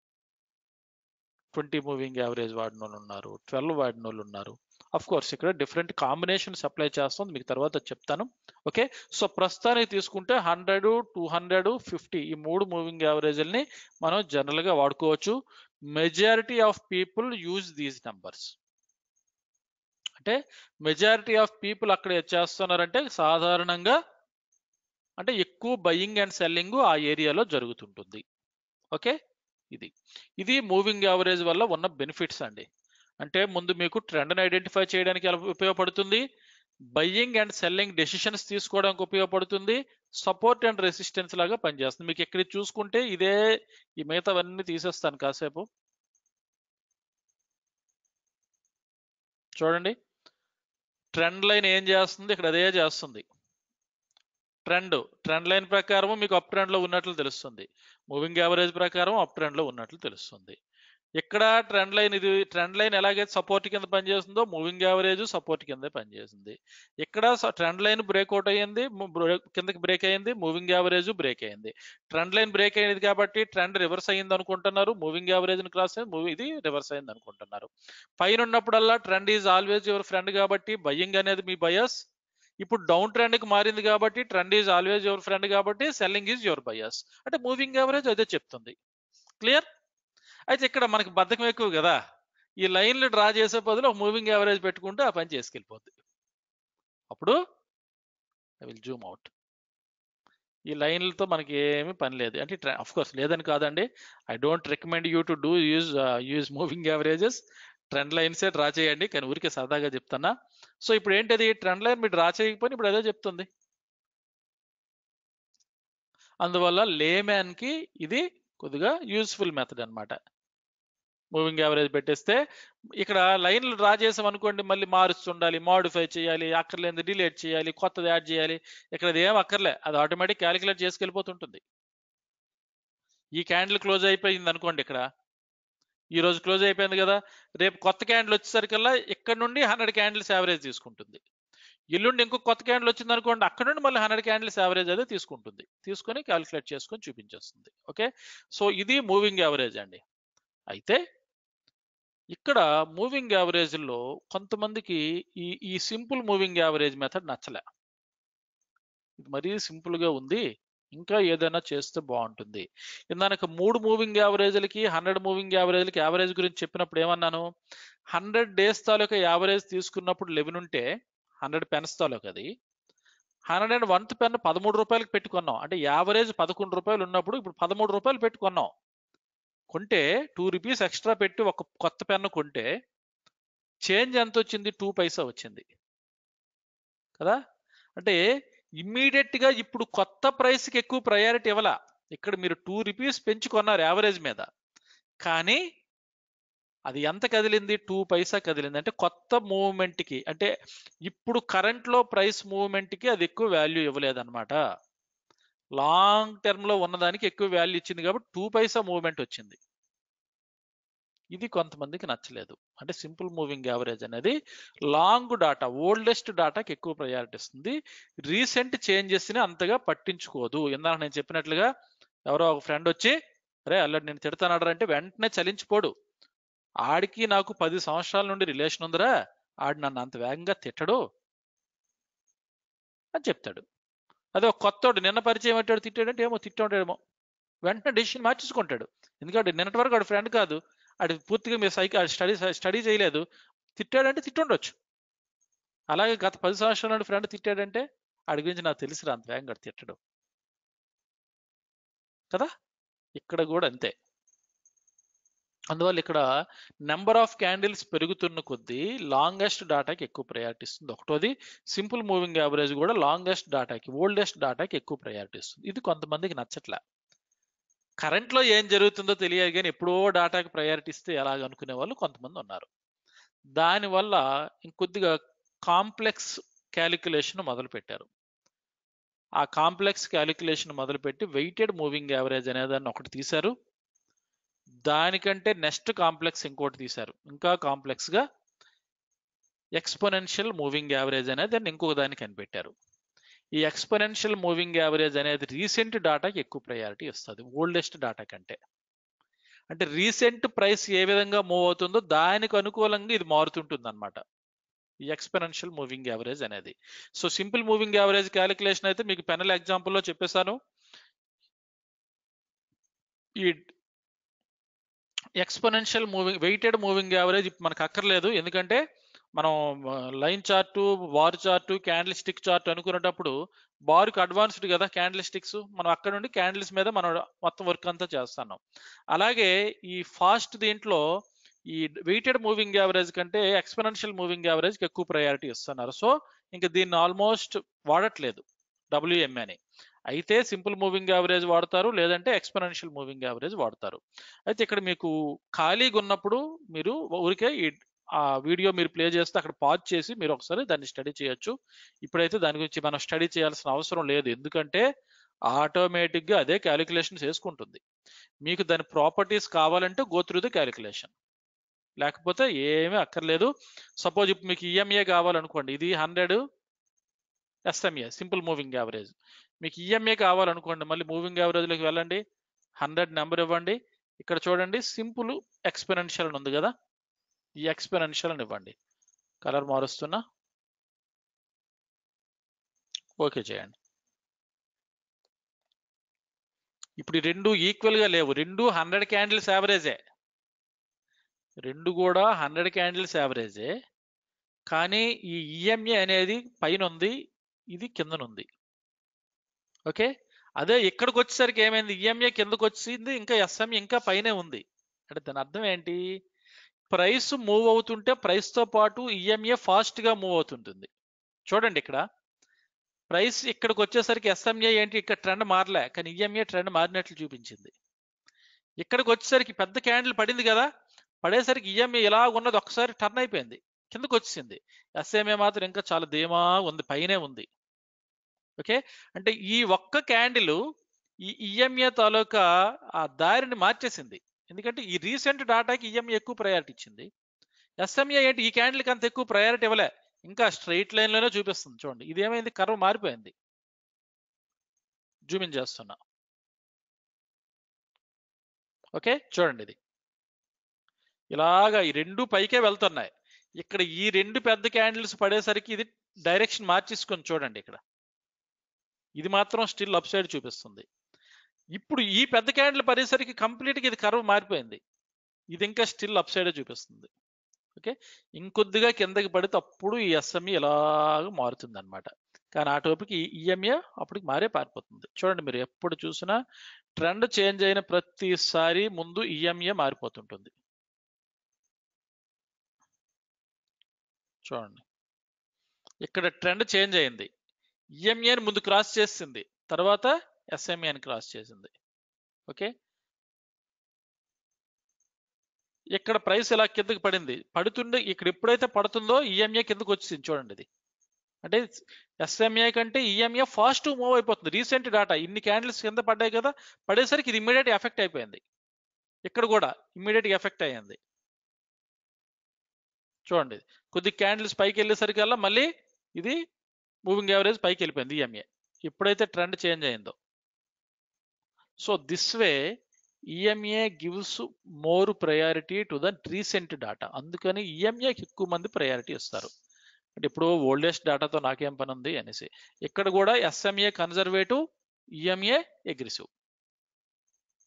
ట్వంటీ మూవింగ్ యావరేజ్ వాడిన వాళ్ళు ఉన్నారు ట్వెల్వ్ వాడిన వాళ్ళు ఉన్నారు అఫ్ కోర్స్ ఇక్కడ డిఫరెంట్ కాంబినేషన్స్ అప్లై చేస్తాం మీకు తర్వాత చెప్తాను ఓకే సో ప్రస్తుతానికి తీసుకుంటే హండ్రెడ్ టూ హండ్రెడ్ ఫిఫ్టీ ఈ మూడు మూవింగ్ యావరేజ్ని మనం జనరల్గా వాడుకోవచ్చు majority of people use these numbers అంటే మెజారిటీ ఆఫ్ పీపుల్ అక్కడ ఏం చేస్తున్నారంటే సాధారణంగా అంటే ఎక్కువ బయింగ్ అండ్ సెల్లింగ్ ఆ ఏరియాలో జరుగుతుంటుంది ఓకే ఇది ఇది మూవింగ్ యావరేజ్ వల్ల ఉన్న బెనిఫిట్స్ అండి అంటే ముందు మీకు ట్రెండ్ని ఐడెంటిఫై చేయడానికి ఎలా ఉపయోగపడుతుంది బయ్యింగ్ అండ్ సెల్లింగ్ డెసిషన్స్ తీసుకోవడానికి ఉపయోగపడుతుంది సపోర్ట్ అండ్ రెసిస్టెన్స్ లాగా పనిచేస్తుంది మీకు ఎక్కడ చూసుకుంటే ఇదే ఈ మిగతావన్నీ తీసేస్తాను కాసేపు చూడండి ట్రెండ్ లైన్ ఏం చేస్తుంది ఇక్కడ అదే చేస్తుంది ట్రెండ్ ట్రెండ్ లైన్ ప్రకారం మీకు అప్ ట్రెండ్ లో ఉన్నట్లు తెలుస్తుంది మూవింగ్ యావరేజ్ ప్రకారం అప్ ట్రెండ్ లో ఉన్నట్లు తెలుస్తుంది ఇక్కడ ట్రెండ్ లైన్ ఇది ట్రెండ్ లైన్ ఎలాగైతే సపోర్ట్ కింద పనిచేస్తుందో మూవింగ్ యావరేజ్ సపోర్ట్ కింద పనిచేసింది ఇక్కడ ట్రెండ్ లైన్ బ్రేక్ అవుట్ అయ్యింది ము- బ్రే- కిందకి బ్రేక్ అయ్యింది మూవింగ్ యావరేజ్ బ్రేక్ అయ్యింది ట్రెండ్ లైన్ బ్రేక్ అయ్యింది కాబట్టి ట్రెండ్ రివర్స్ అయ్యింది అనుకుంటున్నారు మూవింగ్ యావరేజ్ క్రాస్ అయింది మూవీ ఇది రివర్స్ అయింది అనుకుంటున్నారు పైన ఉన్నప్పుడల్లా trend is always your friend కాబట్టి బయ్యింగ్ అనేది మీ బయస్ ఇప్పుడు డౌన్ ట్రెండ్ కి మారింది కాబట్టి trend is always your friend కాబట్టి సెల్లింగ్ ఈజ్ యువర్ బయస్ అంటే మూవింగ్ యావరేజ్ అదే చెప్తుంది క్లియర్ అయితే ఇక్కడ మనకి బద్ధకం ఎక్కువ కదా ఈ లైన్లు డ్రా చేసే బదులు ఒక మూవింగ్ యావరేజ్ పెట్టుకుంటే ఆ పని చేసుకెళ్ళిపోద్ది అప్పుడు ఐ విల్ జూమ్ అవుట్ ఈ లైన్లతో మనకి ఏమీ పని లేదు అంటే అఫ్ కోర్స్ లేదని కాదండి I don't recommend you to do use use moving averages trend లైన్సే డ్రా చేయండి కానీ ఊరికే సరదాగా చెప్తున్నా సో ఇప్పుడు ఏంటది ట్రెండ్ లైన్ మీరు డ్రా చేయకపోయినా ఇప్పుడు అదే చెప్తుంది అందువల్ల లేమ్యాన్ కి ఇది కొద్దిగా యూస్ఫుల్ మెథడ్ అన్నమాట మూవింగ్ యావరేజ్ పెట్టేస్తే ఇక్కడ లైన్లు డ్రా చేసాం అనుకోండి మళ్ళీ మారుస్తుండాలి మాడిఫై చేయాలి అక్కర్లేని డిలీట్ చేయాలి కొత్తది యాడ్ చేయాలి ఇక్కడ అది ఏం అక్కర్లే అది ఆటోమేటిక్ క్యాలిక్యులేట్ చేసుకెళ్ళిపోతుంటుంది ఈ క్యాండిల్ క్లోజ్ అయిపోయింది అనుకోండి ఇక్కడ ఈ రోజు క్లోజ్ అయిపోయింది కదా రేపు కొత్త క్యాండిల్ వచ్చేసరికల్లా ఇక్కడ నుండి హండ్రెడ్ క్యాండిల్స్ యావరేజ్ తీసుకుంటుంది ఎల్లుండి ఇంకో కొత్త క్యాండిల్ వచ్చింది అనుకోండి అక్కడ నుండి మళ్ళీ హండ్రెడ్ క్యాండిల్స్ యావరేజ్ అదే తీసుకుంటుంది తీసుకొని క్యాలిక్యులేట్ చేసుకొని చూపించేస్తుంది ఓకే సో ఇది మూవింగ్ యావరేజ్ అండి అయితే ఇక్కడ మూవింగ్ యావరేజ్లో కొంతమందికి ఈ ఈ సింపుల్ మూవింగ్ యావరేజ్ మెథడ్ నచ్చలే ఇది మరీ simple గా ఉంది ఇంకా ఏదైనా చేస్తే బాగుంటుంది ఇందాక మూడు మూవింగ్ యావరేజ్లకి హండ్రెడ్ మూవింగ్ యావరేజ్లకి యావరేజ్ గురించి చెప్పినప్పుడు ఏమన్నాను హండ్రెడ్ డేస్ తాలూకా యావరేజ్ తీసుకున్నప్పుడు లెవెన్ ఉంటే హండ్రెడ్ పెన్స్ తాలూకా అది హండ్రెడ్ అండ్ వన్త్ పెన్ పదమూడు రూపాయలకి పెట్టుకున్నాం అంటే యావరేజ్ పదకొండు రూపాయలు ఉన్నప్పుడు ఇప్పుడు పదమూడు రూపాయలు పెట్టుకున్నాం కొంటే టూ రూపీస్ ఎక్స్ట్రా పెట్టి ఒక కొత్త పెన్ను కొంటే చేంజ్ ఎంత వచ్చింది టూ పైసా వచ్చింది కదా అంటే ఇమ్మీడియట్ గా ఇప్పుడు కొత్త ప్రైస్ కి ఎక్కువ ప్రయారిటీ ఇవ్వాల ఇక్కడ మీరు టూ రూపీస్ పెంచుకున్నారు యావరేజ్ మీద కానీ అది ఎంత కదిలింది టూ పైసా కదిలింది అంటే కొత్త మూవ్మెంట్ కి అంటే ఇప్పుడు కరెంట్ లో ప్రైస్ మూవ్మెంట్ కి అది ఎక్కువ వాల్యూ ఇవ్వలేదన్నమాట లాంగ్ టర్మ్ లో ఉన్నదానికి ఎక్కువ వాల్యూ ఇచ్చింది కాబట్టి టూ పైసా మూవ్మెంట్ వచ్చింది ఇది కొంతమందికి నచ్చలేదు అంటే సింపుల్ మూవింగ్ యావరేజ్ అనేది లాంగ్ డాటా ఓల్డెస్ట్ డాటాకి ఎక్కువ ప్రయారిటీ ఇస్తుంది రీసెంట్ చేంజెస్ ని అంతగా పట్టించుకోదు ఇందాక నేను చెప్పినట్లుగా ఎవరో ఒక ఫ్రెండ్ వచ్చి అరే అల్లడి నేను తిడతానాడు అంటే వెంటనే చలించిపోడు ఆడికి నాకు పది సంవత్సరాల నుండి రిలేషన్ ఉందిరా ఆడు నన్ను అంత వేగంగా తిట్టడు అని చెప్తాడు అదే ఒక కొత్తోడు నిన్న పరిచయం అంటాడు తిట్టాడంటే ఏమో తిట్టాడేమో వెంటనే డెసిషన్ మార్చేసుకుంటాడు ఎందుకంటే నిన్నటి వరకు వాడు ఫ్రెండ్ కాదు అది పూర్తిగా మీరు సైకి స్టడీ స్టడీ చేయలేదు తిట్టాడంటే తిట్టుండొచ్చు అలాగే గత పది సంవత్సరాల నాడు ఫ్రెండ్ తిట్టాడంటే ఆడి గురించి నాకు తెలిసిరా అంత వేగంగా వాడు తిట్టడు కదా ఇక్కడ కూడా అంతే అందువల్ల ఇక్కడ నెంబర్ ఆఫ్ క్యాండిల్స్ పెరుగుతున్న కొద్దీ లాంగెస్ట్ డాటాకి ఎక్కువ ప్రయారిటీ ఇస్తుంది ఒకటోది సింపుల్ మూవింగ్ యావరేజ్ కూడా లాంగెస్ట్ డాటాకి ఓల్డెస్ట్ డాటాకి ఎక్కువ ప్రయారిటీ ఇస్తుంది ఇది కొంతమందికి నచ్చట్లే కరెంట్లో ఏం జరుగుతుందో తెలియదు కానీ ఎప్పుడో డాటాకి ప్రయారిటీ ఇస్తే ఎలాగ అనుకునే వాళ్ళు కొంతమంది ఉన్నారు దానివల్ల ఇంకొద్దిగా కాంప్లెక్స్ క్యాలిక్యులేషన్ మొదలు పెట్టారు ఆ కాంప్లెక్స్ క్యాలిక్యులేషన్ మొదలుపెట్టి వెయిటెడ్ మూవింగ్ యావరేజ్ అనేదాన్ని ఒకటి తీశారు దానికంటే నెక్స్ట్ కాంప్లెక్స్ ఇంకోటి తీశారు ఇంకా కాంప్లెక్స్ గా ఎక్స్పోనెన్షియల్ మూవింగ్ యావరేజ్ అనేది దాన్ని ఇంకొక దాన్ని కనిపెట్టారు ఈ ఎక్స్పోనెన్షియల్ మూవింగ్ యావరేజ్ అనేది రీసెంట్ డాటాకి ఎక్కువ ప్రయారిటీ ఇస్తుంది ఓల్డెస్ట్ డాటా కంటే అంటే రీసెంట్ ప్రైస్ ఏ విధంగా మూవ్ అవుతుందో దానికి అనుకూలంగా ఇది మారుతుంటుంది అనమాట ఈ ఎక్స్పెనెన్షియల్ మూవింగ్ యావరేజ్ అనేది so simple moving average calculation అయితే మీకు పెనల్ ఎగ్జాంపుల్లో చెప్పేశాను ఈ exponential moving weighted moving average మనకు అక్కర్లేదు ఎందుకంటే మనం line chart bar chart candlestick chart అనుకునేటప్పుడు బార్కి అడ్వాన్స్డ్ కదా క్యాండిల్ స్టిక్స్ మనం అక్కడ నుండి క్యాండిల్స్ మీద మనం మొత్తం వర్క్ అంతా చేస్తున్నాం అలాగే ఈ ఫాస్ట్ దీంట్లో ఈ వెయిటెడ్ మూవింగ్ యావరేజ్ కంటే ఎక్స్పెనెన్షియల్ మూవింగ్ యావరేజ్కి ఎక్కువ ప్రయారిటీ ఇస్తున్నారు సో ఇంకా దీన్ని ఆల్మోస్ట్ వాడట్లేదు డబ్ల్యూఎం అని అయితే సింపుల్ మూవింగ్ యావరేజ్ వాడతారు లేదంటే ఎక్స్పెనెన్షియల్ మూవింగ్ యావరేజ్ వాడతారు అయితే ఇక్కడ మీకు ఖాళీగా ఉన్నప్పుడు మీరు ఊరికే ఈ ఆ వీడియో మీరు ప్లే చేస్తే అక్కడ పాజ్ చేసి మీరు ఒకసారి దాన్ని స్టడీ చేయొచ్చు ఇప్పుడైతే దాని గురించి మనం స్టడీ చేయాల్సిన అవసరం లేదు ఎందుకంటే ఆటోమేటిక్గా అదే క్యాలిక్యులేషన్ చేసుకుంటుంది మీకు దాని ప్రాపర్టీస్ కావాలంటే గో త్రూ ద క్యాలిక్యులేషన్ లేకపోతే ఏమీ అక్కర్లేదు సపోజ్ ఇప్పుడు మీకు ఈఎంఏ కావాలనుకోండి ఇది hundred SMA simple moving average మీకు ఈఎంఏ కావాలనుకోండి మళ్ళీ మూవింగ్ యావరేజ్లోకి వెళ్ళండి హండ్రెడ్ నెంబర్ ఇవ్వండి ఇక్కడ చూడండి సింపుల్ ఎక్స్పెనెన్షియల్ అని ఉంది కదా ఈ ఎక్స్పెనెన్షియల్ అని ఇవ్వండి కలర్ మారుస్తున్నా ఓకే చేయండి ఇప్పుడు ఈ రెండు ఈక్వల్ గా లేవు రెండు హండ్రెడ్ క్యాండిల్స్ యావరేజే రెండు కూడా హండ్రెడ్ క్యాండిల్స్ యావరేజే కానీ ఈ ఈఎంఏ అనేది పైన ఉంది ఇది కిందనుంది ఓకే అదే ఇక్కడికి వచ్చేసరికి ఏమైంది ఈఎంఏ కిందకు వచ్చింది ఇంకా ఎస్ఎంఏ ఇంకా పైనే ఉంది అంటే దాని అర్థం ఏంటి ప్రైస్ మూవ్ అవుతుంటే ప్రైస్ తో పాటు ఈఎంఏ ఫాస్ట్ గా మూవ్ అవుతుంటుంది చూడండి ఇక్కడ ప్రైస్ ఇక్కడికి వచ్చేసరికి ఎస్ఎంఏ ఏంటి ఇక్కడ ట్రెండ్ మారలే కానీ ఈఎంఏ ట్రెండ్ మారినట్లు చూపించింది ఇక్కడికి వచ్చేసరికి పెద్ద క్యాండిల్ పడింది కదా పడేసరికి ఈఎంఏ ఇలా ఉన్నది ఒకసారి టర్న్ అయిపోయింది కిందకు వచ్చేసింది ఎస్ఎంఏ మాత్రం ఇంకా చాలా ధీమా ఉంది పైనే ఉంది ఓకే అంటే ఈ ఒక్క క్యాండిల్ ఈ ఈఎంఏ తాలూకా ఆ దారిని మార్చేసింది ఎందుకంటే ఈ రీసెంట్ డాటాకి ఈఎంఏ ఎక్కువ ప్రయారిటీ ఇచ్చింది ఎస్ఎంఏ ఏంటి ఈ క్యాండిల్కి అంత ఎక్కువ ప్రయారిటీ ఇవ్వలే ఇంకా స్ట్రైట్ లైన్ లోనే చూపిస్తుంది చూడండి ఇది ఏమైంది కర్వ్ మారిపోయింది జూమిన్ చేస్తున్నా ఓకే చూడండి ఇది ఇలాగా ఈ రెండు పైకే వెళ్తున్నాయి ఇక్కడ ఈ రెండు పెద్ద క్యాండిల్స్ పడేసరికి ఇది డైరెక్షన్ మార్చేసుకొని చూడండి ఇక్కడ ఇది మాత్రం స్టిల్ అప్ సైడ్ చూపిస్తుంది ఇప్పుడు ఈ పెద్ద క్యాండిల్ పడేసరికి కంప్లీట్గా ఇది కర్వ్ మారిపోయింది ఇది ఇంకా స్టిల్ అప్ సైడే చూపిస్తుంది ఓకే ఇంకొద్దిగా కిందకి పడితే అప్పుడు ఈ ఎస్ఎంఈ ఇలాగ మారుతుంది అనమాట కానీ ఆ టోపిక్ ఈఎంఏ అప్పటికి మారే పారిపోతుంది చూడండి మీరు ఎప్పుడు చూసినా ట్రెండ్ చేంజ్ అయిన ప్రతిసారి ముందు ఈఎంఏ మారిపోతుంటుంది చూడండి ఇక్కడ ట్రెండ్ చేంజ్ అయింది ఈఎంఏని ముందు క్రాస్ చేసింది తర్వాత ఎస్ఎంఏని క్రాస్ చేసింది ఓకే ఇక్కడ ప్రైస్ ఇలా కిందకి పడింది పడుతుండే ఇక్కడ ఎప్పుడైతే పడుతుందో ఈఎంఏ కిందకి వచ్చింది చూడండి ఇది అంటే ఎస్ఎంఏ కంటే ఈఎంఏ ఫాస్ట్ మూవ్ అయిపోతుంది రీసెంట్ డాటా ఇన్ని క్యాండిల్స్ కింద పడ్డాయి కదా పడేసరికి ఇది ఇమ్మీడియట్ ఎఫెక్ట్ అయిపోయింది ఇక్కడ కూడా ఇమ్మీడియట్ ఎఫెక్ట్ అయ్యింది చూడండి కొద్ది క్యాండిల్స్ పైకి వెళ్ళేసరికల్లా మళ్ళీ ఇది మూవింగ్ యావరేజ్ పైకి వెళ్ళిపోయింది ఈఎంఏ ఎప్పుడైతే ట్రెండ్ చేంజ్ అయిందో so this way EMA gives more priority to the recent data అందుకని ఈఎంఏకి ఎక్కువ మంది ప్రయారిటీ ఇస్తారు అంటే ఇప్పుడు ఓల్డెస్ట్ డాటాతో నాకేం పని ఉంది అనేసి ఇక్కడ కూడా ఎస్ఎంఏ కన్జర్వేటివ్ ఈఎంఏ అగ్రెసివ్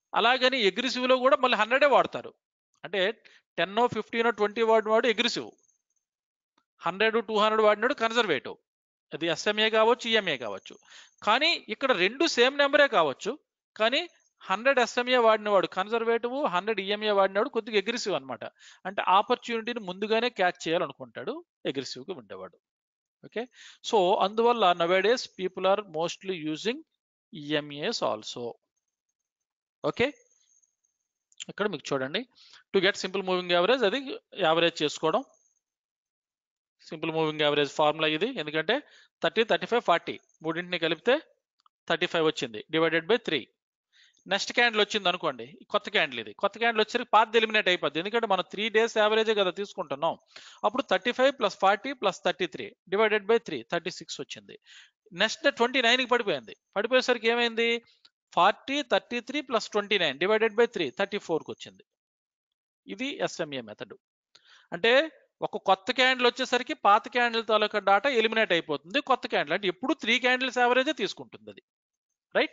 అలాగని aggressive లో కూడా మళ్ళీ హండ్రెడే వాడతారు అంటే టెన్ ఫిఫ్టీన్ ట్వంటీ వాడిన వాడు అగ్రెసివ్ హండ్రెడ్ టూ హండ్రెడ్ వాడినాడు కన్జర్వేటివ్ అది ఎస్ఎంఏ కావచ్చు ఈఎంఏ కావచ్చు కానీ ఇక్కడ రెండు సేమ్ నెంబరే కావచ్చు కానీ హండ్రెడ్ ఎస్ఎంఏ వాడినవాడు కన్జర్వేటివ్ హండ్రెడ్ ఈఎంఏ వాడినవాడు కొద్దిగా అగ్రెసివ్ అన్నమాట అంటే ఆపర్చునిటీని ముందుగానే క్యాచ్ చేయాలనుకుంటాడు అగ్రెసివ్గా ఉండేవాడు ఓకే సో అందువల్ల nowadays people are mostly using EMAs also okay ఇక్కడ మీకు చూడండి to get simple moving average అది యావరేజ్ చేసుకోవడం సింపుల్ మూవింగ్ యావరేజ్ ఫార్ములా ఇది ఎందుకంటే థర్టీ థర్టీ ఫైవ్ ఫార్టీ మూడింటిని కలిపితే థర్టీ ఫైవ్ వచ్చింది divided by three next candle వచ్చింది అనుకోండి ఈ కొత్త క్యాండిల్ ఇది కొత్త క్యాండిల్ వచ్చేసరికి పాత ఎలిమినేట్ అయిపోద్ది ఎందుకంటే మనం త్రీ డేస్ యావరేజే కదా తీసుకుంటున్నాం అప్పుడు thirty five plus forty plus thirty three divided by three thirty six వచ్చింది నెక్స్ట్ ట్వంటీ నైన్కి పడిపోయింది పడిపోయేసరికి ఏమైంది forty thirty three plus twenty nine divided by three thirty ఫోర్కి వచ్చింది ఇది ఎస్ఎంఏ మెథడ్ అంటే ఒక కొత్త క్యాండిల్ వచ్చేసరికి పాత క్యాండిల్ తాలూకా డాటా ఎలిమినేట్ అయిపోతుంది కొత్త క్యాండిల్ అంటే ఎప్పుడు త్రీ క్యాండిల్స్ యావరేజే తీసుకుంటుంది అది రైట్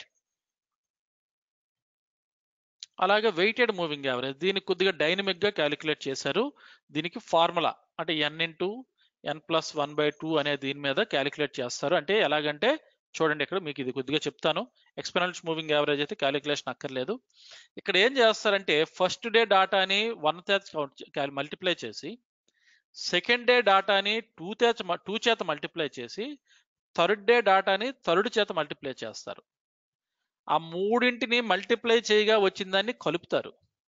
అలాగే వెయిటెడ్ మూవింగ్ యావరేజ్ దీనికి కొద్దిగా డైనమిక్ గా క్యాలిక్యులేట్ చేశారు దీనికి ఫార్ములా అంటే N into N plus one by two అనే దీని మీద క్యాలిక్యులేట్ చేస్తారు అంటే ఎలాగంటే చూడండి ఇక్కడ మీకు ఇది కొద్దిగా చెప్తాను ఎక్స్పెనల్స్ మూవింగ్ యావరేజ్ అయితే క్యాలిక్యులేషన్ అక్కర్లేదు ఇక్కడ ఏం చేస్తారంటే ఫస్ట్ డే డాటాని వన్ చేత మల్టిప్లై చేసి సెకండ్ డే డాటాని టూ చేత టూ చేత మల్టిప్లై చేసి థర్డ్ డే డాటాని థర్డ్ చేత మల్టిప్లై చేస్తారు ఆ మూడింటిని మల్టిప్లై చేయగా వచ్చిన దాన్ని కలుపుతారు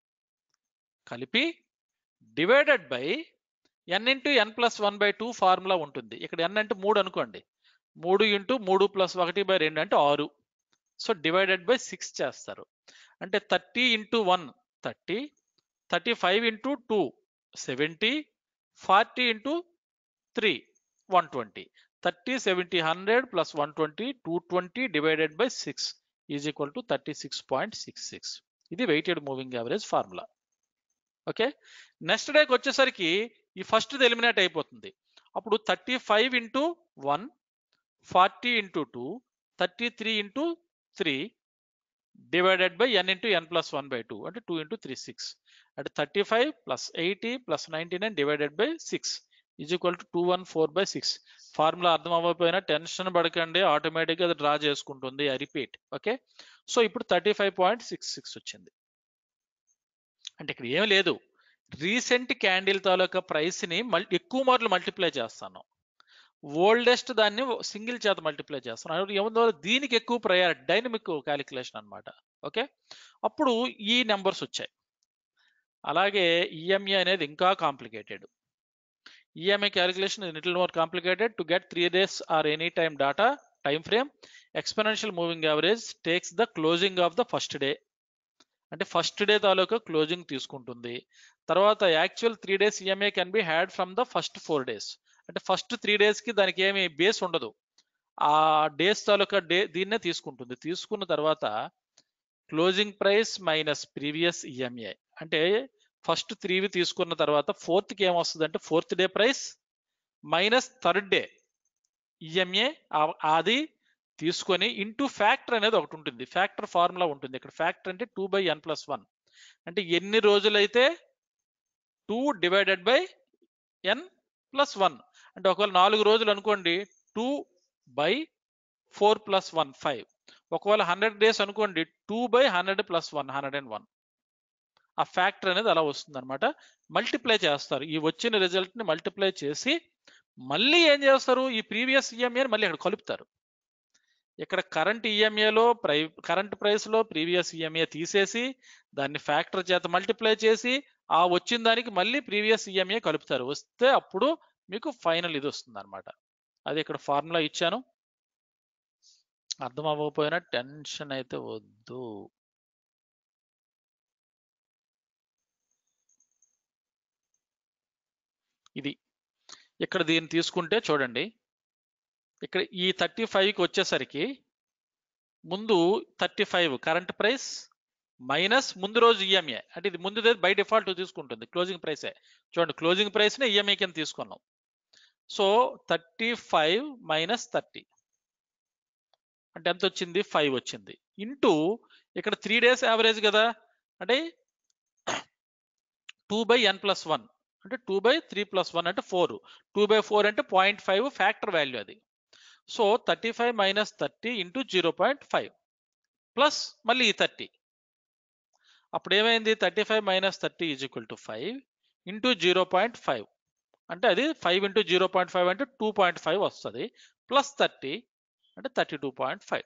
కలిపి divided by N into N plus one by two formula ఉంటుంది ఇక్కడ ఎన్ అంటే మూడు అనుకోండి మూడు ఇంటూ మూడు ప్లస్ ఒకటి బై రెండు అంటే ఆరు సో డివైడెడ్ బై సిక్స్ చేస్తారు అంటే thirty into one thirty thirty five into two seventy forty into three one twenty thirty seventy hundred plus one twenty two twenty divided by six is equal to thirty six point six six ఇది weighted moving average formula okay next డేకి వచ్చేసరికి ఈ first eliminate అయిపోతుంది అప్పుడు thirty five into one forty into two thirty three into three divided by N into N plus one by two అంటే two into three six అంటే thirty five plus eighty plus ninety nine divided by six is equal to two one four by six formula అర్థం అవ్వకపోయినా tension పడకండి ఆటోమేటిక్గా అది draw చేసుకుంటుంది I repeat okay so ఇప్పుడు thirty five point six six వచ్చింది అంటే ఇక్కడ ఏం లేదు రీసెంట్ క్యాండిల్ తాలూకా ప్రైస్ని మల్ ఎక్కువ మార్లు మల్టిప్లై చేస్తాను ఓల్డెస్ట్ దాన్ని సింగిల్ చేత మల్టిప్లై చేస్తాను ఏముందో దీనికి ఎక్కువ ప్రయారిటీ డైనమిక్ క్యాలిక్యులేషన్ అన్నమాట ఓకే అప్పుడు ఈ నెంబర్స్ వచ్చాయి అలాగే ఈఎంఏ అనేది ఇంకా complicated EMI calculation is little more complicated to get three days or any time data time frame exponential moving average takes the closing of the first day అంటే first day తాలూకా closing తీసుకుంటుంది తర్వాత actual three days EMI can be had from the first four days అంటే first three days కి దానికి ఏమి base ఉండదు ఆ డేస్ తాలూకా డే దీన్నే తీసుకుంటుంది తీసుకున్న తర్వాత closing price minus previous EMI అంటే ఫస్ట్ త్రీవి తీసుకున్న తర్వాత ఫోర్త్ కి ఏమొస్తుంది అంటే fourth day price minus third day EMA అది తీసుకొని ఇంటూ ఫ్యాక్టర్ అనేది ఒకటి ఉంటుంది ఫ్యాక్టర్ ఫార్ములా ఉంటుంది ఇక్కడ ఫ్యాక్టర్ అంటే two by N plus one అంటే ఎన్ని రోజులైతే two divided by N plus one అంటే ఒకవేళ నాలుగు రోజులు అనుకోండి two by four plus one five ఒకవేళ హండ్రెడ్ డేస్ అనుకోండి two by hundred plus one hundred and one ఆ ఫ్యాక్టర్ అనేది అలా వస్తుంది అనమాట మల్టిప్లై చేస్తారు ఈ వచ్చిన రిజల్ట్ ని మల్టిప్లై చేసి మళ్ళీ ఏం చేస్తారు ఈ ప్రీవియస్ ఈఎంఏని మళ్ళీ ఇక్కడ కలుపుతారు ఇక్కడ కరెంట్ ఈఎంఏలో ప్రై కరెంట్ ప్రైస్ లో ప్రీవియస్ ఈఎంఏ తీసేసి దాన్ని ఫ్యాక్టర్ చేత మల్టిప్లై చేసి ఆ వచ్చిన దానికి మళ్ళీ ప్రీవియస్ ఈఎంఏ కలుపుతారు వస్తే అప్పుడు మీకు ఫైనల్ ఇది వస్తుంది అనమాట అది ఇక్కడ ఫార్ములా ఇచ్చాను అర్థం అవ్వకపోయినా టెన్షన్ అయితే వద్దు ఇది ఇక్కడ దీన్ని తీసుకుంటే చూడండి ఇక్కడ ఈ థర్టీ ఫైవ్కి వచ్చేసరికి ముందు thirty five current price minus ముందు రోజు ఈఎంఏ అంటే ఇది ముందు బై డిఫాల్ట్ తీసుకుంటుంది క్లోజింగ్ ప్రైసే చూడండి క్లోజింగ్ ప్రైస్నే ఈఎంఐ కింద తీసుకున్నాం so thirty five minus thirty అంటే ఎంత వచ్చింది ఫైవ్ వచ్చింది ఇంటూ ఇక్కడ త్రీ డేస్ యావరేజ్ కదా అంటే two by N plus one అంటే two by three plus one అంటే ఫోర్ టూ బై ఫోర్ అంటే పాయింట్ ఫైవ్ ఫ్యాక్టర్ వాల్యూ అది so thirty five minus thirty into zero point five plus మళ్ళీ ఈ thirty అప్పుడు ఏమైంది thirty five minus thirty is equal to five into zero point five అంటే అది five into zero point five అంటే two point five వస్తుంది plus thirty అంటే thirty two point five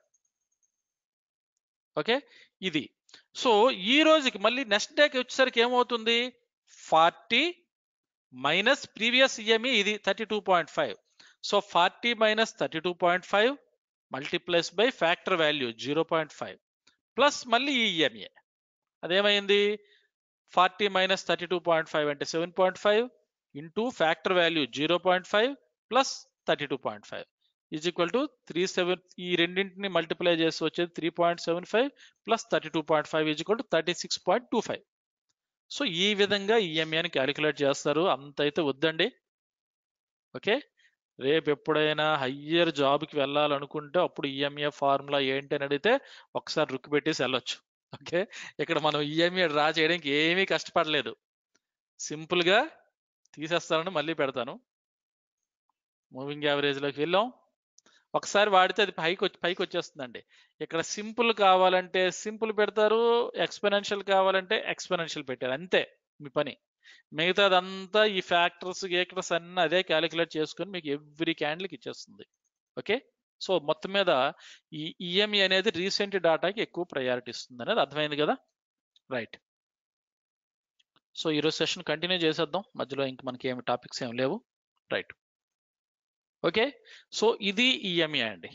okay ఇది సో ఈ రోజుకి మళ్ళీ నెక్స్ట్ డేకి వచ్చేసరికి ఏమవుతుంది ఫార్టీ మైనస్ ప్రీవియస్ ఈఎంఈ ఇది thirty two point five so forty minus thirty two point five multiplies by factor value zero point five plus మళ్ళీ ఈ ఈఎంఏ అదేమైంది forty minus thirty two point five అంటే seven point five into factor value zero point five plus thirty two point five is equal to three seven ఈ రెండింటిని multiply చేసి వచ్చేది three point seven five plus thirty two point five is equal to thirty six point two five so ఈ విధంగా ఈఎంఐని calculate చేస్తారు అంత అయితే వద్దండి ఓకే రేపు ఎప్పుడైనా హయ్యర్ జాబ్కి వెళ్ళాలనుకుంటే అప్పుడు ఈఎంఏ ఫార్ములా ఏంటి అని అడిగితే ఒకసారి రుక్కు పెట్టేసి వెళ్ళొచ్చు ఓకే ఇక్కడ మనం ఈఎంఏ డ్రా చేయడానికి ఏమీ కష్టపడలేదు సింపుల్గా తీసేస్తానని మళ్ళీ పెడతాను మూవింగ్ యావరేజ్లోకి వెళ్ళాం ఒకసారి వాడితే అది పైకి వచ్చి పైకి వచ్చేస్తుందండి ఇక్కడ సింపుల్ కావాలంటే సింపుల్ పెడతారు ఎక్స్పెనెన్షియల్ కావాలంటే ఎక్స్పెనెన్షియల్ పెట్టారు అంతే మీ పని మిగతాదంతా ఈ ఫ్యాక్టర్స్ గేక్టర్స్ అన్నీ అదే క్యాలిక్యులేట్ చేసుకొని మీకు ఎవ్రీ క్యాండిల్కి ఇచ్చేస్తుంది ఓకే సో మొత్తం మీద ఈ ఈఎంఈ అనేది రీసెంట్ డాటాకి ఎక్కువ ప్రయారిటీ ఇస్తుంది అనేది అర్థమైంది కదా రైట్ సో ఈరోజు సెషన్ కంటిన్యూ చేసేద్దాం మధ్యలో ఇంక మనకి ఏమి టాపిక్స్ ఏమి లేవు రైట్ ఓకే సో ఇది ఈఎంఈ అండి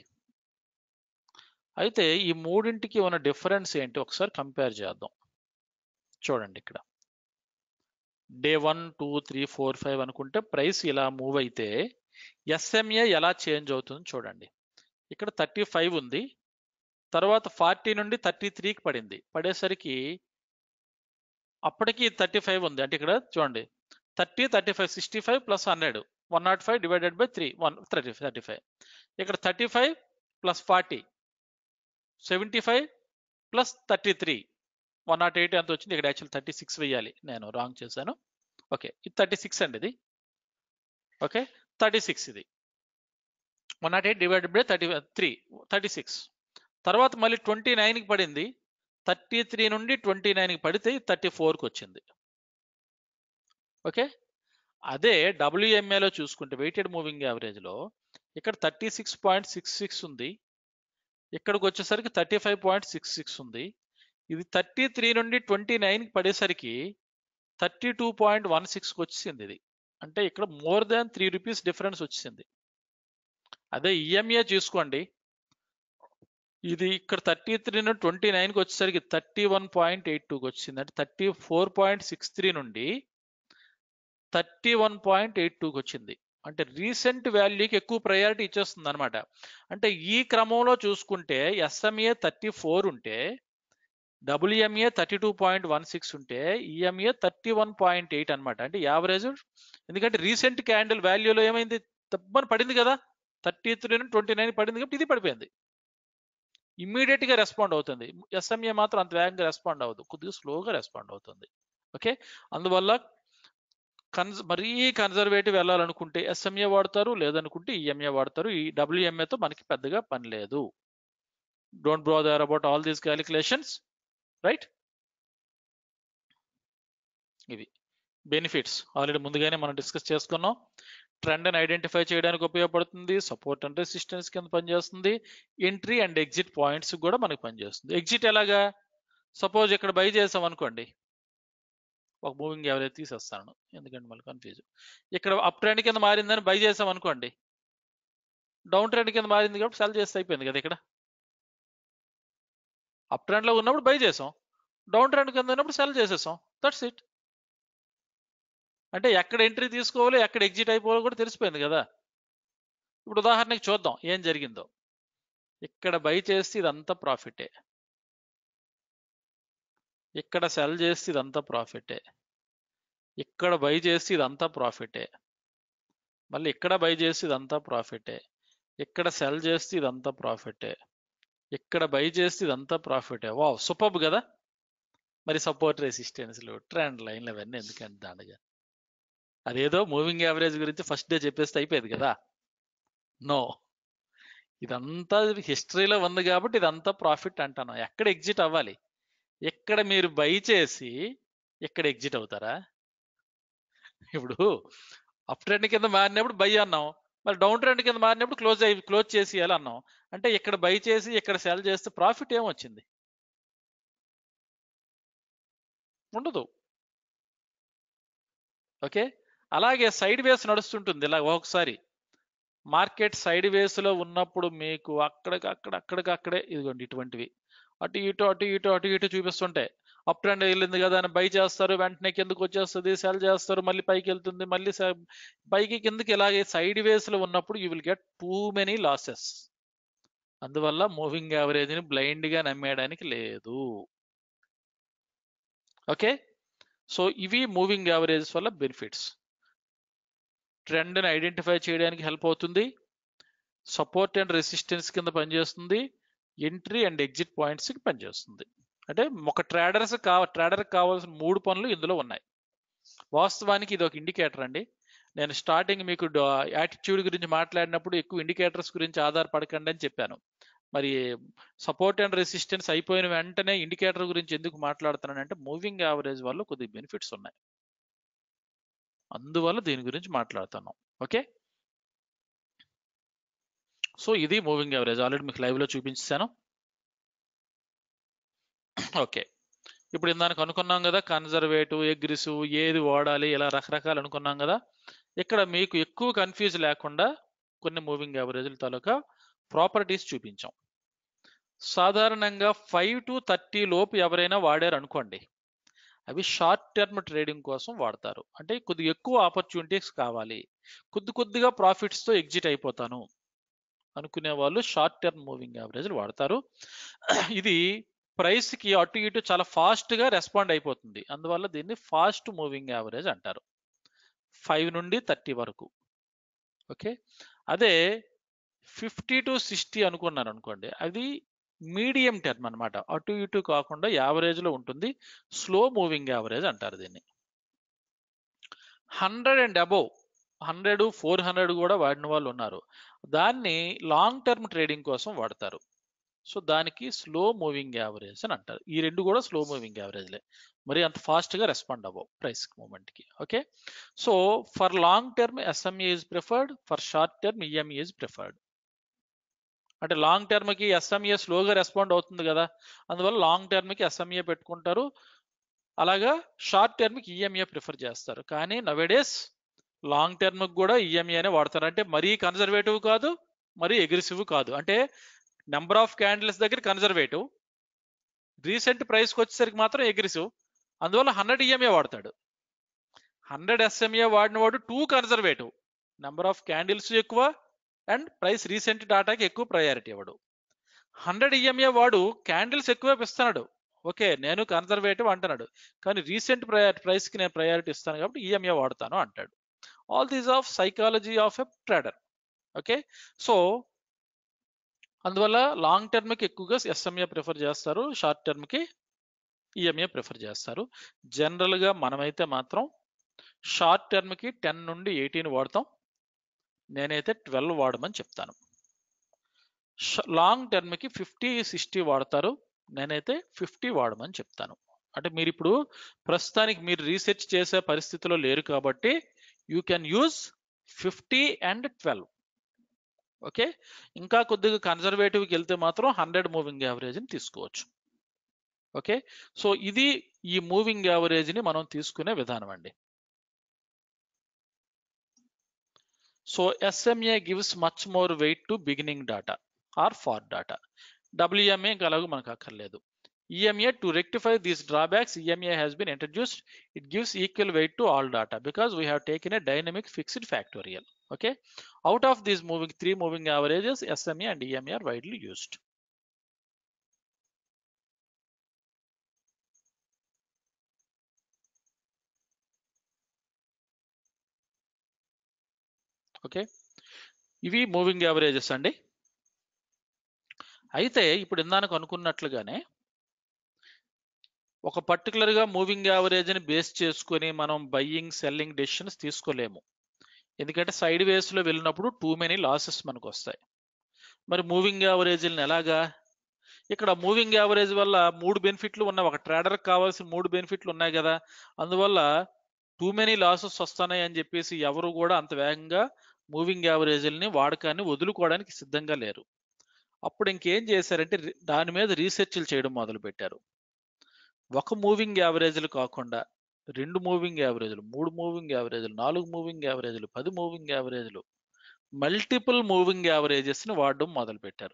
అయితే ఈ మూడింటికి ఉన్న డిఫరెన్స్ ఏంటి ఒకసారి కంపేర్ చేద్దాం చూడండి ఇక్కడ day one two three four five అనుకుంటే ప్రైస్ ఇలా మూవ్ అయితే ఎస్ఎంఏ ఎలా చేంజ్ అవుతుంది చూడండి ఇక్కడ థర్టీ ఫైవ్ ఉంది తర్వాత ఫార్టీ నుండి థర్టీ త్రీకి పడింది పడేసరికి అప్పటికి థర్టీ ఫైవ్ ఉంది అంటే ఇక్కడ చూడండి thirty thirty five sixty five plus hundred one not five divided by three one thirty thirty five ఇక్కడ thirty five plus forty seventy five plus thirty three one not eight ఎంత వచ్చింది ఇక్కడ actual thirty six వేయాలి నేను wrong చేశాను okay ఇది thirty six అండి ఇది ఓకే థర్టీ సిక్స్ ఇది one not eight divided by thirty three thirty six తర్వాత మళ్ళీ ట్వంటీ నైన్కి పడింది థర్టీ త్రీ నుండి ట్వంటీ నైన్కి పడితే థర్టీ ఫోర్కి వచ్చింది ఓకే అదే డబ్ల్యూఎంఏలో చూసుకుంటే వెయిటెడ్ మూవింగ్ యావరేజ్లో ఇక్కడ thirty six point six six ఉంది ఇక్కడికి వచ్చేసరికి thirty five point six six ఉంది ఇది థర్టీ త్రీ నుండి ట్వంటీ నైన్కి పడేసరికి థర్టీ టూ పాయింట్ వన్ సిక్స్కి వచ్చింది ఇది అంటే ఇక్కడ more than three rupees difference వచ్చింది అదే ఈఎంఏ చూసుకోండి ఇది ఇక్కడ థర్టీ త్రీ నుండి ట్వంటీ నైన్కి వచ్చేసరికి థర్టీ వన్ పాయింట్ ఎయిట్ టూకి వచ్చింది అంటే thirty four point six three నుండి థర్టీ వన్ పాయింట్ ఎయిట్ టూకి వచ్చింది అంటే రీసెంట్ వాల్యూకి ఎక్కువ ప్రయారిటీ ఇచ్చేస్తుంది అనమాట అంటే ఈ క్రమంలో చూసుకుంటే ఎస్ఎంఏ థర్టీ ఫోర్ ఉంటే WMA thirty two point one six ఉంటే EMA thirty one point eight అనమాట అంటే యావరేజ్ ఎందుకంటే రీసెంట్ క్యాండిల్ వాల్యూలో ఏమైంది తప్పని పడింది కదా థర్టీ త్రీ ట్వంటీ నైన్ పడింది కాబట్టి ఇది పడిపోయింది ఇమ్మీడియట్ గా రెస్పాండ్ అవుతుంది ఎస్ఎంఏ మాత్రం అంత వేగంగా రెస్పాండ్ అవ్వదు కొద్దిగా స్లోగా రెస్పాండ్ అవుతుంది ఓకే అందువల్ల కన్స్ మరీ కన్జర్వేటివ్ వెళ్ళాలనుకుంటే ఎస్ఎంఏ వాడతారు లేదనుకుంటే ఈఎంఏ వాడతారు ఈ డబ్ల్యూఎంఏతో మనకి పెద్దగా పని లేదు don't bother about all these calculations right ఇవి బెనిఫిట్స్ ఆల్రెడీ ముందుగానే మనం డిస్కస్ చేసుకున్నాం ట్రెండ్ అని ఐడెంటిఫై చేయడానికి ఉపయోగపడుతుంది సపోర్ట్ అండ్ రెసిస్టెన్స్ కింద పనిచేస్తుంది ఎంట్రీ అండ్ ఎగ్జిట్ పాయింట్స్ కూడా మనకి పనిచేస్తుంది ఎగ్జిట్ ఎలాగా సపోజ్ ఇక్కడ బై చేసాం అనుకోండి ఒక మూవింగ్ ఎవరైతే తీసేస్తాను ఎందుకంటే మళ్ళీ కన్ఫ్యూజ్ ఇక్కడ అప్ ట్రెండ్ కింద మారిందని బై చేసాం అనుకోండి డౌన్ ట్రెండ్ కింద మారింది కాబట్టి సెల్ చేస్తే అయిపోయింది కదా ఇక్కడ అప్ ట్రెండ్ లో ఉన్నప్పుడు బై చేసాం డౌన్ ట్రెండ్ కింద ఉన్నప్పుడు సెల్ చేసేసాం దట్స్ ఇట్ అంటే ఎక్కడ ఎంట్రీ తీసుకోవాలి ఎక్కడ ఎగ్జిట్ అయిపోవాలో కూడా తెలిసిపోయింది కదా ఇప్పుడు ఉదాహరణకి చూద్దాం ఏం జరిగిందో ఇక్కడ బై చేస్తే ఇదంతా ప్రాఫిటే ఇక్కడ సెల్ చేస్తే ఇదంతా ప్రాఫిటే ఇక్కడ బై చేస్తే ఇదంతా ప్రాఫిటే మళ్ళీ ఇక్కడ బై చేస్తే ఇదంతా ప్రాఫిటే ఇక్కడ సెల్ చేస్తే ఇదంతా ప్రాఫిటే ఇక్కడ బై చేస్తే ఇదంతా ప్రాఫిట్ వావ్ సూపర్ కదా మరి సపోర్ట్ రెసిస్టెన్స్లు ట్రెండ్ లైన్లు అవన్నీ ఎందుకంటే దాండగా అదేదో మూవింగ్ యావరేజ్ గురించి ఫస్ట్ డే చెప్పేస్తే అయిపోయేది కదా నో ఇదంతా హిస్టరీలో ఉంది కాబట్టి ఇదంతా ప్రాఫిట్ అంటాను ఎక్కడ ఎగ్జిట్ అవ్వాలి ఎక్కడ మీరు బై చేసి ఎక్కడ ఎగ్జిట్ అవుతారా ఇప్పుడు అప్ ట్రెండ్ కింద మారినప్పుడు బై అన్నాం మరి డౌన్ ట్రెండ్ కింద మారినప్పుడు క్లోజ్ అయ్యి క్లోజ్ చేసి అన్నాం అంటే ఇక్కడ బై చేసి ఇక్కడ సెల్ చేస్తే ప్రాఫిట్ ఏమొచ్చింది ఉండదు ఓకే అలాగే సైడ్ వేస్ నడుస్తుంటుంది ఇలా ఒకసారి మార్కెట్ సైడ్ వేస్లో ఉన్నప్పుడు మీకు అక్కడికి అక్కడ అక్కడికి అక్కడే ఇదిగోండి ఇటువంటివి అటు ఇటు అటు ఇటు అటు ఇటు చూపిస్తుంటాయి అప్ ట్రెండ్ వెళ్ళింది కదా అని బై చేస్తారు వెంటనే కిందకు వచ్చేస్తుంది సెల్ చేస్తారు మళ్ళీ పైకి వెళ్తుంది మళ్ళీ స- పైకి కిందకి ఇలాగే సైడ్ వేస్లో ఉన్నప్పుడు you will get too many losses అందువల్ల మూవింగ్ యావరేజ్ని బ్లైండ్గా నమ్మేయడానికి లేదు ఓకే సో ఇవి మూవింగ్ యావరేజెస్ వల్ల బెనిఫిట్స్ ట్రెండ్ని ఐడెంటిఫై చేయడానికి హెల్ప్ అవుతుంది సపోర్ట్ అండ్ రెసిస్టెన్స్ కింద పనిచేస్తుంది ఎంట్రీ అండ్ ఎగ్జిట్ పాయింట్స్కి పనిచేస్తుంది అంటే ఒక ట్రేడర్స్ కావ ట్రేడర్కి కావాల్సిన మూడు పనులు ఇందులో ఉన్నాయి వాస్తవానికి ఇది ఒక ఇండికేటర్ అండి నేను స్టార్టింగ్ మీకు యాటిట్యూడ్ గురించి మాట్లాడినప్పుడు ఎక్కువ ఇండికేటర్స్ గురించి ఆధారపడకండి అని చెప్పాను మరి సపోర్ట్ అండ్ రెసిస్టెన్స్ అయిపోయిన వెంటనే ఇండికేటర్ గురించి ఎందుకు మాట్లాడుతున్నానంటే మూవింగ్ యావరేజ్ వల్ల కొద్ది బెనిఫిట్స్ ఉన్నాయి అందువల్ల దీని గురించి మాట్లాడుతున్నాం ఓకే సో ఇది మూవింగ్ యావరేజ్ ఆల్రెడీ మీకు లైవ్ లో చూపించాను ఓకే ఇప్పుడు ఇందానికి అనుకున్నాం కదా కన్జర్వేటివ్ అగ్రెసివ్ ఏది వాడాలి ఇలా రకరకాలు అనుకున్నాం కదా ఇక్కడ మీకు ఎక్కువ కన్ఫ్యూజ్ లేకుండా కొన్ని మూవింగ్ యావరేజ్ల తాలూకా ప్రాపర్టీస్ చూపించాం సాధారణంగా ఫైవ్ టు థర్టీ లోపు ఎవరైనా వాడారు అనుకోండి అవి షార్ట్ టర్మ్ ట్రేడింగ్ కోసం వాడతారు అంటే కొద్దిగా ఎక్కువ ఆపర్చునిటీస్ కావాలి కొద్ది కొద్దిగా profits తో ఎగ్జిట్ అయిపోతాను అనుకునే వాళ్ళు షార్ట్ టర్మ్ మూవింగ్ యావరేజ్ వాడతారు ఇది price కి అటు ఇటు చాలా fast గా రెస్పాండ్ అయిపోతుంది అందువల్ల దీన్ని ఫాస్ట్ మూవింగ్ యావరేజ్ అంటారు ఫైవ్ నుండి థర్టీ వరకు ఓకే అదే ఫిఫ్టీ టు సిక్స్టీ అనుకున్నారు అనుకోండి అది మీడియం టర్మ్ అన్నమాట అటు ఇటు కాకుండా యావరేజ్ లో ఉంటుంది స్లో మూవింగ్ యావరేజ్ అంటారు దీన్ని hundred and above hundred four hundred కూడా వాడిన వాళ్ళు ఉన్నారు దాన్ని లాంగ్ టర్మ్ ట్రేడింగ్ కోసం వాడతారు సో దానికి స్లో మూవింగ్ యావరేజ్ అని అంటారు ఈ రెండు కూడా స్లో మూవింగ్ యావరేజ్లే మరి అంత fast గా రెస్పాండ్ అవ్వవు ప్రైస్ కి okay so for long term SMA is preferred for short term EMA is preferred అంటే లాంగ్ టర్మ్ కి ఎస్ఎంఏ స్లోగా రెస్పాండ్ అవుతుంది కదా అందువల్ల లాంగ్ టర్మ్ కి ఎస్ఎంఏ పెట్టుకుంటారు అలాగా షార్ట్ టర్మ్ కి ఈఎంఏ ప్రిఫర్ చేస్తారు కానీ నవేడేస్ లాంగ్ టర్మ్ కి కూడా ఈఎంఏనే వాడతారు అంటే మరీ కన్జర్వేటివ్ కాదు మరీ అగ్రెసివ్ కాదు అంటే నెంబర్ ఆఫ్ క్యాండిల్స్ దగ్గర కన్జర్వేటివ్ రీసెంట్ ప్రైస్కి వచ్చేసరికి మాత్రం అగ్రెసివ్ అందువల్ల హండ్రెడ్ ఈఎంఏ వాడతాడు హండ్రెడ్ ఎస్ఎంఏ వాడిన వాడు too conservative number of candles ఎక్కువ అండ్ ప్రైస్ రీసెంట్ డాటాకి ఎక్కువ ప్రయారిటీ ఇవ్వడు హండ్రెడ్ ఈఎంఏ వాడు క్యాండిల్స్ ఎక్కువ ఇస్తున్నాడు ఓకే నేను కన్జర్వేటివ్ అంటున్నాడు కానీ రీసెంట్ ప్రయారిటీ ప్రైస్కి నేను ప్రయారిటీ ఇస్తాను కాబట్టి ఈఎంఏ వాడతాను అంటాడు all these of psychology of a trader okay so అందువల్ల లాంగ్ టర్మ్కి ఎక్కువగా ఎస్ఎంఏ ప్రిఫర్ చేస్తారు షార్ట్ టర్మ్కి ఈఎంఏ ప్రిఫర్ చేస్తారు జనరల్గా మనమైతే మాత్రం షార్ట్ టర్మ్కి టెన్ నుండి ఎయిటీన్ వాడతాం నేనైతే ట్వెల్వ్ వాడమని చెప్తాను లాంగ్ టర్మ్కి ఫిఫ్టీ సిక్స్టీ వాడతారు నేనైతే ఫిఫ్టీ వాడమని చెప్తాను అంటే మీరు ఇప్పుడు ప్రస్తుతానికి మీరు రీసెర్చ్ చేసే పరిస్థితిలో లేరు కాబట్టి you can use fifty and twelve okay ఇంకా కొద్దిగా కన్జర్వేటివ్కి వెళ్తే మాత్రం హండ్రెడ్ మూవింగ్ యావరేజ్ని తీసుకోవచ్చు ఓకే సో ఇది ఈ మూవింగ్ యావరేజ్ని మనం తీసుకునే విధానం అండి so SMA gives much more weight to beginning data or far data WMA గలగు మనకు అక్కర్లేదు EMA to rectify these drawbacks, EMA has been introduced. It gives equal weight to all data because we have taken a dynamic fixed factorial. Okay. Out of these moving three moving averages, SMA and EMA are widely used. Okay ఇవి moving averages అండి అయితే ఇప్పుడు ఇందాక అనుకున్నట్లుగానే ఒక పర్టికులర్గా moving యావరేజ్ని base చేసుకొని మనం buying selling decisions తీసుకోలేము ఎందుకంటే సైడ్ వేస్లో వెళ్ళినప్పుడు టూ మెనీ లాసెస్ మనకు వస్తాయి మరి మూవింగ్ యావరేజ్ని ఎలాగా ఇక్కడ మూవింగ్ యావరేజ్ వల్ల మూడు బెనిఫిట్లు ఉన్నాయి ఒక ట్రేడర్కి కావాల్సిన మూడు బెనిఫిట్లు ఉన్నాయి కదా అందువల్ల టూ మెనీ లాసెస్ వస్తున్నాయి అని చెప్పేసి ఎవరు కూడా అంత వేగంగా మూవింగ్ యావరేజ్ని వాడకాన్ని వదులుకోవడానికి సిద్ధంగా లేరు అప్పుడు ఇంకేం చేశారంటే రి- దాని మీద రీసెర్చ్లు చేయడం మొదలు పెట్టారు ఒక మూవింగ్ యావరేజ్లు కాకుండా రెండు మూవింగ్ యావరేజ్లు మూడు మూవింగ్ యావరేజ్లు నాలుగు మూవింగ్ యావరేజ్లు పది మూవింగ్ యావరేజ్లు మల్టిపుల్ మూవింగ్ యావరేజెస్ని వాడడం మొదలు పెట్టారు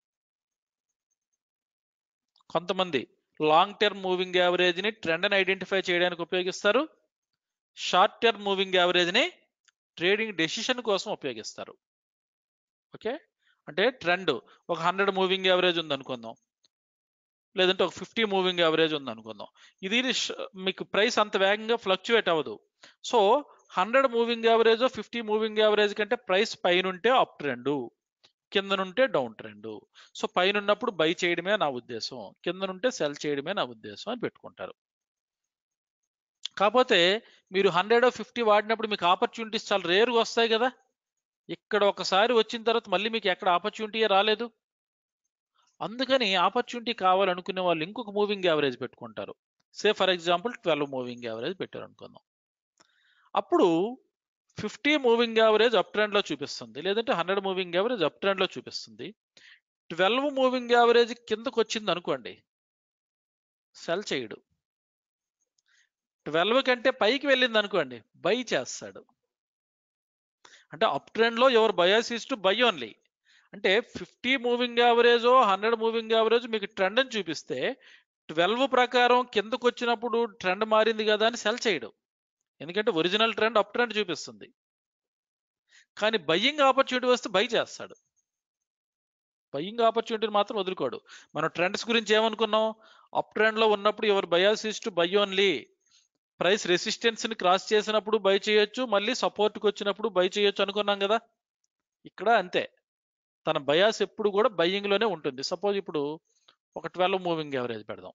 కొంతమంది లాంగ్ టర్మ్ మూవింగ్ యావరేజ్ని ట్రెండ్ని ఐడెంటిఫై చేయడానికి ఉపయోగిస్తారు షార్ట్ టర్మ్ మూవింగ్ యావరేజ్ని ట్రేడింగ్ డెసిషన్ కోసం ఉపయోగిస్తారు ఓకే అంటే ట్రెండ్ ఒక హండ్రెడ్ మూవింగ్ యావరేజ్ ఉంది అనుకుందాం లేదంటే ఒక ఫిఫ్టీ మూవింగ్ యావరేజ్ ఉంది అనుకుందాం ఇది ష- మీకు ప్రైస్ అంత వేగంగా ఫ్లక్చువేట్ అవ్వదు so hundred moving average fifty moving average కంటే ప్రైస్ పైన ఉంటే అప్ ట్రెండ్ కిందనుంటే డౌన్ ట్రెండ్ సో పైన ఉన్నప్పుడు బై చేయడమే నా ఉద్దేశం కిందనుంటే సెల్ చేయడమే నా ఉద్దేశం అని పెట్టుకుంటారు కాకపోతే మీరు హండ్రెడ్ ఫిఫ్టీ వాడినప్పుడు మీకు ఆపర్చునిటీస్ చాలా రేరుగా వస్తాయి కదా ఇక్కడ ఒకసారి వచ్చిన తర్వాత మళ్ళీ మీకు ఎక్కడ ఆపర్చునిటీ రాలేదు అందుకని ఆపర్చునిటీ కావాలనుకునే వాళ్ళు ఇంకొక మూవింగ్ యావరేజ్ పెట్టుకుంటారు say for example twelve moving average పెట్టారు అనుకుందాం అప్పుడు ఫిఫ్టీ మూవింగ్ యావరేజ్ అప్ ట్రెండ్లో చూపిస్తుంది లేదంటే హండ్రెడ్ మూవింగ్ యావరేజ్ అప్ ట్రెండ్లో చూపిస్తుంది ట్వెల్వ్ మూవింగ్ యావరేజ్ కిందకు వచ్చింది అనుకోండి సెల్ చేయడు ట్వెల్వ్ కంటే పైకి వెళ్ళింది అనుకోండి బై చేస్తాడు అంటే అప్ ట్రెండ్లో ఎవరు bias is to buy only అంటే fifty moving average hundred moving average మీకు ట్రెండ్ అని చూపిస్తే ట్వెల్వ్ ప్రకారం కిందకు వచ్చినప్పుడు ట్రెండ్ మారింది కదా అని సెల్ చేయడం ఎందుకంటే ఒరిజినల్ ట్రెండ్ అప్ ట్రెండ్ చూపిస్తుంది కానీ బయ్యింగ్ ఆపర్చునిటీ వస్తే బై చేస్తాడు బయ్యింగ్ ఆపర్చునిటీని మాత్రం వదులుకోడు మనం ట్రెండ్స్ గురించి ఏమనుకున్నాం అప్ ట్రెండ్లో ఉన్నప్పుడు ఎవరు bias is to buy only price రెసిస్టెన్స్ని క్రాస్ చేసినప్పుడు బై చేయొచ్చు మళ్ళీ సపోర్ట్కి వచ్చినప్పుడు బై చేయొచ్చు అనుకున్నాం కదా ఇక్కడ అంతే తన బయాస్ ఎప్పుడు కూడా బయ్యింగ్ లోనే ఉంటుంది సపోజ్ ఇప్పుడు ఒక ట్వెల్వ్ మూవింగ్ యావరేజ్ పెడదాం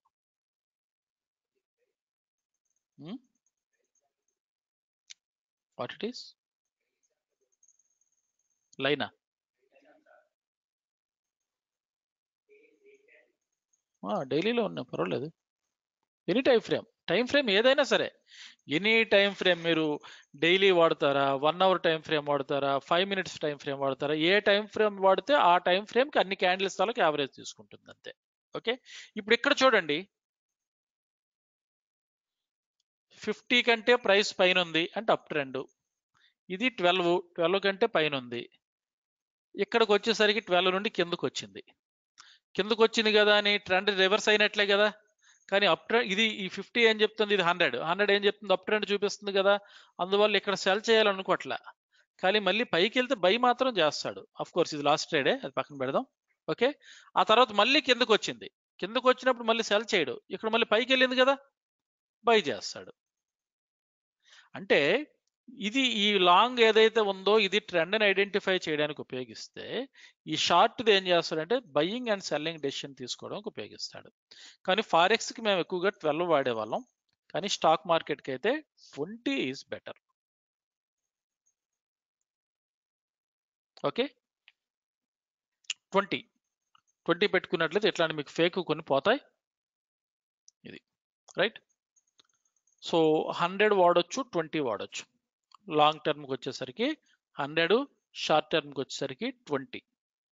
వాట్ ఇట్ ఈస్ లైనా డైలీలో ఉన్నాయి పర్వాలేదు any time frame time frame ఏదైనా సరే ఎనీ టైం ఫ్రేమ్ మీరు డైలీ వాడతారా వన్ అవర్ టైం ఫ్రేమ్ వాడతారా ఫైవ్ మినిట్స్ టైం ఫ్రేమ్ వాడతారా ఏ టైం ఫ్రేమ్ వాడితే ఆ టైం ఫ్రేమ్కి అన్ని క్యాండిల్స్ తాలూకు యావరేజ్ తీసుకుంటుంది అంతే ఓకే ఇప్పుడు ఇక్కడ చూడండి ఫిఫ్టీ కంటే ప్రైస్ పైన ఉంది అంటే అప్ ట్రెండ్ ఇది ట్వెల్వ్ ట్వెల్వ్ కంటే పైన ఉంది ఇక్కడికి వచ్చేసరికి ట్వెల్వ్ నుండి కిందకు వచ్చింది కిందకు వచ్చింది కదా అని ట్రెండ్ రివర్స్ అయినట్లే కదా కానీ అప్ ట్రెండ్ ఇది ఈ ఫిఫ్టీ ఏం చెప్తుంది ఇది హండ్రెడ్ హండ్రెడ్ ఏం చెప్తుంది అప్ ట్రెండ్ చూపిస్తుంది కదా అందువల్ల ఇక్కడ సెల్ చేయాలనుకోవట్లా కానీ మళ్ళీ పైకి వెళ్తే బై మాత్రం చేస్తాడు అఫ్ కోర్స్ ఇది లాస్ట్ ట్రేడే అది పక్కన పెడదాం ఓకే ఆ తర్వాత మళ్ళీ కిందకు వచ్చింది కిందకు వచ్చినప్పుడు మళ్ళీ సెల్ చేయడు ఇక్కడ మళ్ళీ పైకి వెళ్ళింది కదా బై చేస్తాడు అంటే ఇది ఈ లాంగ్ ఏదైతే ఉందో ఇది ట్రెండ్ని ఐడెంటిఫై చేయడానికి ఉపయోగిస్తే ఈ షార్ట్ది ఏం చేస్తాడంటే బయ్యింగ్ అండ్ సెల్లింగ్ డెసిషన్ తీసుకోవడానికి ఉపయోగిస్తాడు కానీ ఫారెక్స్కి మేము ఎక్కువగా ట్వెల్వ్ వాడేవాళ్ళం కానీ స్టాక్ మార్కెట్కి అయితే twenty is better okay twenty twenty పెట్టుకున్నట్లయితే ఇట్లాంటి మీకు ఫేక్ కొన్ని పోతాయి ఇది రైట్ సో హండ్రెడ్ వాడొచ్చు ట్వంటీ వాడొచ్చు లాంగ్ టర్మ్కి వచ్చేసరికి హండ్రెడ్ షార్ట్ టర్మ్కి వచ్చేసరికి ట్వంటీ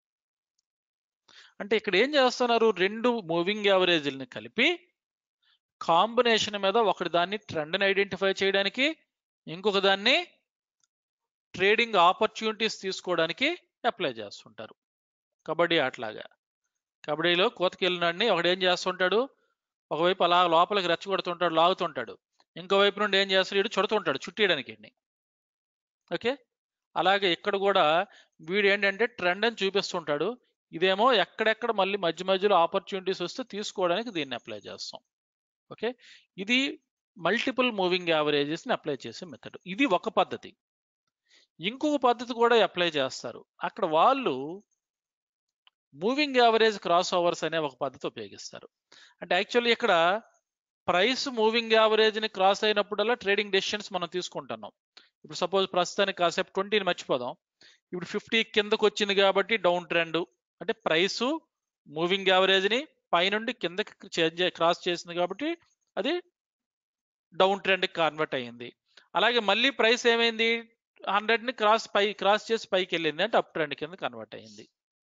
అంటే ఇక్కడ ఏం చేస్తున్నారు రెండు మూవింగ్ యావరేజ్ని కలిపి కాంబినేషన్ మీద ఒకటి దాన్ని ట్రెండ్ని ఐడెంటిఫై చేయడానికి ఇంకొక దాన్ని ట్రేడింగ్ ఆపర్చునిటీస్ తీసుకోవడానికి అప్లై చేస్తుంటారు కబడ్డీ ఆటలాగా కబడ్డీలో కోతకెళ్ళినాడిని ఒకడు ఏం చేస్తుంటాడు ఒకవైపు అలా లోపలికి రెచ్చగొడుతుంటాడు లాగుతుంటాడు ఇంకోవైపు నుండి ఏం చేస్తాడు వీడు చుడుతుంటాడు చుట్టేయడానికి వీడిని ఓకే అలాగే ఇక్కడ కూడా వీడు ఏంటంటే ట్రెండ్ అని చూపిస్తుంటాడు ఇదేమో ఎక్కడెక్కడ మళ్ళీ మధ్య మధ్యలో ఆపర్చునిటీస్ వస్తే తీసుకోవడానికి దీన్ని అప్లై చేస్తాం ఓకే ఇది మల్టిపుల్ మూవింగ్ యావరేజెస్ని అప్లై చేసే మెథడ్ ఇది ఒక పద్ధతి ఇంకొక పద్ధతి కూడా అప్లై చేస్తారు అక్కడ వాళ్ళు మూవింగ్ యావరేజ్ క్రాస్ ఓవర్స్ అనే ఒక పద్ధతి ఉపయోగిస్తారు అంటే యాక్చువల్లీ ఇక్కడ ప్రైస్ మూవింగ్ యావరేజ్ని క్రాస్ అయినప్పుడల్లా ట్రేడింగ్ డెసిషన్స్ మనం తీసుకుంటున్నాం ఇప్పుడు సపోజ్ ప్రస్తుతానికి కాసేపు ట్వంటీని మర్చిపోదాం ఇప్పుడు ఫిఫ్టీ కిందకు వచ్చింది కాబట్టి డౌన్ ట్రెండ్ అంటే ప్రైస్ మూవింగ్ యావరేజ్ని పైనుండి కిందకి చేంజ్ క్రాస్ చేసింది కాబట్టి అది డౌన్ ట్రెండ్కి కన్వర్ట్ అయ్యింది అలాగే మళ్ళీ ప్రైస్ ఏమైంది హండ్రెడ్ని క్రాస్ పై క్రాస్ చేసి పైకి వెళ్ళింది అంటే అప్ ట్రెండ్ కింద కన్వర్ట్ అయ్యింది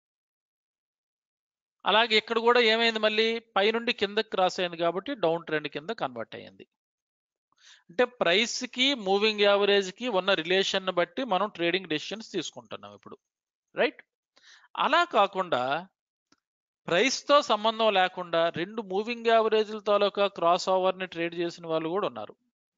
అలాగే ఇక్కడ కూడా ఏమైంది మళ్ళీ పైనుండి కిందకి క్రాస్ అయింది కాబట్టి డౌన్ ట్రెండ్ కింద కన్వర్ట్ అయ్యింది అంటే ప్రైస్కి మూవింగ్ యావరేజ్కి ఉన్న రిలేషన్ బట్టి మనం ట్రేడింగ్ డెసిషన్స్ తీసుకుంటున్నాం ఇప్పుడు రైట్ అలా కాకుండా ప్రైస్తో సంబంధం లేకుండా రెండు మూవింగ్ యావరేజ్ల తాలూకా క్రాస్ ఓవర్ని ట్రేడ్ చేసిన వాళ్ళు కూడా ఉన్నారు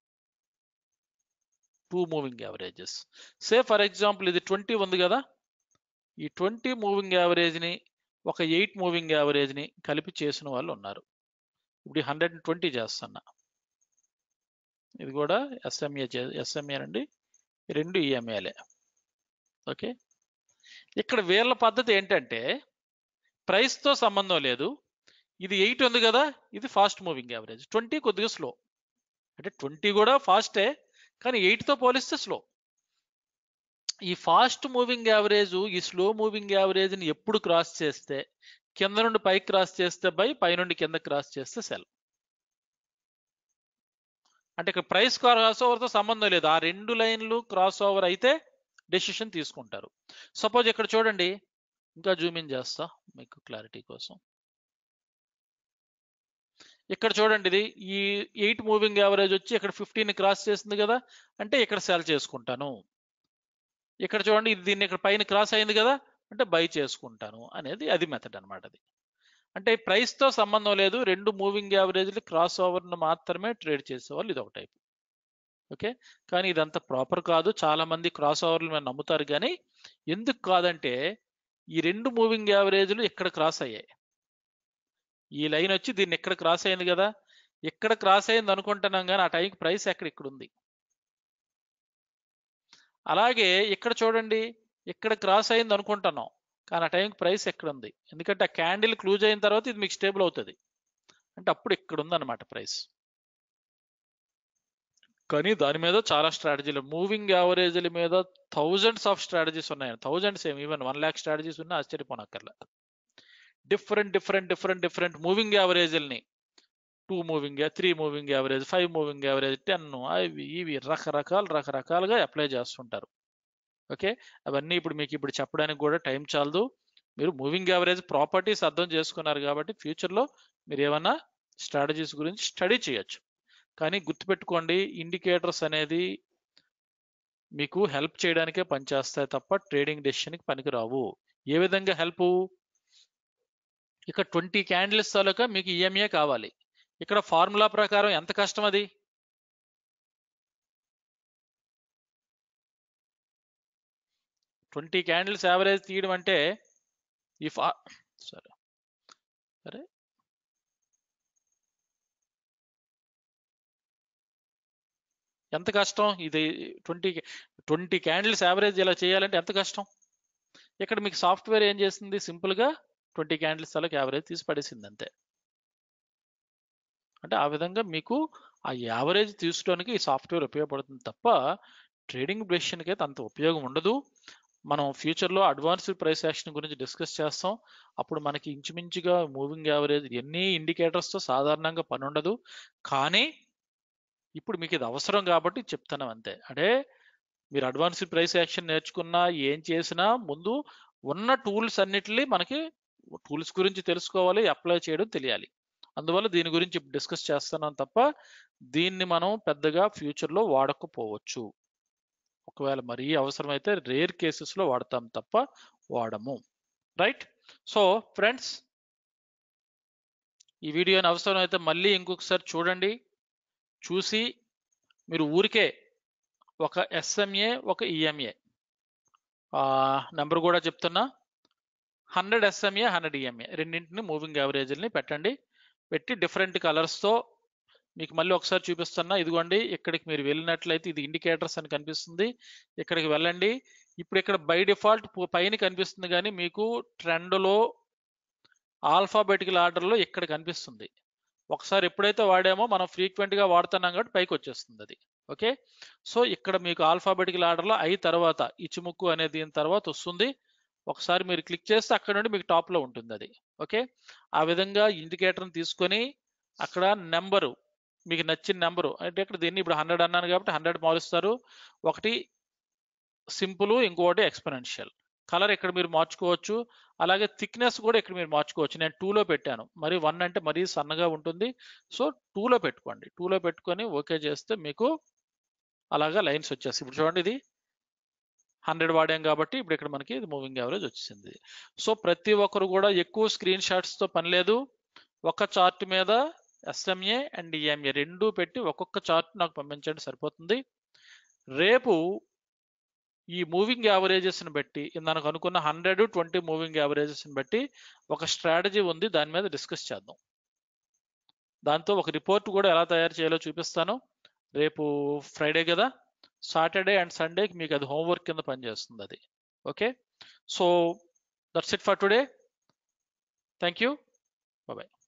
two moving averages say for example ఇది ట్వంటీ ఉంది కదా ఈ ట్వంటీ మూవింగ్ యావరేజ్ని ఒక ఎయిట్ మూవింగ్ యావరేజ్ని కలిపి చేసిన వాళ్ళు ఉన్నారు ఇప్పుడు హండ్రెడ్ ట్వంటీ చేస్తున్నా ఇది కూడా ఎస్ఎంఏ ఎస్ఎంఏ అండి రెండు ఈఎంఏలే ఓకే ఇక్కడ వీళ్ళ పద్ధతి ఏంటంటే ప్రైస్తో సంబంధం లేదు ఇది ఎయిట్ ఉంది కదా ఇది ఫాస్ట్ మూవింగ్ యావరేజ్ ట్వంటీ కొద్దిగా స్లో అంటే ట్వంటీ కూడా ఫాస్టే కానీ ఎయిట్తో పోలిస్తే స్లో ఈ ఫాస్ట్ మూవింగ్ యావరేజ్ ఈ స్లో మూవింగ్ యావరేజ్ని ఎప్పుడు క్రాస్ చేస్తే కింద నుండి పైకి క్రాస్ చేస్తే బై పై నుండి కింద క్రాస్ చేస్తే సెల్ అంటే ఇక్కడ ప్రైస్ క్రాస్ ఓవర్తో సంబంధం లేదు ఆ రెండు లైన్లు క్రాస్ ఓవర్ అయితే డెసిషన్ తీసుకుంటారు సపోజ్ ఇక్కడ చూడండి ఇంకా జూమ్ ఇన్ చేస్తా మీకు క్లారిటీ కోసం ఇక్కడ చూడండి ఇది ఈ ఎయిట్ మూవింగ్ యావరేజ్ వచ్చి ఇక్కడ ఫిఫ్టీన్ క్రాస్ చేసింది కదా అంటే ఇక్కడ సెల్ చేసుకుంటాను ఇక్కడ చూడండి ఇది దీన్ని ఇక్కడ పైన క్రాస్ అయింది కదా అంటే బై చేసుకుంటాను అనేది అది మెథడ్ అనమాట అది అంటే ప్రైస్తో సంబంధం లేదు రెండు మూవింగ్ యావరేజ్లు క్రాస్ ఓవర్ను మాత్రమే ట్రేడ్ చేసేవాళ్ళు ఇది ఒక టైప్ ఓకే కానీ ఇదంతా ప్రాపర్ కాదు చాలా మంది క్రాస్ ఓవర్లు మేము నమ్ముతారు కానీ ఎందుకు కాదంటే ఈ రెండు మూవింగ్ యావరేజ్లు ఇక్కడ క్రాస్ అయ్యాయి ఈ లైన్ వచ్చి దీన్ని ఎక్కడ క్రాస్ అయింది కదా ఎక్కడ క్రాస్ అయింది అనుకుంటున్నాం కానీ ఆ టైంకి ప్రైస్ ఎక్కడ ఇక్కడ ఉంది అలాగే ఇక్కడ చూడండి ఇక్కడ క్రాస్ అయింది అనుకుంటున్నాం కానీ ఆ టైంకి ప్రైస్ ఎక్కడ ఉంది ఎందుకంటే ఆ క్యాండిల్ క్లూజ్ అయిన తర్వాత ఇది మీకు స్టేబుల్ అవుతుంది అంటే అప్పుడు ఇక్కడ ఉందన్నమాట ప్రైస్ కానీ దాని మీద చాలా స్ట్రాటజీలు మూవింగ్ యావరేజ్ల మీద థౌజండ్స్ ఆఫ్ స్ట్రాటజీస్ ఉన్నాయి థౌజండ్స్ ఏమి ఈవెన్ వన్ ల్యాక్ స్ట్రాటజీస్ ఉన్నా ఆశ్చర్యపోనక్కర్లే different different different different moving యావరేజ్ని two moving three moving average five moving average ten అవి ఇవి రకరకాల రకరకాలుగా అప్లై చేస్తుంటారు ఓకే అవన్నీ ఇప్పుడు మీకు ఇప్పుడు చెప్పడానికి కూడా టైం చాలదు మీరు మూవింగ్ యావరేజ్ ప్రాపర్టీస్ అర్థం చేసుకున్నారు కాబట్టి ఫ్యూచర్లో మీరు ఏమన్నా స్ట్రాటజీస్ గురించి స్టడీ చేయొచ్చు కానీ గుర్తుపెట్టుకోండి ఇండికేటర్స్ అనేది మీకు హెల్ప్ చేయడానికే పనిచేస్తాయి తప్ప ట్రేడింగ్ డెసిషన్కి పనికి రావు ఏ విధంగా హెల్ప్ ఇక్కడ ట్వంటీ క్యాండిల్స్ తాలూకా మీకు ఈఎంఏ కావాలి ఇక్కడ ఫార్ములా ప్రకారం ఎంత కష్టం అది ట్వంటీ క్యాండిల్స్ యావరేజ్ తీయడం అంటే ఈ ఫా సరే సరే ఎంత కష్టం ఇది ట్వంటీ ట్వంటీ క్యాండిల్స్ యావరేజ్ ఇలా చేయాలంటే ఎంత కష్టం ఇక్కడ మీకు సాఫ్ట్వేర్ ఏం చేస్తుంది సింపుల్గా ట్వంటీ క్యాండిల్స్ తాలూకు యావరేజ్ తీసి పడేసింది అంతే అంటే ఆ విధంగా మీకు ఆ యావరేజ్ తీసుకోవడానికి ఈ సాఫ్ట్వేర్ ఉపయోగపడుతుంది తప్ప ట్రేడింగ్ డెసిషన్కి అయితే అంత ఉపయోగం ఉండదు మనం ఫ్యూచర్లో అడ్వాన్స్డ్ ప్రైస్ యాక్షన్ గురించి డిస్కస్ చేస్తాం అప్పుడు మనకి ఇంచుమించుగా మూవింగ్ యావరేజ్ ఎన్ని ఇండికేటర్స్తో సాధారణంగా పని ఉండదు కానీ ఇప్పుడు మీకు ఇది అవసరం కాబట్టి చెప్తున్నాం అంతే అంటే మీరు అడ్వాన్స్డ్ ప్రైస్ యాక్షన్ నేర్చుకున్నా ఏం చేసినా ముందు ఉన్న టూల్స్ అన్నిటిని మనకి టూల్స్ గురించి తెలుసుకోవాలి అప్లై చేయడం తెలియాలి అందువల్ల దీని గురించి డిస్కస్ చేస్తున్నాం తప్ప దీన్ని మనం పెద్దగా ఫ్యూచర్లో వాడకపోవచ్చు ఒకవేళ మరీ అవసరమైతే రేర్ కేసెస్లో వాడతాం తప్ప వాడము రైట్ సో ఫ్రెండ్స్ ఈ వీడియోని అవసరమైతే మళ్ళీ ఇంకొకసారి చూడండి చూసి మీరు ఊరికే ఒక ఎస్ఎంఏ ఒక ఈఎంఏ నెంబర్ కూడా చెప్తున్నా హండ్రెడ్ ఎస్ఎంఏ హండ్రెడ్ ఈఎంఏ రెండింటిని మూవింగ్ యావరేజ్ని పెట్టండి పెట్టి డిఫరెంట్ కలర్స్తో మీకు మళ్ళీ ఒకసారి చూపిస్తున్నా ఇదిగోండి ఇక్కడికి మీరు వెళ్ళినట్లయితే ఇది ఇండికేటర్స్ అని కనిపిస్తుంది ఇక్కడికి వెళ్ళండి ఇప్పుడు ఇక్కడ బై డిఫాల్ట్ పైన కనిపిస్తుంది కానీ మీకు ట్రెండ్లో ఆల్ఫాబెటికల్ ఆర్డర్లో ఇక్కడ కనిపిస్తుంది ఒకసారి ఎప్పుడైతే వాడామో మనం ఫ్రీక్వెంట్గా వాడుతున్నాం కాబట్టి పైకి వచ్చేస్తుంది అది ఓకే సో ఇక్కడ మీకు ఆల్ఫాబెటికల్ ఆర్డర్లో ఐ తర్వాత ఇచుముక్కు అనే దీని తర్వాత వస్తుంది ఒకసారి మీరు క్లిక్ చేస్తే అక్కడ నుండి మీకు టాప్లో ఉంటుంది అది ఓకే ఆ విధంగా ఇండికేటర్ని తీసుకొని అక్కడ నెంబరు మీకు నచ్చిన నెంబరు అంటే ఇక్కడ దీన్ని ఇప్పుడు హండ్రెడ్ అన్నాను కాబట్టి హండ్రెడ్ మారుస్తారు ఒకటి సింపుల్ ఇంకొకటి ఎక్స్పెనెన్షియల్ కలర్ ఇక్కడ మీరు మార్చుకోవచ్చు అలాగే థిక్నెస్ కూడా ఇక్కడ మీరు మార్చుకోవచ్చు నేను టూలో పెట్టాను మరి వన్ అంటే మరీ సన్నగా ఉంటుంది సో టూలో పెట్టుకోండి టూలో పెట్టుకొని ఓకే చేస్తే మీకు అలాగా లైన్స్ వచ్చేస్తాయి ఇప్పుడు చూడండి ఇది హండ్రెడ్ వాడాం కాబట్టి ఇప్పుడు ఇక్కడ మనకి ఇది మూవింగ్ యావరేజ్ వచ్చింది సో ప్రతి ఒక్కరు కూడా ఎక్కువ స్క్రీన్ షాట్స్తో పని లేదు ఒక చార్ట్ మీద ఎస్ఎంఏ అండ్ ఈఎంఏ రెండు పెట్టి ఒక్కొక్క చార్ట్ నాకు పంపించండి సరిపోతుంది రేపు ఈ మూవింగ్ యావరేజెస్ని బట్టి మనకు అనుకున్న హండ్రెడ్ ట్వంటీ మూవింగ్ యావరేజెస్ని బట్టి ఒక స్ట్రాటజీ ఉంది దాని మీద డిస్కస్ చేద్దాం దాంతో ఒక రిపోర్ట్ కూడా ఎలా తయారు చేయాలో చూపిస్తాను రేపు ఫ్రైడే కదా సాటర్డే అండ్ సండేకి మీకు అది హోంవర్క్ కింద పనిచేస్తుంది అది okay so that's it for today thank you bye